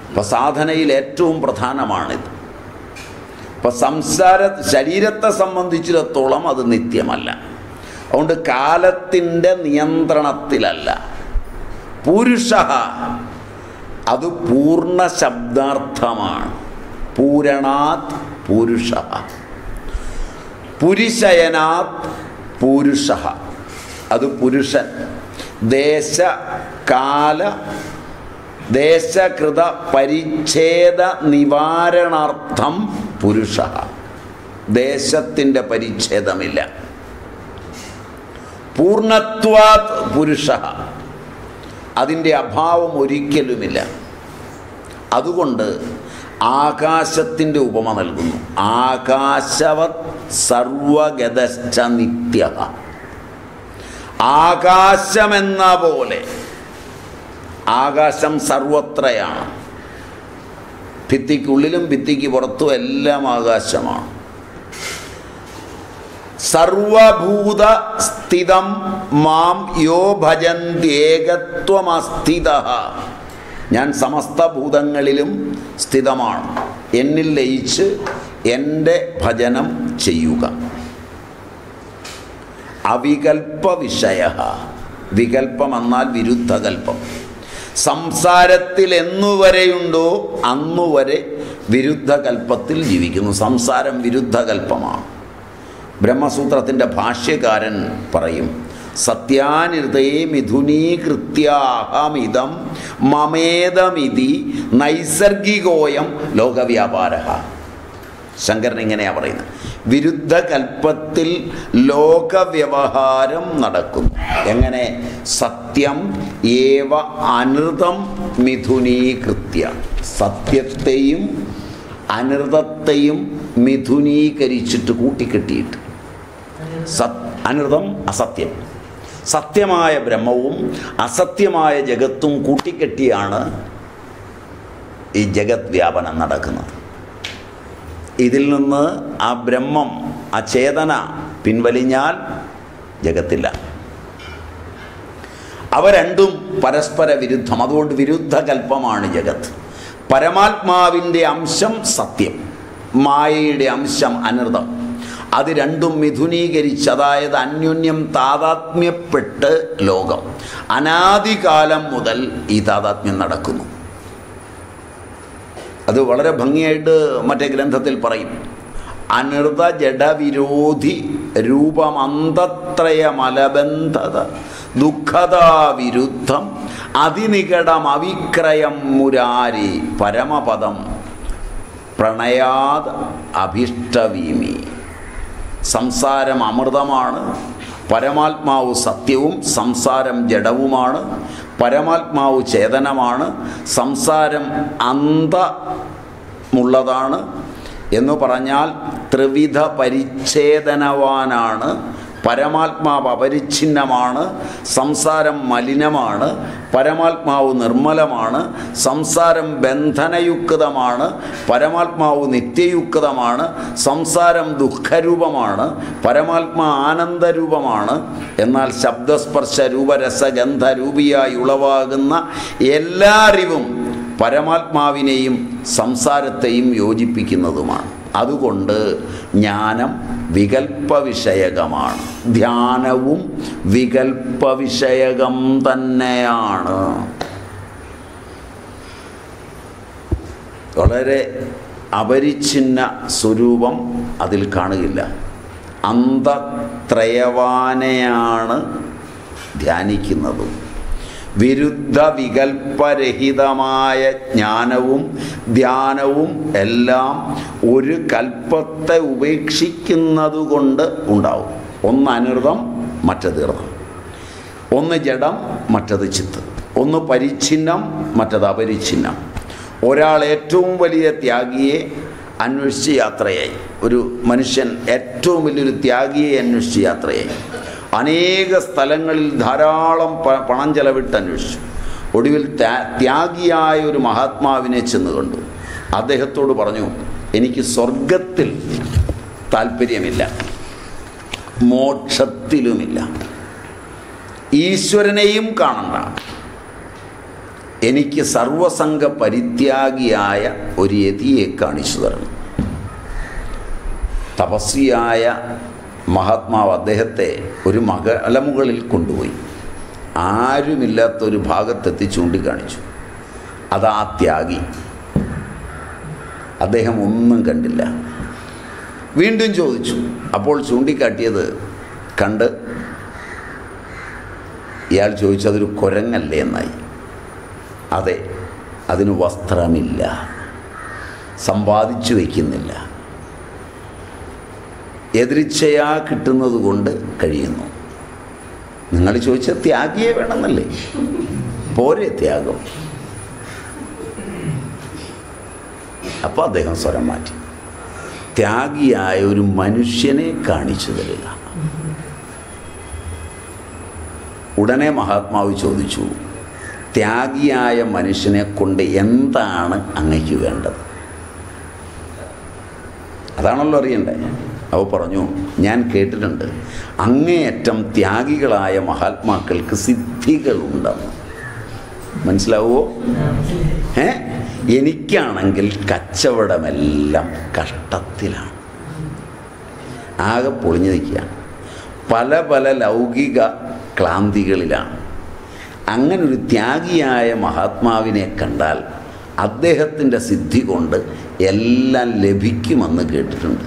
അപ്പം സാധനയിൽ ഏറ്റവും പ്രധാനമാണിത് അപ്പം സംസാര ശരീരത്തെ സംബന്ധിച്ചിടത്തോളം അത് നിത്യമല്ല അതുകൊണ്ട് കാലത്തിൻ്റെ നിയന്ത്രണത്തിലല്ല പുരുഷ അത് പൂർണ്ണ ശബ്ദാർത്ഥമാണ് പൂരണാത് പുരുഷ പുരുഷയനാത് പുരുഷ അത് പുരുഷൻ ദേശ കാല ദേശകൃത പരിച്ഛേദ നിവാരണാർത്ഥം പുരുഷ ദേശത്തിൻ്റെ പരിച്ഛേദമില്ല പൂർണ്ണത്വാത് പുരുഷ അതിൻ്റെ അഭാവം ഒരിക്കലുമില്ല അതുകൊണ്ട് ആകാശത്തിൻ്റെ ഉപമ നൽകുന്നു ആകാശവത് സർവഗതശ്ച നിത്യ ആകാശമെന്ന പോലെ ആകാശം സർവത്രയാണ് ഭിത്തിക്കുള്ളിലും ഭിത്തിക്ക് പുറത്തും എല്ലാം ആകാശമാണ് സർവഭൂത സ്ഥിതം മാം യോ ഭജന്ത്യേകത്വമസ്ഥിത ഞാൻ സമസ്ത ഭൂതങ്ങളിലും സ്ഥിതമാണ് എന്നിൽ ലയിച്ച് എൻ്റെ ഭജനം ചെയ്യുക അവികൽപ്പ വിഷയ വികൽപ്പം എന്നാൽ വിരുദ്ധകൽപ്പം സംസാരത്തിൽ എന്നുവരെയുണ്ടോ അന്നുവരെ വിരുദ്ധകൽപ്പത്തിൽ ജീവിക്കുന്നു സംസാരം വിരുദ്ധകൽപ്പമാണ് ബ്രഹ്മസൂത്രത്തിൻ്റെ ഭാഷ്യകാരൻ പറയും സത്യാനിർത്തേ മിഥുനീകൃത്യാഹമിതം മമേതമിതി നൈസർഗികോയം ലോകവ്യാപാര ശങ്കരൻ ഇങ്ങനെയാണ് പറയുന്നത് വിരുദ്ധ കൽപ്പത്തിൽ ലോകവ്യവഹാരം നടക്കുന്നു എങ്ങനെ സത്യം ഏവ അനൃതം മിഥുനീകൃത്യ സത്യത്തെയും അനൃതത്തെയും മിഥുനീകരിച്ചിട്ട് കൂട്ടിക്കെട്ടിയിട്ട് സത് അനൃതം അസത്യം സത്യമായ ബ്രഹ്മവും അസത്യമായ ജഗത്തും കൂട്ടിക്കെട്ടിയാണ് ഈ ജഗത് വ്യാപനം നടക്കുന്നത് ഇതിൽ നിന്ന് ആ ബ്രഹ്മം ആ ചേതന പിൻവലിഞ്ഞാൽ ജഗത്തില്ല അവ രണ്ടും പരസ്പര വിരുദ്ധം അതുകൊണ്ട് വിരുദ്ധ കൽപ്പമാണ് ജഗത്ത് പരമാത്മാവിൻ്റെ അംശം സത്യം മായയുടെ അംശം അനൃതം അത് രണ്ടും മിഥുനീകരിച്ച് അതായത് അന്യോന്യം താതാത്മ്യപ്പെട്ട് ലോകം അനാദികാലം മുതൽ ഈ താതാത്മ്യം നടക്കുന്നു അത് വളരെ ഭംഗിയായിട്ട് മറ്റേ ഗ്രന്ഥത്തിൽ പറയും അനൃത ജഡവിരോധി രൂപമന്തത്രയമലബന്ധത ദുഃഖതാവിരുദ്ധം അതിനികടം അവിക്രയം മുരാരി പരമപദം പ്രണയാത് അഭിഷ്ടവീമി സംസാരം അമൃതമാണ് പരമാത്മാവ് സത്യവും സംസാരം ജഡവുമാണ് പരമാത്മാവ് ചേതനമാണ് സംസാരം അന്തമുള്ളതാണ് എന്ന് പറഞ്ഞാൽ ത്രിവിധ പരിച്ഛേദനവാനാണ് പരമാത്മാവ് അപരിച്ഛിന്നമാണ് സംസാരം മലിനമാണ് പരമാത്മാവ് നിർമ്മലമാണ് സംസാരം ബന്ധനയുക്തമാണ് പരമാത്മാവ് നിത്യയുക്തമാണ് സംസാരം ദുഃഖരൂപമാണ് പരമാത്മാ ആനന്ദരൂപമാണ് എന്നാൽ ശബ്ദസ്പർശ രൂപരസഗന്ധരൂപിയായി ഉളവാകുന്ന എല്ലാ അറിവും പരമാത്മാവിനെയും സംസാരത്തെയും യോജിപ്പിക്കുന്നതുമാണ് അതുകൊണ്ട് ജ്ഞാനം വികൽപ്പ വിഷയകമാണ് ധ്യാനവും വികൽപ്പ വിഷയകം തന്നെയാണ് വളരെ അപരിച്ഛിന്ന സ്വരൂപം അതിൽ കാണുകയില്ല അന്തത്രയവാനെയാണ് ധ്യാനിക്കുന്നതും വിരുദ്ധ വികൽപ്പരഹിതമായ ജ്ഞാനവും ധ്യാനവും എല്ലാം ഒരു കൽപ്പത്തെ ഉപേക്ഷിക്കുന്നതുകൊണ്ട് ഉണ്ടാവും ഒന്ന് അനൃതം മറ്റത് ഋതം ഒന്ന് ജഡം മറ്റത് ചിത്ത് ഒന്ന് പരിച്ഛിന്നം മറ്റത് അപരിച്ഛിന്നം ഒരാൾ ഏറ്റവും വലിയ ത്യാഗിയെ അന്വേഷിച്ച് യാത്രയായി ഒരു മനുഷ്യൻ ഏറ്റവും വലിയൊരു ത്യാഗിയെ അന്വേഷിച്ച് യാത്രയായി അനേക സ്ഥലങ്ങളിൽ ധാരാളം പ- പണം ചെലവിട്ട് അന്വേഷിച്ചു ഒടുവിൽ ത്യാ- ത്യാഗിയായ ഒരു മഹാത്മാവിനെ ചെന്ന് കണ്ടു അദ്ദേഹത്തോട് പറഞ്ഞു എനിക്ക് സ്വർഗത്തിൽ താല്പര്യമില്ല മോക്ഷത്തിലുമില്ല ഈശ്വരനെയും കാണണ്ട എനിക്ക് സർവസംഘ പരിത്യാഗിയായ ഒരു യതിയെ കാണിച്ചു തരണം തപസ്വിയായ മഹാത്മാവ് അദ്ദേഹത്തെ ഒരു മലമുകളിൽ കൊണ്ടുപോയി ആരുമില്ലാത്തൊരു ഭാഗത്തെത്തി ചൂണ്ടിക്കാണിച്ചു അതാ ത്യാഗി അദ്ദേഹം ഒന്നും കണ്ടില്ല വീണ്ടും ചോദിച്ചു അപ്പോൾ ചൂണ്ടിക്കാട്ടിയത് കണ്ട് ഇയാൾ ചോദിച്ചതൊരു കുരങ്ങല്ലേ എന്നായി അതെ അതിന് വസ്ത്രമില്ല സമ്പാദിച്ചു വയ്ക്കുന്നില്ല എതിർച്ചയാ കിട്ടുന്നത് കൊണ്ട് കഴിയുന്നു നിങ്ങൾ ചോദിച്ച ത്യാഗിയെ വേണമെന്നല്ലേ പോരെ ത്യാഗം അപ്പോൾ അദ്ദേഹം സ്വരം മാറ്റി ത്യാഗിയായ ഒരു മനുഷ്യനെ കാണിച്ചു തരിക ഉടനെ മഹാത്മാവ് ചോദിച്ചു ത്യാഗിയായ മനുഷ്യനെ കൊണ്ട് എന്താണ് അങ്ങയ്ക്ക് വേണ്ടത് അതാണല്ലോ അറിയണ്ടേ അവ പറഞ്ഞു ഞാൻ കേട്ടിട്ടുണ്ട് അങ്ങേയറ്റം ത്യാഗികളായ മഹാത്മാക്കൾക്ക് സിദ്ധികളുണ്ടെന്ന് മനസ്സിലാവുമോ ഏ എനിക്കാണെങ്കിൽ കച്ചവടമെല്ലാം കഷ്ടത്തിലാണ് ആകെ പൊളിഞ്ഞു നിൽക്കുകയാണ് പല പല ലൗകിക ക്ലാന്തികളിലാണ് അങ്ങനൊരു ത്യാഗിയായ മഹാത്മാവിനെ കണ്ടാൽ അദ്ദേഹത്തിൻ്റെ സിദ്ധി കൊണ്ട് എല്ലാം ലഭിക്കുമെന്ന് കേട്ടിട്ടുണ്ട്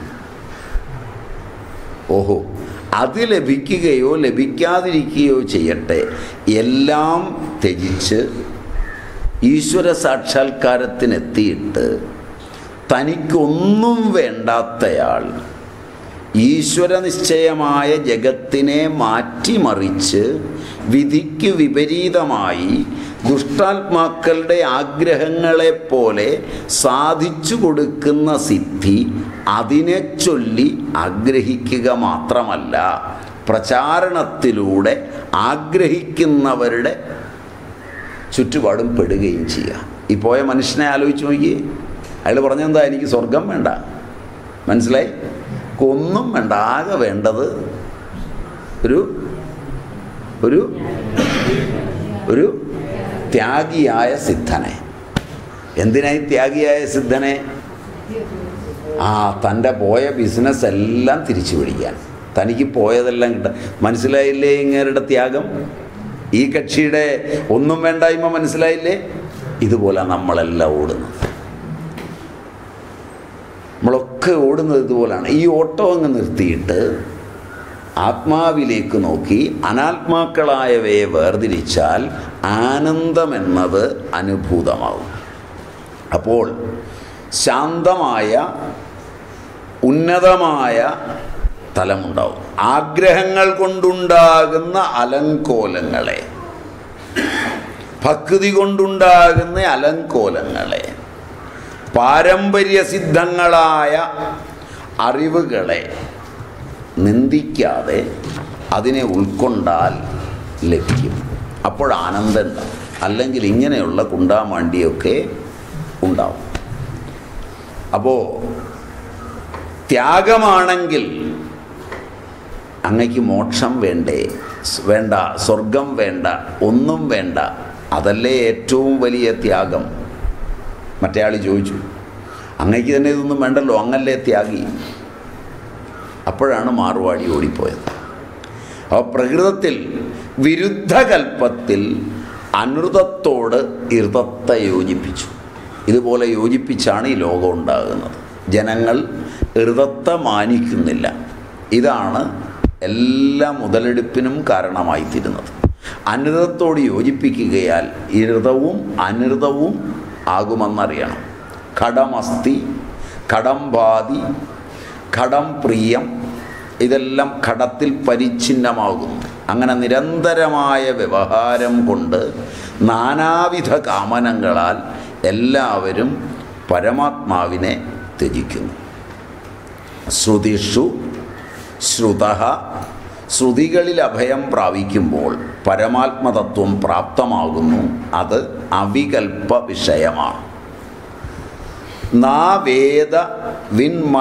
ഓഹോ അത് ലഭിക്കുകയോ ലഭിക്കാതിരിക്കുകയോ ചെയ്യട്ടെ എല്ലാം ത്യജിച്ച് ഈശ്വര സാക്ഷാത്കാരത്തിനെത്തിയിട്ട് തനിക്കൊന്നും വേണ്ടാത്തയാൾ ഈശ്വര നിശ്ചയമായ ജഗത്തിനെ മാറ്റിമറിച്ച് വിധിക്ക് വിപരീതമായി ദുഷ്ടാത്മാക്കളുടെ ആഗ്രഹങ്ങളെപ്പോലെ സാധിച്ചു കൊടുക്കുന്ന സിദ്ധി അതിനെ ചൊല്ലി ആഗ്രഹിക്കുക മാത്രമല്ല പ്രചാരണത്തിലൂടെ ആഗ്രഹിക്കുന്നവരുടെ ചുറ്റുപാടും പെടുകയും ചെയ്യുക ഈ പോയ മനുഷ്യനെ ആലോചിച്ച് നോക്കിയേ അയാൾ പറഞ്ഞെന്താ എനിക്ക് സ്വർഗം വേണ്ട മനസ്സിലായി ഒന്നും വേണ്ട ആകെ വേണ്ടത് ഒരു ഒരു ഒരു ത്യാഗിയായ സിദ്ധനെ എന്തിനായി ത്യാഗിയായ സിദ്ധനെ ആ തൻ്റെ പോയ ബിസിനസ് എല്ലാം തിരിച്ചു പിടിക്കാൻ തനിക്ക് പോയതെല്ലാം കിട്ടാൻ മനസ്സിലായില്ലേ ഇങ്ങേരുടെ ത്യാഗം ഈ കക്ഷിയുടെ ഒന്നും വേണ്ടായ്മ മനസ്സിലായില്ലേ ഇതുപോലെ നമ്മളെല്ലാം ഓടുന്നത് നമ്മളൊക്കെ ഓടുന്നത് ഇതുപോലാണ് ഈ ഓട്ടം അങ്ങ് നിർത്തിയിട്ട് ആത്മാവിലേക്ക് നോക്കി അനാത്മാക്കളായവയെ വേർതിരിച്ചാൽ ആനന്ദമെന്നത് അനുഭൂതമാവും അപ്പോൾ ശാന്തമായ ഉന്നതമായ തലമുണ്ടാവും ആഗ്രഹങ്ങൾ കൊണ്ടുണ്ടാകുന്ന അലങ്കോലങ്ങളെ ഭക്തി കൊണ്ടുണ്ടാകുന്ന അലങ്കോലങ്ങളെ പാരമ്പര്യസിദ്ധങ്ങളായ അറിവുകളെ നിന്ദിക്കാതെ അതിനെ ഉൾക്കൊണ്ടാൽ ലഭിക്കും അപ്പോൾ ആനന്ദം ഉണ്ടാവും അല്ലെങ്കിൽ ഇങ്ങനെയുള്ള കുണ്ടാമാണ്ടിയൊക്കെ ഉണ്ടാവും അപ്പോൾ ത്യാഗമാണെങ്കിൽ അങ്ങയ്ക്ക് മോക്ഷം വേണ്ടേ സ് വേണ്ട സ്വർഗം വേണ്ട ഒന്നും വേണ്ട അതല്ലേ ഏറ്റവും വലിയ ത്യാഗം മറ്റേ ആൾ ചോദിച്ചു അങ്ങയ്ക്ക് തന്നെ ഇതൊന്നും വേണ്ടല്ലോ അങ്ങല്ലേ ത്യാഗി അപ്പോഴാണ് മാറുവാടി ഓടിപ്പോയത് അപ്പോൾ പ്രകൃതത്തിൽ വിരുദ്ധകൽപ്പത്തിൽ അനൃതത്തോട് ഇർതത്തെ യോജിപ്പിച്ചു ഇതുപോലെ യോജിപ്പിച്ചാണ് ഈ ലോകം ഉണ്ടാകുന്നത് ജനങ്ങൾ ഋതത്തെ മാനിക്കുന്നില്ല ഇതാണ് എല്ലാ മുതലെടുപ്പിനും കാരണമായി തീരുന്നത് അനൃതത്തോട് യോജിപ്പിക്കുകയാൽ ഇഋതവും അനൃതവും ആകുമെന്നറിയണം ഘടമസ്തി ഘടംബാതി ഘടം പ്രിയം ഇതെല്ലാം ഘടത്തിൽ പരിച്ഛിന്നമാകുന്നു അങ്ങനെ നിരന്തരമായ വ്യവഹാരം കൊണ്ട് നാനാവിധ കാമനങ്ങളാൽ എല്ലാവരും പരമാത്മാവിനെ ത്യജിക്കുന്നു ശ്രുതിഷു ശ്രുത ശ്രുതികളിൽ അഭയം പ്രാപിക്കുമ്പോൾ പരമാത്മതത്വം പ്രാപ്തമാകുന്നു അത് അവികൽപ്പ വിഷയമാണ് നാ വേദ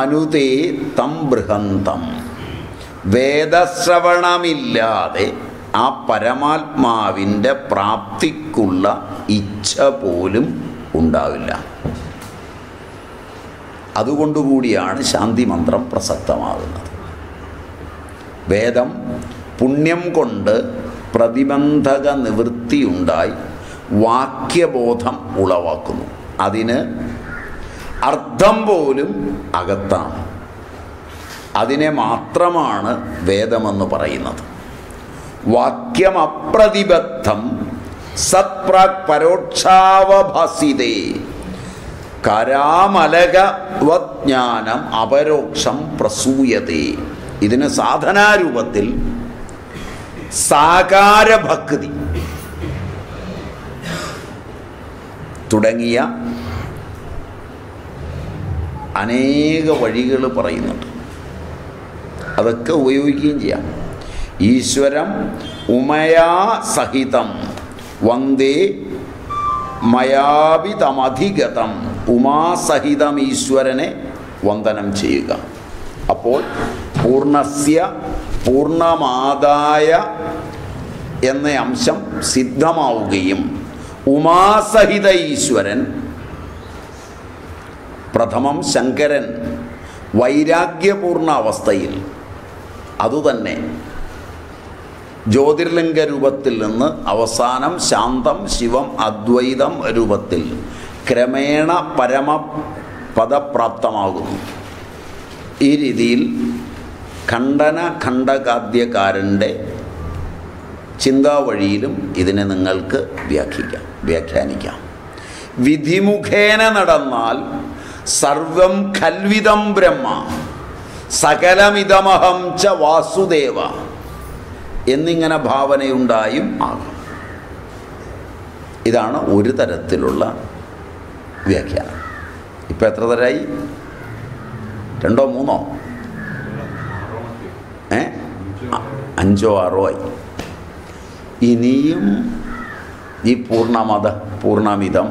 വിൻമനുതേ തം ബൃഹന്തം വേദശ്രവണമില്ലാതെ ആ പരമാത്മാവിൻ്റെ പ്രാപ്തിക്കുള്ള ഇച്ഛ പോലും ഉണ്ടാവില്ല അതുകൊണ്ടുകൂടിയാണ് ശാന്തി മന്ത്രം പ്രസക്തമാകുന്നത് വേദം പുണ്യം കൊണ്ട് പ്രതിബന്ധക നിവൃത്തിയുണ്ടായി വാക്യബോധം ഉളവാക്കുന്നു അതിന് അർത്ഥം പോലും അകത്താണ് അതിനെ മാത്രമാണ് വേദമെന്ന് പറയുന്നത് വാക്യം അപ്രതിബദ്ധം സത്പ്രാക് പരോക്ഷാവഭാസിതേ കരാമലകവജ്ഞാനം അപരോക്ഷം പ്രസൂയതേ ഇതിന് സാധനാരൂപത്തിൽ സാകാരഭക്തി തുടങ്ങിയ അനേക വഴികൾ പറയുന്നുണ്ട് അതൊക്കെ ഉപയോഗിക്കുകയും ചെയ്യാം ഈശ്വരം ഉമയാ സഹിതം വന്ദേ മയാവിതമധിഗതം ഉമാസഹിതം ഈശ്വരനെ വന്ദനം ചെയ്യുക അപ്പോൾ പൂർണ്ണസ്യ പൂർണ്ണമാതായ എന്ന അംശം സിദ്ധമാവുകയും ഉമാസഹിത ഈശ്വരൻ പ്രഥമം ശങ്കരൻ വൈരാഗ്യപൂർണ അവസ്ഥയിൽ അതുതന്നെ ജ്യോതിർലിംഗ രൂപത്തിൽ നിന്ന് അവസാനം ശാന്തം ശിവം അദ്വൈതം രൂപത്തിൽ ക്രമേണ പരമപദപ്രാപ്തമാകുന്നു ഈ രീതിയിൽ ഖണ്ഡന ഖണ്ഡകാദ്യകാരൻ്റെ ചിന്താവഴിയിലും ഇതിനെ നിങ്ങൾക്ക് വ്യാഖ്യാനിക്കാം വ്യാഖ്യാനിക്കാം വിധിമുഖേന നടന്നാൽ സർവം ഖൽവിതം ബ്രഹ്മ സകലമിതമഹം ച വാസുദേവ എന്നിങ്ങനെ ഭാവനയുണ്ടായും ആകാം ഇതാണ് ഒരു തരത്തിലുള്ള വ്യാഖ്യാനം ഇപ്പം എത്ര തരമായി രണ്ടോ മൂന്നോ ഏ അ- അഞ്ചോ ആറോ ആയി ഇനിയും ഈ പൂർണ്ണമത പൂർണ്ണമിതം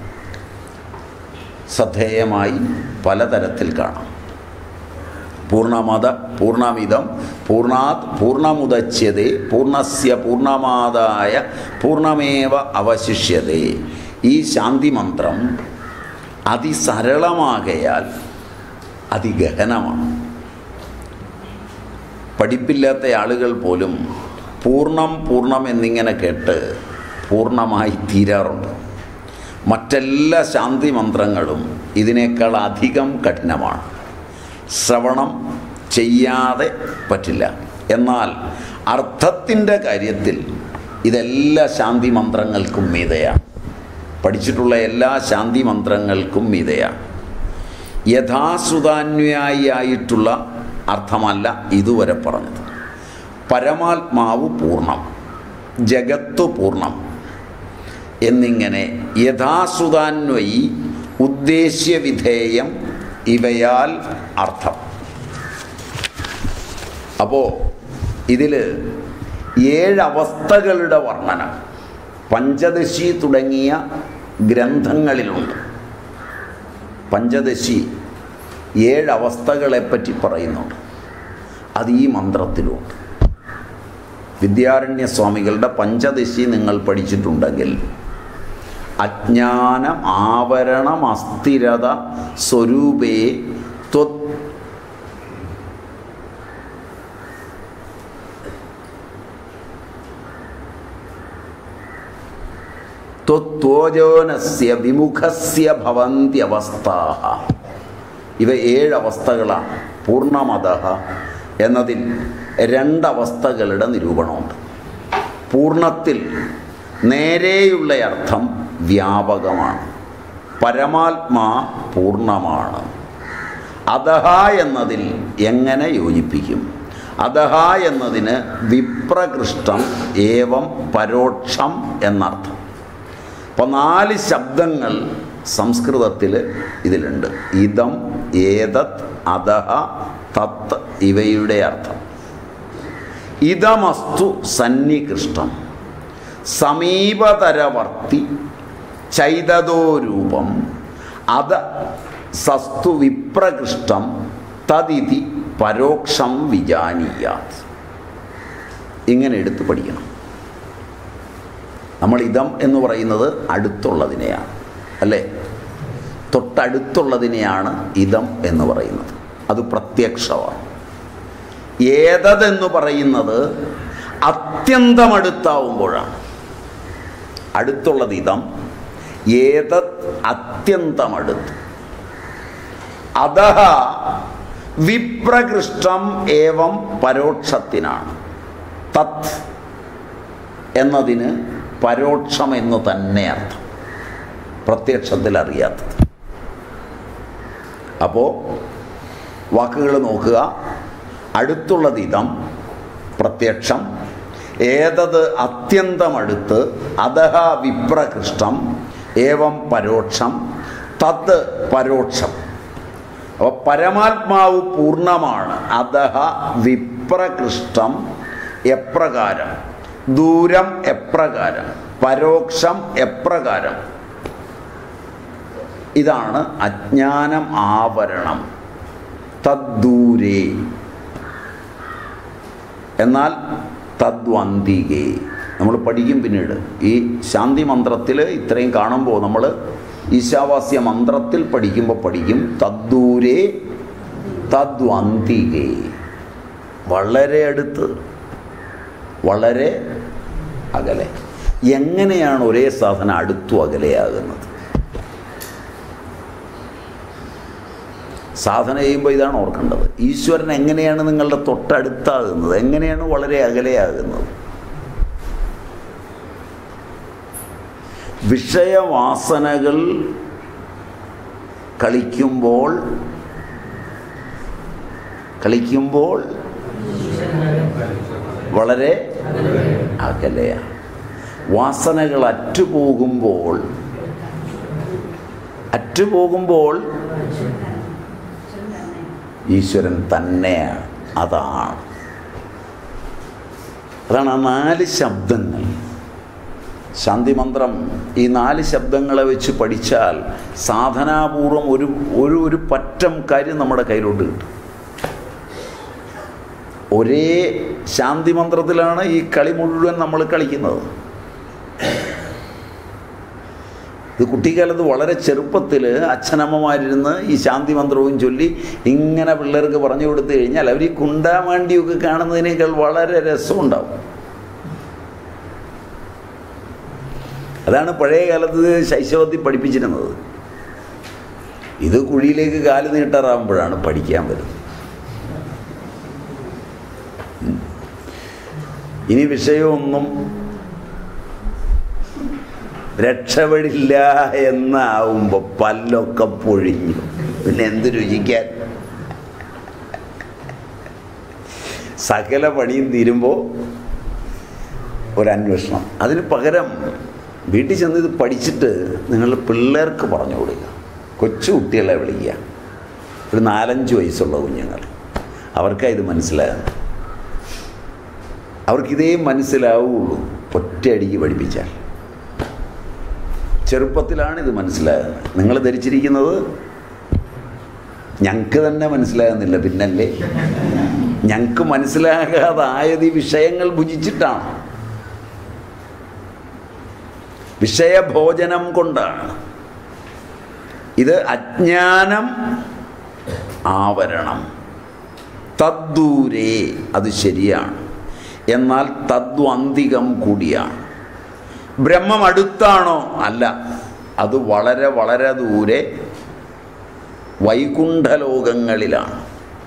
ശ്രദ്ധേയമായി പലതരത്തിൽ കാണാം പൂർണ്ണമത പൂർണ്ണമിതം പൂർണ്ണാത് പൂർണ്ണമുദച്യതേ പൂർണ്ണസ്യ പൂർണ്ണമാതായ പൂർണ്ണമേവ അവശിഷ്യതേ ഈ ശാന്തി മന്ത്രം അതിസരളമാകയാൽ അതിഗഹനമാണ് പഠിപ്പില്ലാത്ത ആളുകൾ പോലും പൂർണ്ണം പൂർണ്ണം എന്നിങ്ങനെ കേട്ട് പൂർണ്ണമായി തീരാറുണ്ട് മറ്റെല്ലാ ശാന്തി മന്ത്രങ്ങളും ഇതിനേക്കാൾ അധികം കഠിനമാണ് ശ്രവണം ചെയ്യാതെ പറ്റില്ല എന്നാൽ അർത്ഥത്തിൻ്റെ കാര്യത്തിൽ ഇതെല്ലാ ശാന്തി മന്ത്രങ്ങൾക്കും മീതയാണ് പഠിച്ചിട്ടുള്ള എല്ലാ ശാന്തി മന്ത്രങ്ങൾക്കും മീതയാണ് യഥാസുതാന്വയായി ആയിട്ടുള്ള അർത്ഥമല്ല ഇതുവരെ പറഞ്ഞത് പരമാത്മാവ് പൂർണ്ണം ജഗത്ത് പൂർണ്ണം എന്നിങ്ങനെ യഥാസുതാന്വയി ഉദ്ദേശ്യവിധേയം ഇവയാൽ അർത്ഥം അപ്പോൾ ഇതിൽ ഏഴ് അവസ്ഥകളുടെ വർണ്ണനം പഞ്ചദശി തുടങ്ങിയ ഗ്രന്ഥങ്ങളിലുണ്ട് പഞ്ചദശി ഏഴ് അവസ്ഥകളെപ്പറ്റി പറയുന്നുണ്ട് അത് ഈ മന്ത്രത്തിലുമുണ്ട് വിദ്യാരണ്യ സ്വാമികളുടെ പഞ്ചദശി നിങ്ങൾ പഠിച്ചിട്ടുണ്ടെങ്കിൽ അജ്ഞാനം ആവരണം അസ്ഥിരത സ്വരൂപേ ത്വത് ത്വോജോനസ്യ വിമുഖസ്യ ഭവന്ത്യവസ്ഥാ ഇവ ഏഴ് അവസ്ഥകളാണ് പൂർണ്ണമത എന്നതിൽ രണ്ടവസ്ഥകളുടെ നിരൂപണമുണ്ട് പൂർണ്ണത്തിൽ നേരെയുള്ള അർത്ഥം വ്യാപകമാണ് പരമാത്മാ പൂർണ്ണമാണ് അധഹ എന്നതിൽ എങ്ങനെ യോജിപ്പിക്കും അധഹ എന്നതിന് വിപ്രകൃഷ്ടം ഏവം പരോക്ഷം എന്നർത്ഥം അപ്പോൾ നാല് ശബ്ദങ്ങൾ സംസ്കൃതത്തിൽ ഇതിലുണ്ട് ഇതം ഏതത് അധഹ തത്ത് ഇവയുടെ അർത്ഥം ഇതമസ്തു സന്നികൃഷ്ടം സമീപതരവർത്തി ചൈതതോ രൂപം അത് സസ്തു വിപ്രകൃഷ്ടം തദിതി പരോക്ഷം വിജാനീയാത് ഇങ്ങനെ എടുത്ത് പഠിക്കണം നമ്മൾ ഇതം എന്ന് പറയുന്നത് അടുത്തുള്ളതിനെയാണ് അല്ലേ തൊട്ടടുത്തുള്ളതിനെയാണ് ഇതം എന്ന് പറയുന്നത് അത് പ്രത്യക്ഷമാണ് ഏതതെന്ന് പറയുന്നത് അത്യന്തം അടുത്താവുമ്പോഴാണ് അടുത്തുള്ളത് ഇതം ഏതത് അത്യന്തം അടുത്ത് അതഹ വിപ്രകൃഷ്ടം ഏവം പരോക്ഷത്തിനാണ് തത് എന്നതിന് പരോക്ഷം എന്ന് തന്നെ അർത്ഥം പ്രത്യക്ഷത്തിൽ അറിയാത്തത് അപ്പോൾ വാക്കുകൾ നോക്കുക അടുത്തുള്ളത് ഇതം പ്രത്യക്ഷം ഏതത് അത്യന്തം അടുത്ത് അതഹ വിപ്രകൃഷ്ടം ഏവം പരോക്ഷം തത് പരോക്ഷം അപ്പോൾ പരമാത്മാവ് പൂർണ്ണമാണ് അതഹ വിപ്രകൃഷ്ടം എപ്രകാരം ദൂരം എപ്രകാരം പരോക്ഷം എപ്രകാരം ഇതാണ് അജ്ഞാനം ആവരണം തദ്ദൂരേ എന്നാൽ തദ്വന്തികേ നമ്മൾ പഠിക്കും പിന്നീട് ഈ ശാന്തി മന്ത്രത്തിൽ ഇത്രയും കാണുമ്പോൾ നമ്മൾ ഈശാവാസ്യ മന്ത്രത്തിൽ പഠിക്കുമ്പോൾ പഠിക്കും തദ്ദൂരേ തദ്വന്തികേ വളരെ അടുത്ത് വളരെ അകലെ എങ്ങനെയാണ് ഒരേ സാധനം അടുത്തും അകലെയാകുന്നത് സാധന ചെയ്യുമ്പോൾ ഇതാണ് ഓർക്കേണ്ടത് ഈശ്വരൻ എങ്ങനെയാണ് നിങ്ങളുടെ തൊട്ടടുത്താകുന്നത് എങ്ങനെയാണ് വളരെ അകലെയാകുന്നത് വിഷയവാസനകൾ കളിക്കുമ്പോൾ കളിക്കുമ്പോൾ വളരെ അകലെയാണ് വാസനകൾ അറ്റുപോകുമ്പോൾ അറ്റുപോകുമ്പോൾ ഈശ്വരൻ തന്നെയാണ് അതാണ് അതാണ് ആ നാല് ശബ്ദങ്ങൾ ശാന്തിമന്ത്രം ഈ നാല് ശബ്ദങ്ങളെ വെച്ച് പഠിച്ചാൽ സാധനാപൂർവം ഒരു ഒരു ഒരു പറ്റം കാര്യം നമ്മുടെ കയ്യിലോട്ട് കിട്ടും ഒരേ ശാന്തി മന്ത്രത്തിലാണ് ഈ കളി മുഴുവൻ നമ്മൾ കളിക്കുന്നത് ഇത് കുട്ടിക്കാലത്ത് വളരെ ചെറുപ്പത്തിൽ അച്ഛനമ്മമാരിരുന്ന് ഈ ശാന്തി മന്ത്രവും ചൊല്ലി ഇങ്ങനെ പിള്ളേർക്ക് പറഞ്ഞു കൊടുത്തു കഴിഞ്ഞാൽ അവർ ഈ കുണ്ടാമാണ്ടിയൊക്കെ കാണുന്നതിനേക്കാൾ വളരെ രസമുണ്ടാവും അതാണ് പഴയ കാലത്ത് ശൈശവത്തിൽ പഠിപ്പിച്ചിരുന്നത് ഇത് കുഴിയിലേക്ക് കാല് നീട്ടാറാകുമ്പോഴാണ് പഠിക്കാൻ വരുന്നത് ഇനി വിഷയമൊന്നും രക്ഷപ്പെടില്ല എന്നാവുമ്പോൾ പല്ലൊക്കെ പൊഴിഞ്ഞു പിന്നെ എന്ത് രുചിക്കാൻ സകല പണിയും തീരുമ്പോൾ ഒരന്വേഷണം അതിന് പകരം വീട്ടിൽ ചെന്ന് ഇത് പഠിച്ചിട്ട് നിങ്ങൾ പിള്ളേർക്ക് പറഞ്ഞു കൊടുക്കുക കൊച്ചു കുട്ടികളെ വിളിക്കുക ഒരു നാലഞ്ച് വയസ്സുള്ള കുഞ്ഞുങ്ങൾ അവർക്കാണ് ഇത് മനസ്സിലാകുന്നത് അവർക്കിതേ മനസ്സിലാവുള്ളൂ ഒറ്റയടിക്ക് പഠിപ്പിച്ചാൽ ചെറുപ്പത്തിലാണ് ഇത് മനസ്സിലാകുന്നത് നിങ്ങൾ ധരിച്ചിരിക്കുന്നത് ഞങ്ങൾക്ക് തന്നെ മനസ്സിലാകുന്നില്ല പിന്നല്ലേ ഞങ്ങൾക്ക് മനസ്സിലാകാതായത് ഈ വിഷയങ്ങൾ ഭുജിച്ചിട്ടാണ് വിഷയഭോജനം കൊണ്ടാണ് ഇത് അജ്ഞാനം ആവരണം തദ്ദൂരേ അത് ശരിയാണ് എന്നാൽ തദ്വന്തികം കൂടിയാണ് ബ്രഹ്മം അടുത്താണോ അല്ല അത് വളരെ വളരെ ദൂരെ വൈകുണ്ഠലോകങ്ങളിലാണ്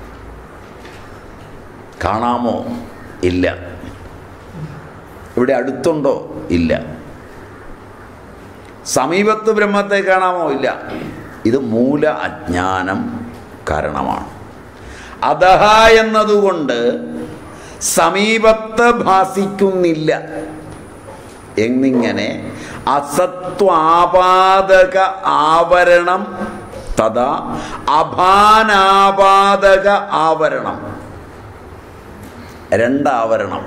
കാണാമോ ഇല്ല ഇവിടെ അടുത്തുണ്ടോ ഇല്ല സമീപത്ത് ബ്രഹ്മത്തെ കാണാമോ ഇല്ല ഇത് മൂല അജ്ഞാനം കാരണമാണ് അതഹ എന്നതുകൊണ്ട് സമീപത്ത് ഭാസിക്കുന്നില്ല എന്നിങ്ങനെ അസത്വാപാദക ആവരണം തഥാ അഭാനാപാദക ആവരണം രണ്ടാവരണം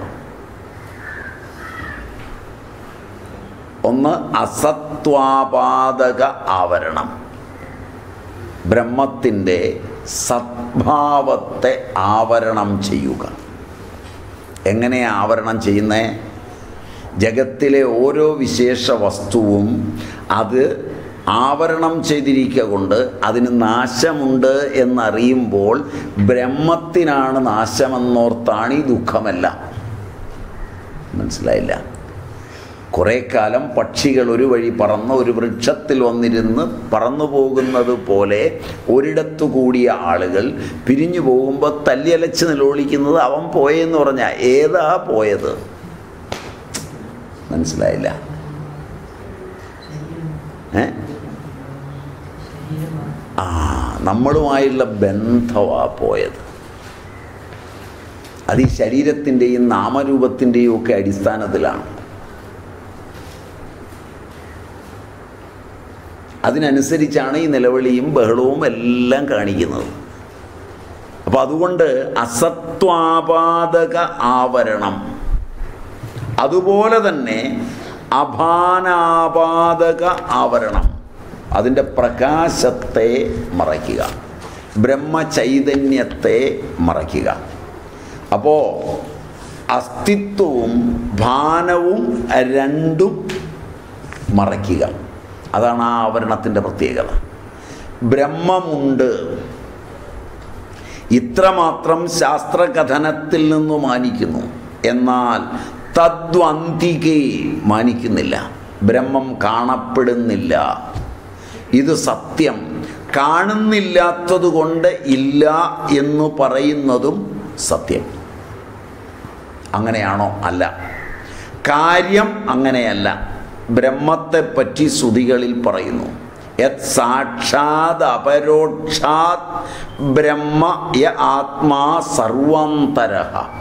ഒന്ന് അസത്വാപാദക ആവരണം ബ്രഹ്മത്തിൻ്റെ സദ്ഭാവത്തെ ആവരണം ചെയ്യുക എങ്ങനെ ആവരണം ചെയ്യുന്നേ ജഗത്തിലെ ഓരോ വിശേഷ വസ്തുവും അത് ആവരണം ചെയ്തിരിക്കുക കൊണ്ട് അതിന് നാശമുണ്ട് എന്നറിയുമ്പോൾ ബ്രഹ്മത്തിനാണ് നാശമെന്നോർത്താണ് ഈ ദുഃഖമെല്ലാം മനസ്സിലായില്ല കുറേ കാലം പക്ഷികൾ ഒരു വഴി പറന്ന് ഒരു വൃക്ഷത്തിൽ വന്നിരുന്ന് പറന്നു പോകുന്നത് പോലെ ഒരിടത്തു കൂടിയ ആളുകൾ പിരിഞ്ഞു പോകുമ്പോൾ തല്ലിയലച്ച് നിലവിളിക്കുന്നത് അവൻ പോയെന്ന് പറഞ്ഞാൽ ഏതാ പോയത് മനസ്സിലായില്ല ഏ ആ നമ്മളുമായുള്ള ബന്ധമാ പോയത് അത് ഈ ശരീരത്തിൻ്റെയും നാമരൂപത്തിൻ്റെയും ഒക്കെ അടിസ്ഥാനത്തിലാണ് അതിനനുസരിച്ചാണ് ഈ നിലവിളിയും ബഹളവും എല്ലാം കാണിക്കുന്നത് അപ്പം അതുകൊണ്ട് അസത്വാപാദക ആവരണം അതുപോലെ തന്നെ അഭാനാപാദക ആവരണം അതിൻ്റെ പ്രകാശത്തെ മറയ്ക്കുക ബ്രഹ്മചൈതന്യത്തെ മറയ്ക്കുക അപ്പോൾ അസ്തിത്വവും ഭാനവും രണ്ടും മറയ്ക്കുക അതാണ് ആ ആവരണത്തിൻ്റെ പ്രത്യേകത ബ്രഹ്മമുണ്ട് ഇത്രമാത്രം ശാസ്ത്രകഥനത്തിൽ നിന്ന് മാനിക്കുന്നു എന്നാൽ തദ്വന്തികെ മാനിക്കുന്നില്ല ബ്രഹ്മം കാണപ്പെടുന്നില്ല ഇത് സത്യം കാണുന്നില്ലാത്തത് കൊണ്ട് ഇല്ല എന്ന് പറയുന്നതും സത്യം അങ്ങനെയാണോ അല്ല കാര്യം അങ്ങനെയല്ല ബ്രഹ്മത്തെപ്പറ്റി ശ്രുതികളിൽ പറയുന്നു യത് സാക്ഷാത് അപരോക്ഷാത് ബ്രഹ്മ യ ആത്മാ സർവന്തര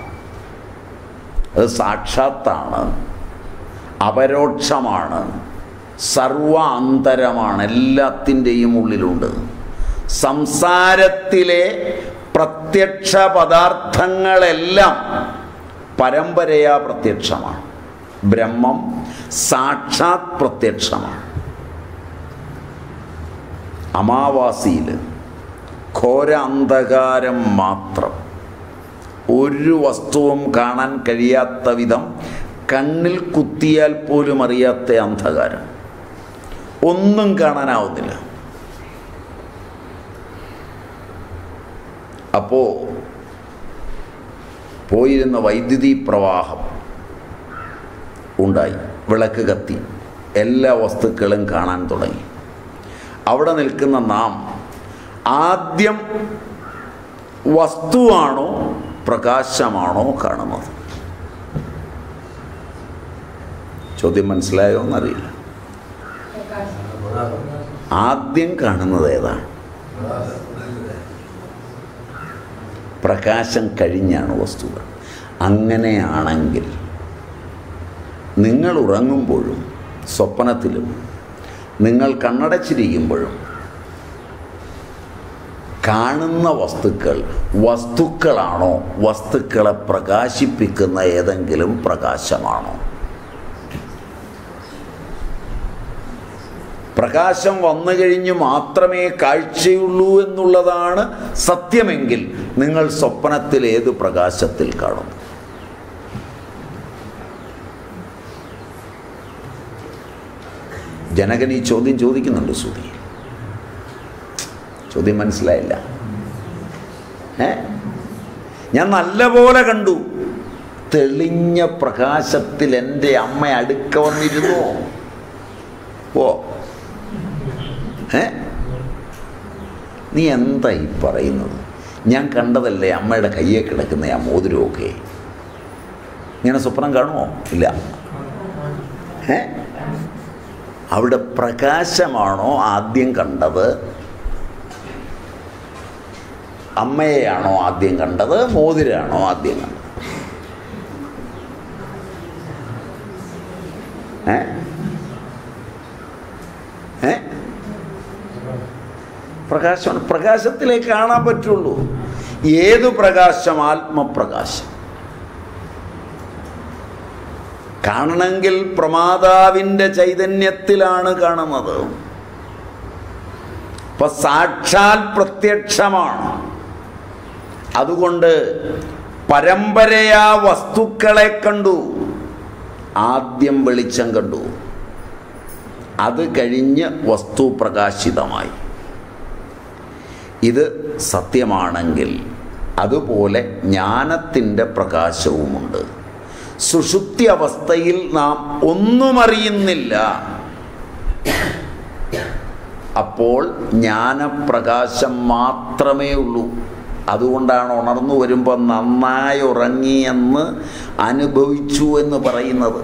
അത് സാക്ഷാത്താണ് അപരോക്ഷമാണ് സർവ അന്തരമാണ് എല്ലാത്തിൻ്റെയും ഉള്ളിലുണ്ട് സംസാരത്തിലെ പ്രത്യക്ഷ പദാർത്ഥങ്ങളെല്ലാം പരമ്പരയാ പ്രത്യക്ഷമാണ് ബ്രഹ്മം സാക്ഷാത് പ്രത്യക്ഷമാണ് അമാവാസിയിൽ ഘോര അന്ധകാരം മാത്രം ഒരു വസ്തുവും കാണാൻ കഴിയാത്ത വിധം കണ്ണിൽ കുത്തിയാൽ പോലും അറിയാത്ത അന്ധകാരം ഒന്നും കാണാനാവുന്നില്ല അപ്പോൾ പോയിരുന്ന വൈദ്യുതി പ്രവാഹം ഉണ്ടായി വിളക്ക് കത്തി എല്ലാ വസ്തുക്കളും കാണാൻ തുടങ്ങി അവിടെ നിൽക്കുന്ന നാം ആദ്യം വസ്തുവാണോ പ്രകാശമാണോ കാണുന്നത് ചോദ്യം മനസ്സിലായോ എന്നറിയില്ല ആദ്യം കാണുന്നത് ഏതാണ് പ്രകാശം കഴിഞ്ഞാണ് വസ്തുക്കൾ അങ്ങനെയാണെങ്കിൽ നിങ്ങൾ ഉറങ്ങുമ്പോഴും സ്വപ്നത്തിലും നിങ്ങൾ കണ്ണടച്ചിരിക്കുമ്പോഴും കാണുന്ന വസ്തുക്കൾ വസ്തുക്കളാണോ വസ്തുക്കളെ പ്രകാശിപ്പിക്കുന്ന ഏതെങ്കിലും പ്രകാശമാണോ പ്രകാശം വന്നു കഴിഞ്ഞ് മാത്രമേ കാഴ്ചയുള്ളൂ എന്നുള്ളതാണ് സത്യമെങ്കിൽ നിങ്ങൾ സ്വപ്നത്തിൽ ഏത് പ്രകാശത്തിൽ കാണുന്നു ജനകൻ ഈ ചോദ്യം ചോദിക്കുന്നുണ്ട് ശ്രുതി ചോദ്യം മനസ്സിലായില്ല ഏ ഞാൻ നല്ലപോലെ കണ്ടു തെളിഞ്ഞ പ്രകാശത്തിൽ എൻ്റെ അമ്മ അടുക്ക വന്നിരുന്നു ഓ ഏ നീ എന്താ ഈ പറയുന്നത് ഞാൻ കണ്ടതല്ലേ അമ്മയുടെ കയ്യെ കിടക്കുന്ന ആ മോതിരമൊക്കെ ഇങ്ങനെ സ്വപ്നം കാണുമോ ഇല്ല ഏ അവിടെ പ്രകാശമാണോ ആദ്യം കണ്ടത് അമ്മയെയാണോ ആദ്യം കണ്ടത് മോതിരാണോ ആദ്യം കണ്ടത് ഏ ഏ പ്രകാശമാണ് പ്രകാശത്തിലേ കാണാൻ പറ്റുള്ളൂ ഏതു പ്രകാശം ആത്മപ്രകാശം കാണണമെങ്കിൽ പ്രമാതാവിൻ്റെ ചൈതന്യത്തിലാണ് കാണുന്നത് ഇപ്പൊ സാക്ഷാൽ പ്രത്യക്ഷമാണ് അതുകൊണ്ട് പരമ്പരയാ വസ്തുക്കളെ കണ്ടു ആദ്യം വെളിച്ചം കണ്ടു അത് കഴിഞ്ഞ് വസ്തു പ്രകാശിതമായി ഇത് സത്യമാണെങ്കിൽ അതുപോലെ ജ്ഞാനത്തിൻ്റെ പ്രകാശവുമുണ്ട് സുഷുപ്തി അവസ്ഥയിൽ നാം ഒന്നും അറിയുന്നില്ല അപ്പോൾ ജ്ഞാനപ്രകാശം മാത്രമേ ഉള്ളൂ അതുകൊണ്ടാണ് ഉണർന്നു വരുമ്പോൾ നന്നായി ഉറങ്ങിയെന്ന് അനുഭവിച്ചു എന്ന് പറയുന്നത്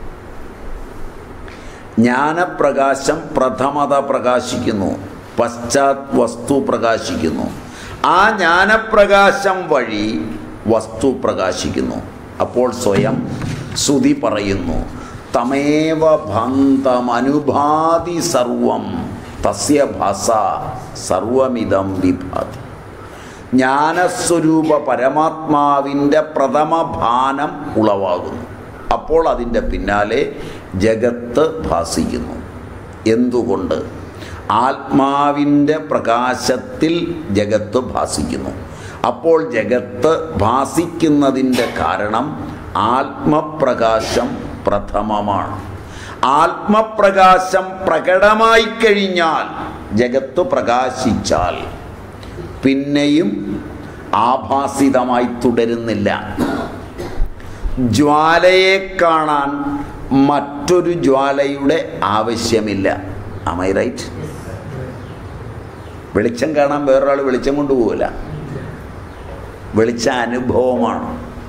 ജ്ഞാനപ്രകാശം പ്രഥമത പ്രകാശിക്കുന്നു പശ്ചാത് വസ്തു പ്രകാശിക്കുന്നു ആ ജ്ഞാനപ്രകാശം വഴി വസ്തു പ്രകാശിക്കുന്നു അപ്പോൾ സ്വയം ശ്രുതി പറയുന്നു തമേവ ഭന്തമനുഭാതി സർവം തസ്യ ഭാസ സർവമിതം വിഭാതി ജ്ഞാനസ്വരൂപ പരമാത്മാവിൻ്റെ പ്രഥമ ഭാനം ഉളവാകുന്നു അപ്പോൾ അതിൻ്റെ പിന്നാലെ ജഗത്ത് ഭാസിക്കുന്നു എന്തുകൊണ്ട് ആത്മാവിൻ്റെ പ്രകാശത്തിൽ ജഗത്ത് ഭാസിക്കുന്നു അപ്പോൾ ജഗത്ത് ഭാസിക്കുന്നതിൻ്റെ കാരണം ആത്മപ്രകാശം പ്രഥമമാണ് ആത്മപ്രകാശം പ്രകടമായി കഴിഞ്ഞാൽ ജഗത്ത് പ്രകാശിച്ചാൽ പിന്നെയും ആഭാസിതമായി തുടരുന്നില്ല ജ്വാലയെ കാണാൻ മറ്റൊരു ജ്വാലയുടെ ആവശ്യമില്ല അമൈ റൈറ്റ് വെളിച്ചം കാണാൻ വേറൊരാൾ വെളിച്ചം കൊണ്ടുപോകില്ല വെളിച്ച അനുഭവമാണ്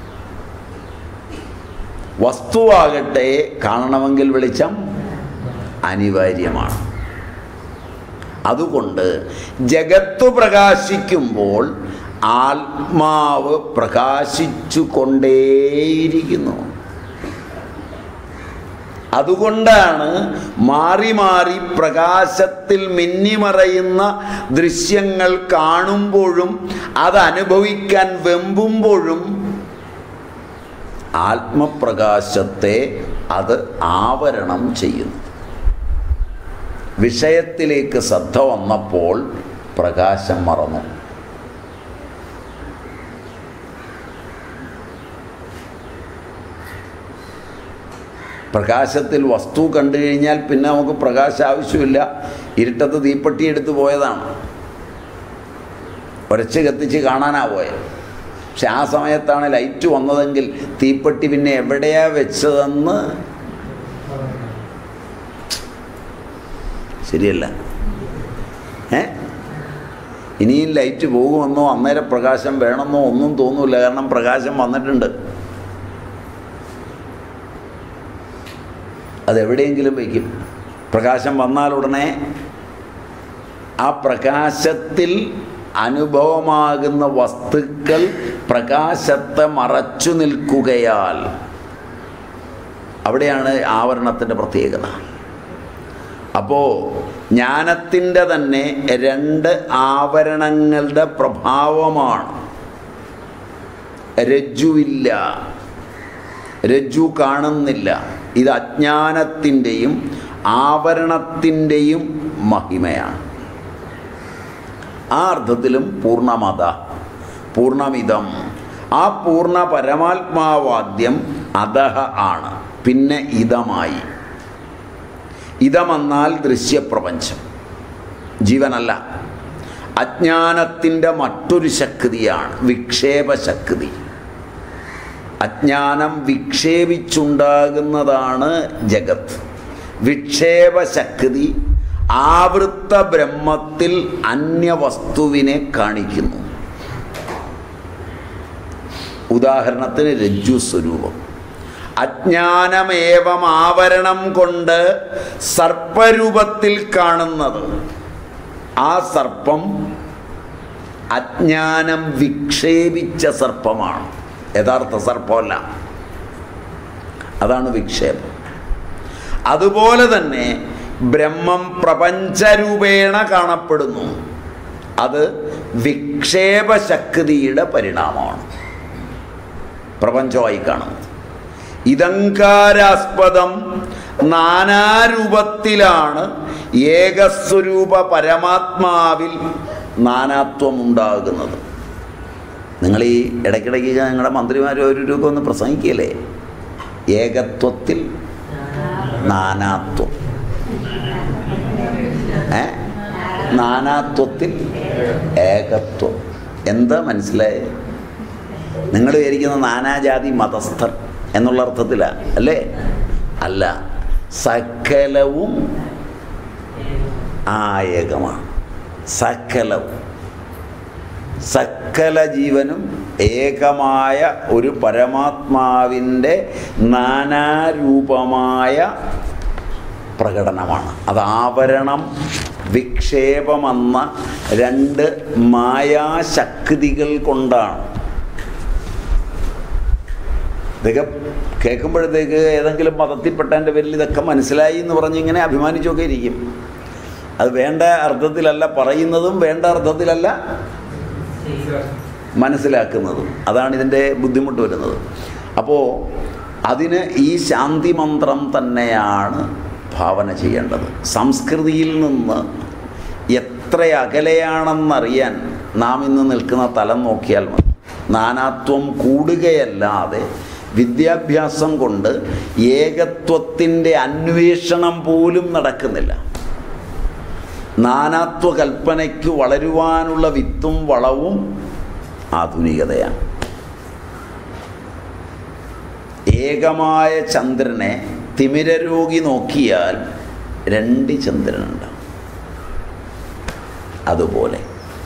വസ്തുവാകട്ടെ കാണണമെങ്കിൽ വെളിച്ചം അനിവാര്യമാണ് അതുകൊണ്ട് ജഗത്ത് പ്രകാശിക്കുമ്പോൾ ആത്മാവ് പ്രകാശിച്ചു കൊണ്ടേയിരിക്കുന്നു അതുകൊണ്ടാണ് മാറി മാറി പ്രകാശത്തിൽ മിന്നിമറയുന്ന ദൃശ്യങ്ങൾ കാണുമ്പോഴും അത് അനുഭവിക്കാൻ വെമ്പുമ്പോഴും ആത്മപ്രകാശത്തെ അത് ആവരണം ചെയ്യുന്നു വിഷയത്തിലേക്ക് ശ്രദ്ധ വന്നപ്പോൾ പ്രകാശം മറന്നു പ്രകാശത്തിൽ വസ്തു കണ്ടു കഴിഞ്ഞാൽ പിന്നെ നമുക്ക് പ്രകാശം ആവശ്യമില്ല ഇരുട്ടത്ത് തീപ്പെട്ടി എടുത്ത് പോയതാണ് ഉരച്ച് കത്തിച്ച് കാണാനാ പോയത് പക്ഷെ ആ സമയത്താണ് ലൈറ്റ് വന്നതെങ്കിൽ തീപ്പെട്ടി പിന്നെ എവിടെയാ വെച്ചതെന്ന് ശരിയല്ല ഏ ഇനിയും ലൈറ്റ് പോകുമെന്നോ അന്നേരം പ്രകാശം വേണമെന്നോ ഒന്നും തോന്നൂല കാരണം പ്രകാശം വന്നിട്ടുണ്ട് അതെവിടെയെങ്കിലും വയ്ക്കും പ്രകാശം വന്നാൽ ഉടനെ ആ പ്രകാശത്തിൽ അനുഭവമാകുന്ന വസ്തുക്കൾ പ്രകാശത്തെ മറച്ചു നിൽക്കുകയാൽ അവിടെയാണ് ആവരണത്തിൻ്റെ പ്രത്യേകത അപ്പോൾ ജ്ഞാനത്തിൻ്റെ തന്നെ രണ്ട് ആവരണങ്ങളുടെ പ്രഭാവമാണ് രജ്ജുവില്ല രജ്ജു കാണുന്നില്ല ഇത് അജ്ഞാനത്തിൻ്റെയും ആവരണത്തിൻ്റെയും മഹിമയാണ് ആ അർത്ഥത്തിലും പൂർണ്ണമത പൂർണ്ണമിതം ആ പൂർണ്ണ പരമാത്മാവാദ്യം അധഹ ആണ് പിന്നെ ഇതമായി ഇതമെന്നാൽ ദൃശ്യപ്രപഞ്ചം ജീവനല്ല അജ്ഞാനത്തിൻ്റെ മറ്റൊരു ശക്തിയാണ് വിക്ഷേപശക്തി അജ്ഞാനം വിക്ഷേപിച്ചുണ്ടാകുന്നതാണ് ജഗത്ത് വിക്ഷേപശക്തി ആവൃത്ത ബ്രഹ്മത്തിൽ അന്യവസ്തുവിനെ കാണിക്കുന്നു ഉദാഹരണത്തിന് രജ്ജു സ്വരൂപം അജ്ഞാനമേവം ആവരണം കൊണ്ട് സർപ്പരൂപത്തിൽ കാണുന്നത് ആ സർപ്പം അജ്ഞാനം വിക്ഷേപിച്ച സർപ്പമാണ് യഥാർത്ഥ സർപ്പമല്ല അതാണ് വിക്ഷേപം അതുപോലെ തന്നെ ബ്രഹ്മം പ്രപഞ്ചരൂപേണ കാണപ്പെടുന്നു അത് വിക്ഷേപശക്തിയുടെ പരിണാമമാണ് പ്രപഞ്ചമായി കാണുന്നത് ഇതങ്കാരാസ്പദം നാനാരൂപത്തിലാണ് ഏകസ്വരൂപ പരമാത്മാവിൽ നാനാത്വം ഉണ്ടാകുന്നത് നിങ്ങൾ ഈ ഇടയ്ക്കിടയ്ക്ക് ഞങ്ങളുടെ മന്ത്രിമാർ ഒരു രൂപം ഒന്ന് പ്രസംഗിക്കല്ലേ ഏകത്വത്തിൽ നാനാത്വം ഏ നാനാത്വത്തിൽ ഏകത്വം എന്താ മനസ്സിലായത് നിങ്ങൾ വിചാരിക്കുന്ന നാനാജാതി മതസ്ഥർ എന്നുള്ള അർത്ഥത്തിലാണ് അല്ലേ അല്ല സകലവും ആ ഏകമാണ് സകലവും സകല ജീവനും ഏകമായ ഒരു പരമാത്മാവിൻ്റെ നാനാരൂപമായ പ്രകടനമാണ് അത് ആവരണം വിക്ഷേപമെന്ന രണ്ട് മായാശക്തികൾ കൊണ്ടാണ് ഇതൊക്കെ കേൾക്കുമ്പോഴത്തേക്ക് ഏതെങ്കിലും മതത്തിൽപ്പെട്ടതിൻ്റെ പേരിൽ ഇതൊക്കെ മനസ്സിലായി എന്ന് പറഞ്ഞ് ഇങ്ങനെ അഭിമാനിച്ചൊക്കെ ഇരിക്കും അത് വേണ്ട അർത്ഥത്തിലല്ല പറയുന്നതും വേണ്ട അർത്ഥത്തിലല്ല മനസ്സിലാക്കുന്നതും അതാണ് ഇതിൻ്റെ ബുദ്ധിമുട്ട് വരുന്നത് അപ്പോൾ അതിന് ഈ ശാന്തി മന്ത്രം തന്നെയാണ് ഭാവന ചെയ്യേണ്ടത് സംസ്കൃതിയിൽ നിന്ന് എത്ര അകലെയാണെന്നറിയാൻ നാം ഇന്ന് നിൽക്കുന്ന തലം നോക്കിയാൽ മതി നാനാത്വം കൂടുകയല്ലാതെ വിദ്യാഭ്യാസം കൊണ്ട് ഏകത്വത്തിൻ്റെ അന്വേഷണം പോലും നടക്കുന്നില്ല നാനാത്വ കൽപ്പനയ്ക്ക് വളരുവാനുള്ള വിത്തും വളവും ആധുനികതയാണ് ഏകമായ ചന്ദ്രനെ തിമിരരോഗി നോക്കിയാൽ രണ്ട് ചന്ദ്രനുണ്ടാവും അതുപോലെ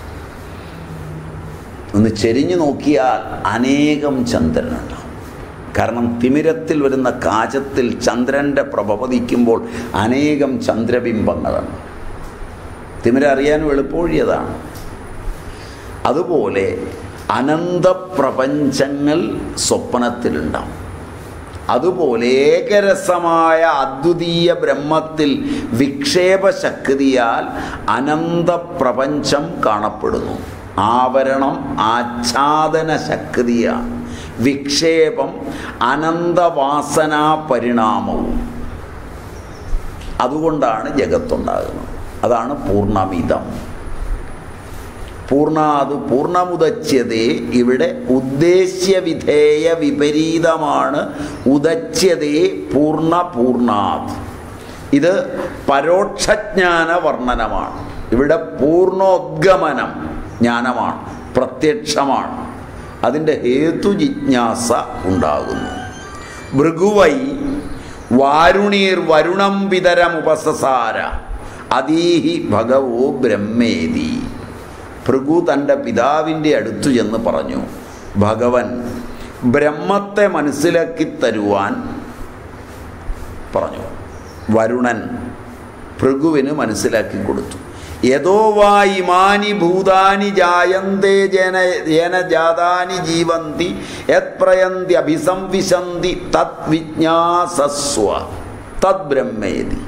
ഒന്ന് ചെരിഞ്ഞു നോക്കിയാൽ അനേകം ചന്ദ്രനുണ്ടാവും കാരണം തിമിരത്തിൽ വരുന്ന കാചത്തിൽ ചന്ദ്രൻ്റെ പ്രഭ പതിക്കുമ്പോൾ അനേകം ചന്ദ്രബിംബങ്ങളാണ് തിമിര അറിയാനും എളുപ്പമൊഴിയതാണ് അതുപോലെ അനന്തപ്രപഞ്ചങ്ങൾ സ്വപ്നത്തിലുണ്ടാവും അതുപോലെ ഏകരസമായ അദ്വിതീയ ബ്രഹ്മത്തിൽ വിക്ഷേപശക്തിയാൽ അനന്തപ്രപഞ്ചം കാണപ്പെടുന്നു ആവരണം ആച്ഛാദന ശക്തിയാണ് വിക്ഷേപം അനന്തവാസനാ പരിണാമവും അതുകൊണ്ടാണ് ജഗത്തുണ്ടാകുന്നത് അതാണ് പൂർണ്ണമിതം പൂർണ്ണാത് പൂർണ്ണമുദച്യതേ ഇവിടെ ഉദ്ദേശ്യ വിധേയ വിപരീതമാണ് ഉദച്യതേ പൂർണ്ണ പൂർണ്ണാത് ഇത് പരോക്ഷജ്ഞാന വർണ്ണനമാണ് ഇവിടെ പൂർണ്ണോദ്ഗമനം ജ്ഞാനമാണ് പ്രത്യക്ഷമാണ് അതിൻ്റെ ഹേതു ജിജ്ഞാസ ഉണ്ടാകുന്നു ഭൃഗുവൈ വാരുണീർ വരുണം പിതരമുപസസാര അതീഹി ഭഗവോ ബ്രഹ്മേതി ഭൃഗു തൻ്റെ പിതാവിൻ്റെ അടുത്തു ചെന്ന് പറഞ്ഞു ഭഗവൻ ബ്രഹ്മത്തെ മനസ്സിലാക്കി തരുവാൻ പറഞ്ഞു വരുണൻ ഭൃഗുവിന് മനസ്സിലാക്കി കൊടുത്തു യഥോ വാ ഇമാനി ഭൂതാനി ജായന്തേ ജന ജന ജാതാനി ജീവന്തി യത് പ്രയന്തി അഭിസംവിശന്തി തത് വിജ്ഞാസസ്വ തത് ബ്രഹ്മേതി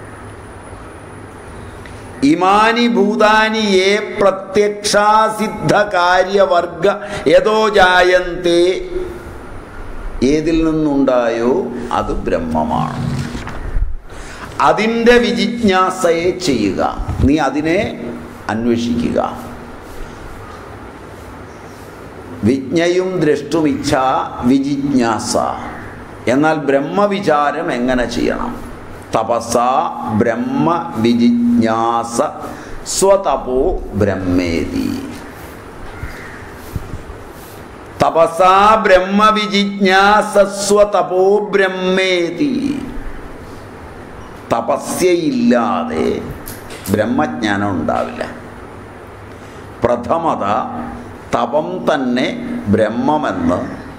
ഇമാനി ഭൂതാനി യേ പ്രത്യക്ഷാസിദ്ധ കാര്യവർഗ യഥോ ജായന്തേ ഏതിൽ നിന്നുണ്ടായോ അത് ബ്രഹ്മമാണ് അതിൻ്റെ വിജിജ്ഞാസയെ ചെയ്യുക നീ അതിനെ അന്വേഷിക്കുക വിജ്ഞയും ദ്രഷ്ടുമിച്ഛ വിജിജ്ഞാസ എന്നാൽ ബ്രഹ്മവിചാരം എങ്ങനെ ചെയ്യണം തപസ ബ്രഹ്മ വിജിജ്ഞാസ സ്വതപോ ബ്രഹ്മേതി തപസാ ബ്രഹ്മ വിജിജ്ഞാസ സ്വതപോ ബ്രഹ്മേതി തപസ്യയില്ലാതെ ബ്രഹ്മജ്ഞാനം ഉണ്ടാവില്ല പ്രഥമത തപം തന്നെ ബ്രഹ്മമെന്ന്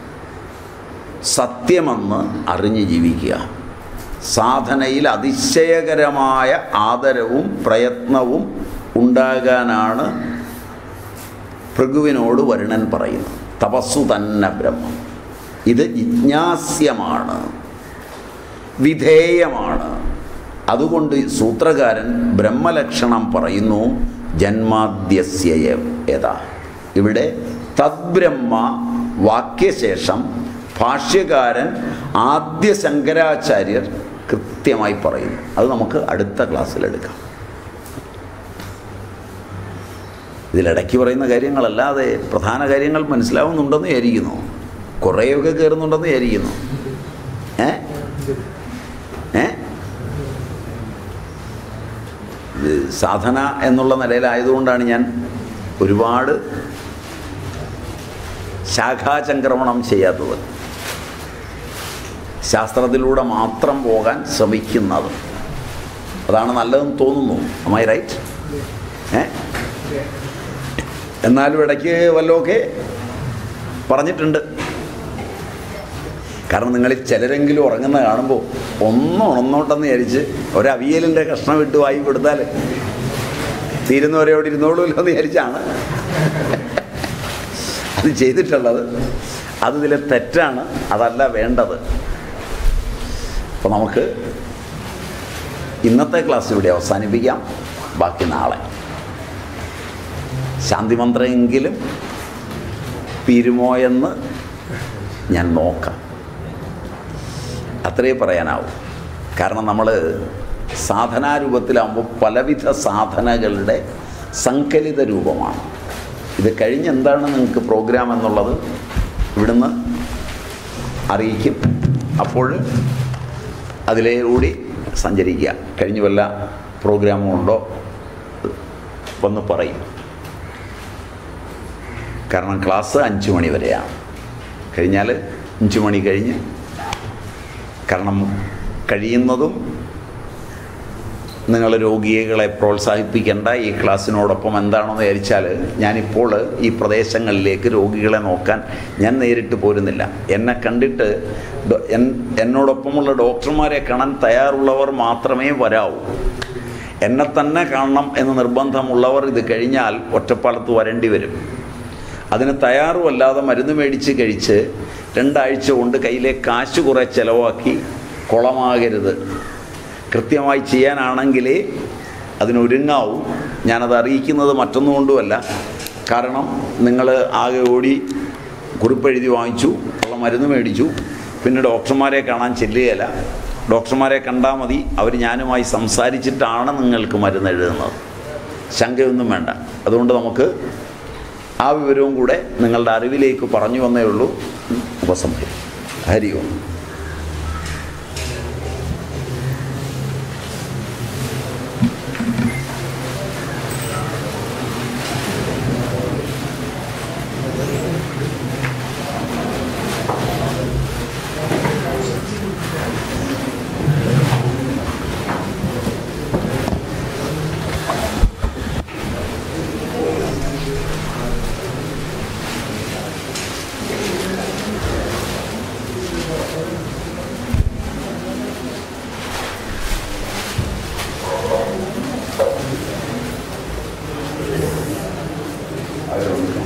സത്യമെന്ന് അറിഞ്ഞ് ജീവിക്കുക സാധനയിൽ അതിശയകരമായ ആദരവും പ്രയത്നവും ഉണ്ടാകാനാണ് ഭൃഗുവിനോട് വരുണൻ പറയുന്നത് തപസ്സു തന്നെ ബ്രഹ്മം ഇത് ജിജ്ഞാസ്യമാണ് വിധേയമാണ് അതുകൊണ്ട് സൂത്രകാരൻ ബ്രഹ്മലക്ഷണം പറയുന്നു ജന്മാദ്യസ്യ യഥാ ഇവിടെ തദ്ബ്രഹ്മ വാക്യശേഷം ഭാഷ്യകാരൻ ആദ്യ ശങ്കരാചാര്യർ കൃത്യമായി പറയുന്നു അത് നമുക്ക് അടുത്ത ക്ലാസ്സിൽ എടുക്കാം ഇതിലിടയ്ക്ക് പറയുന്ന കാര്യങ്ങളല്ലാതെ പ്രധാന കാര്യങ്ങൾ മനസ്സിലാവുന്നുണ്ടെന്ന് വിചാരിക്കുന്നു കുറേയൊക്കെ കയറുന്നുണ്ടെന്ന് വിചാരിക്കുന്നു ഏ സാധന എന്നുള്ള നിലയിലായതുകൊണ്ടാണ് ഞാൻ ഒരുപാട് ശാഖാചംക്രമണം ചെയ്യാത്തത് ശാസ്ത്രത്തിലൂടെ മാത്രം പോകാൻ ശ്രമിക്കുന്നത് അതാണ് നല്ലതെന്ന് തോന്നുന്നു അമ്മായി റൈറ്റ് ഏ എന്നാലും ഇടയ്ക്ക് വല്ലതൊക്കെ പറഞ്ഞിട്ടുണ്ട് കാരണം നിങ്ങളിൽ ചിലരെങ്കിലും ഉറങ്ങുന്ന കാണുമ്പോൾ ഒന്നും ഉണർന്നോട്ടെന്ന് വിചാരിച്ച് ഒരവിയലിൻ്റെ കഷ്ണം ഇട്ട് വായി കൊടുത്താൽ തീരുന്നവരെ അവിടെ ഇരുന്നോളൂല്ലോ എന്ന് വിചാരിച്ചാണ് അത് ചെയ്തിട്ടുള്ളത് അത് ഇതിലെ തെറ്റാണ് അതല്ല വേണ്ടത് അപ്പോൾ നമുക്ക് ഇന്നത്തെ ക്ലാസ് ഇവിടെ അവസാനിപ്പിക്കാം ബാക്കി നാളെ ശാന്തിമന്ത്രമെങ്കിലും തീരുമോയെന്ന് ഞാൻ നോക്കാം അത്രേ പറയാനാവും കാരണം നമ്മൾ സാധനാരൂപത്തിലാകുമ്പോൾ പലവിധ സാധനകളുടെ സങ്കലിത രൂപമാണ് ഇത് കഴിഞ്ഞ് എന്താണ് നിങ്ങൾക്ക് പ്രോഗ്രാം എന്നുള്ളത് ഇവിടുന്ന് അറിയിക്കും അപ്പോൾ അതിലേ കൂടി സഞ്ചരിക്കുക കഴിഞ്ഞു വല്ല പ്രോഗ്രാമും ഉണ്ടോ വന്ന് പറയും കാരണം ക്ലാസ് അഞ്ച് മണി വരെയാണ് കഴിഞ്ഞാൽ അഞ്ച് മണി കഴിഞ്ഞ് കാരണം കഴിയുന്നതും നിങ്ങൾ രോഗികളെ പ്രോത്സാഹിപ്പിക്കേണ്ട ഈ ക്ലാസ്സിനോടൊപ്പം എന്താണെന്ന് വിചാരിച്ചാൽ ഞാനിപ്പോൾ ഈ പ്രദേശങ്ങളിലേക്ക് രോഗികളെ നോക്കാൻ ഞാൻ നേരിട്ട് പോരുന്നില്ല എന്നെ കണ്ടിട്ട് ഡോ- എൻ- എന്നോടൊപ്പമുള്ള ഡോക്ടർമാരെ കാണാൻ തയ്യാറുള്ളവർ മാത്രമേ വരാവൂ എന്നെ തന്നെ കാണണം എന്ന് നിർബന്ധമുള്ളവർ ഇത് കഴിഞ്ഞാൽ ഒറ്റപ്പാലത്ത് വരേണ്ടി വരും അതിന് തയ്യാറുമല്ലാതെ മരുന്ന് മേടിച്ച് കഴിച്ച് രണ്ടാഴ്ച കൊണ്ട് കയ്യിലെ കാശ് കുറേ ചിലവാക്കി കുളമാകരുത് കൃത്യമായി ചെയ്യാനാണെങ്കിലേ അതിനൊരുങ്ങാവൂ ഞാനത് അറിയിക്കുന്നത് മറ്റൊന്നുകൊണ്ടുമല്ല കാരണം നിങ്ങൾ ആകെ ഓടി കുറിപ്പെഴുതി വാങ്ങിച്ചു ഉള്ള മരുന്ന് മേടിച്ചു പിന്നെ ഡോക്ടർമാരെ കാണാൻ ചെല്ലുകയില്ല ഡോക്ടർമാരെ കണ്ടാൽ മതി അവർ ഞാനുമായി സംസാരിച്ചിട്ടാണ് നിങ്ങൾക്ക് മരുന്ന് എഴുതുന്നത് ശങ്കയൊന്നും വേണ്ട അതുകൊണ്ട് നമുക്ക് ആ വിവരവും കൂടെ നിങ്ങളുടെ അറിവിലേക്ക് പറഞ്ഞു വന്നേ ഉള്ളൂ ഉപസംഹരിക്കും ഹരി ഓം I don't know.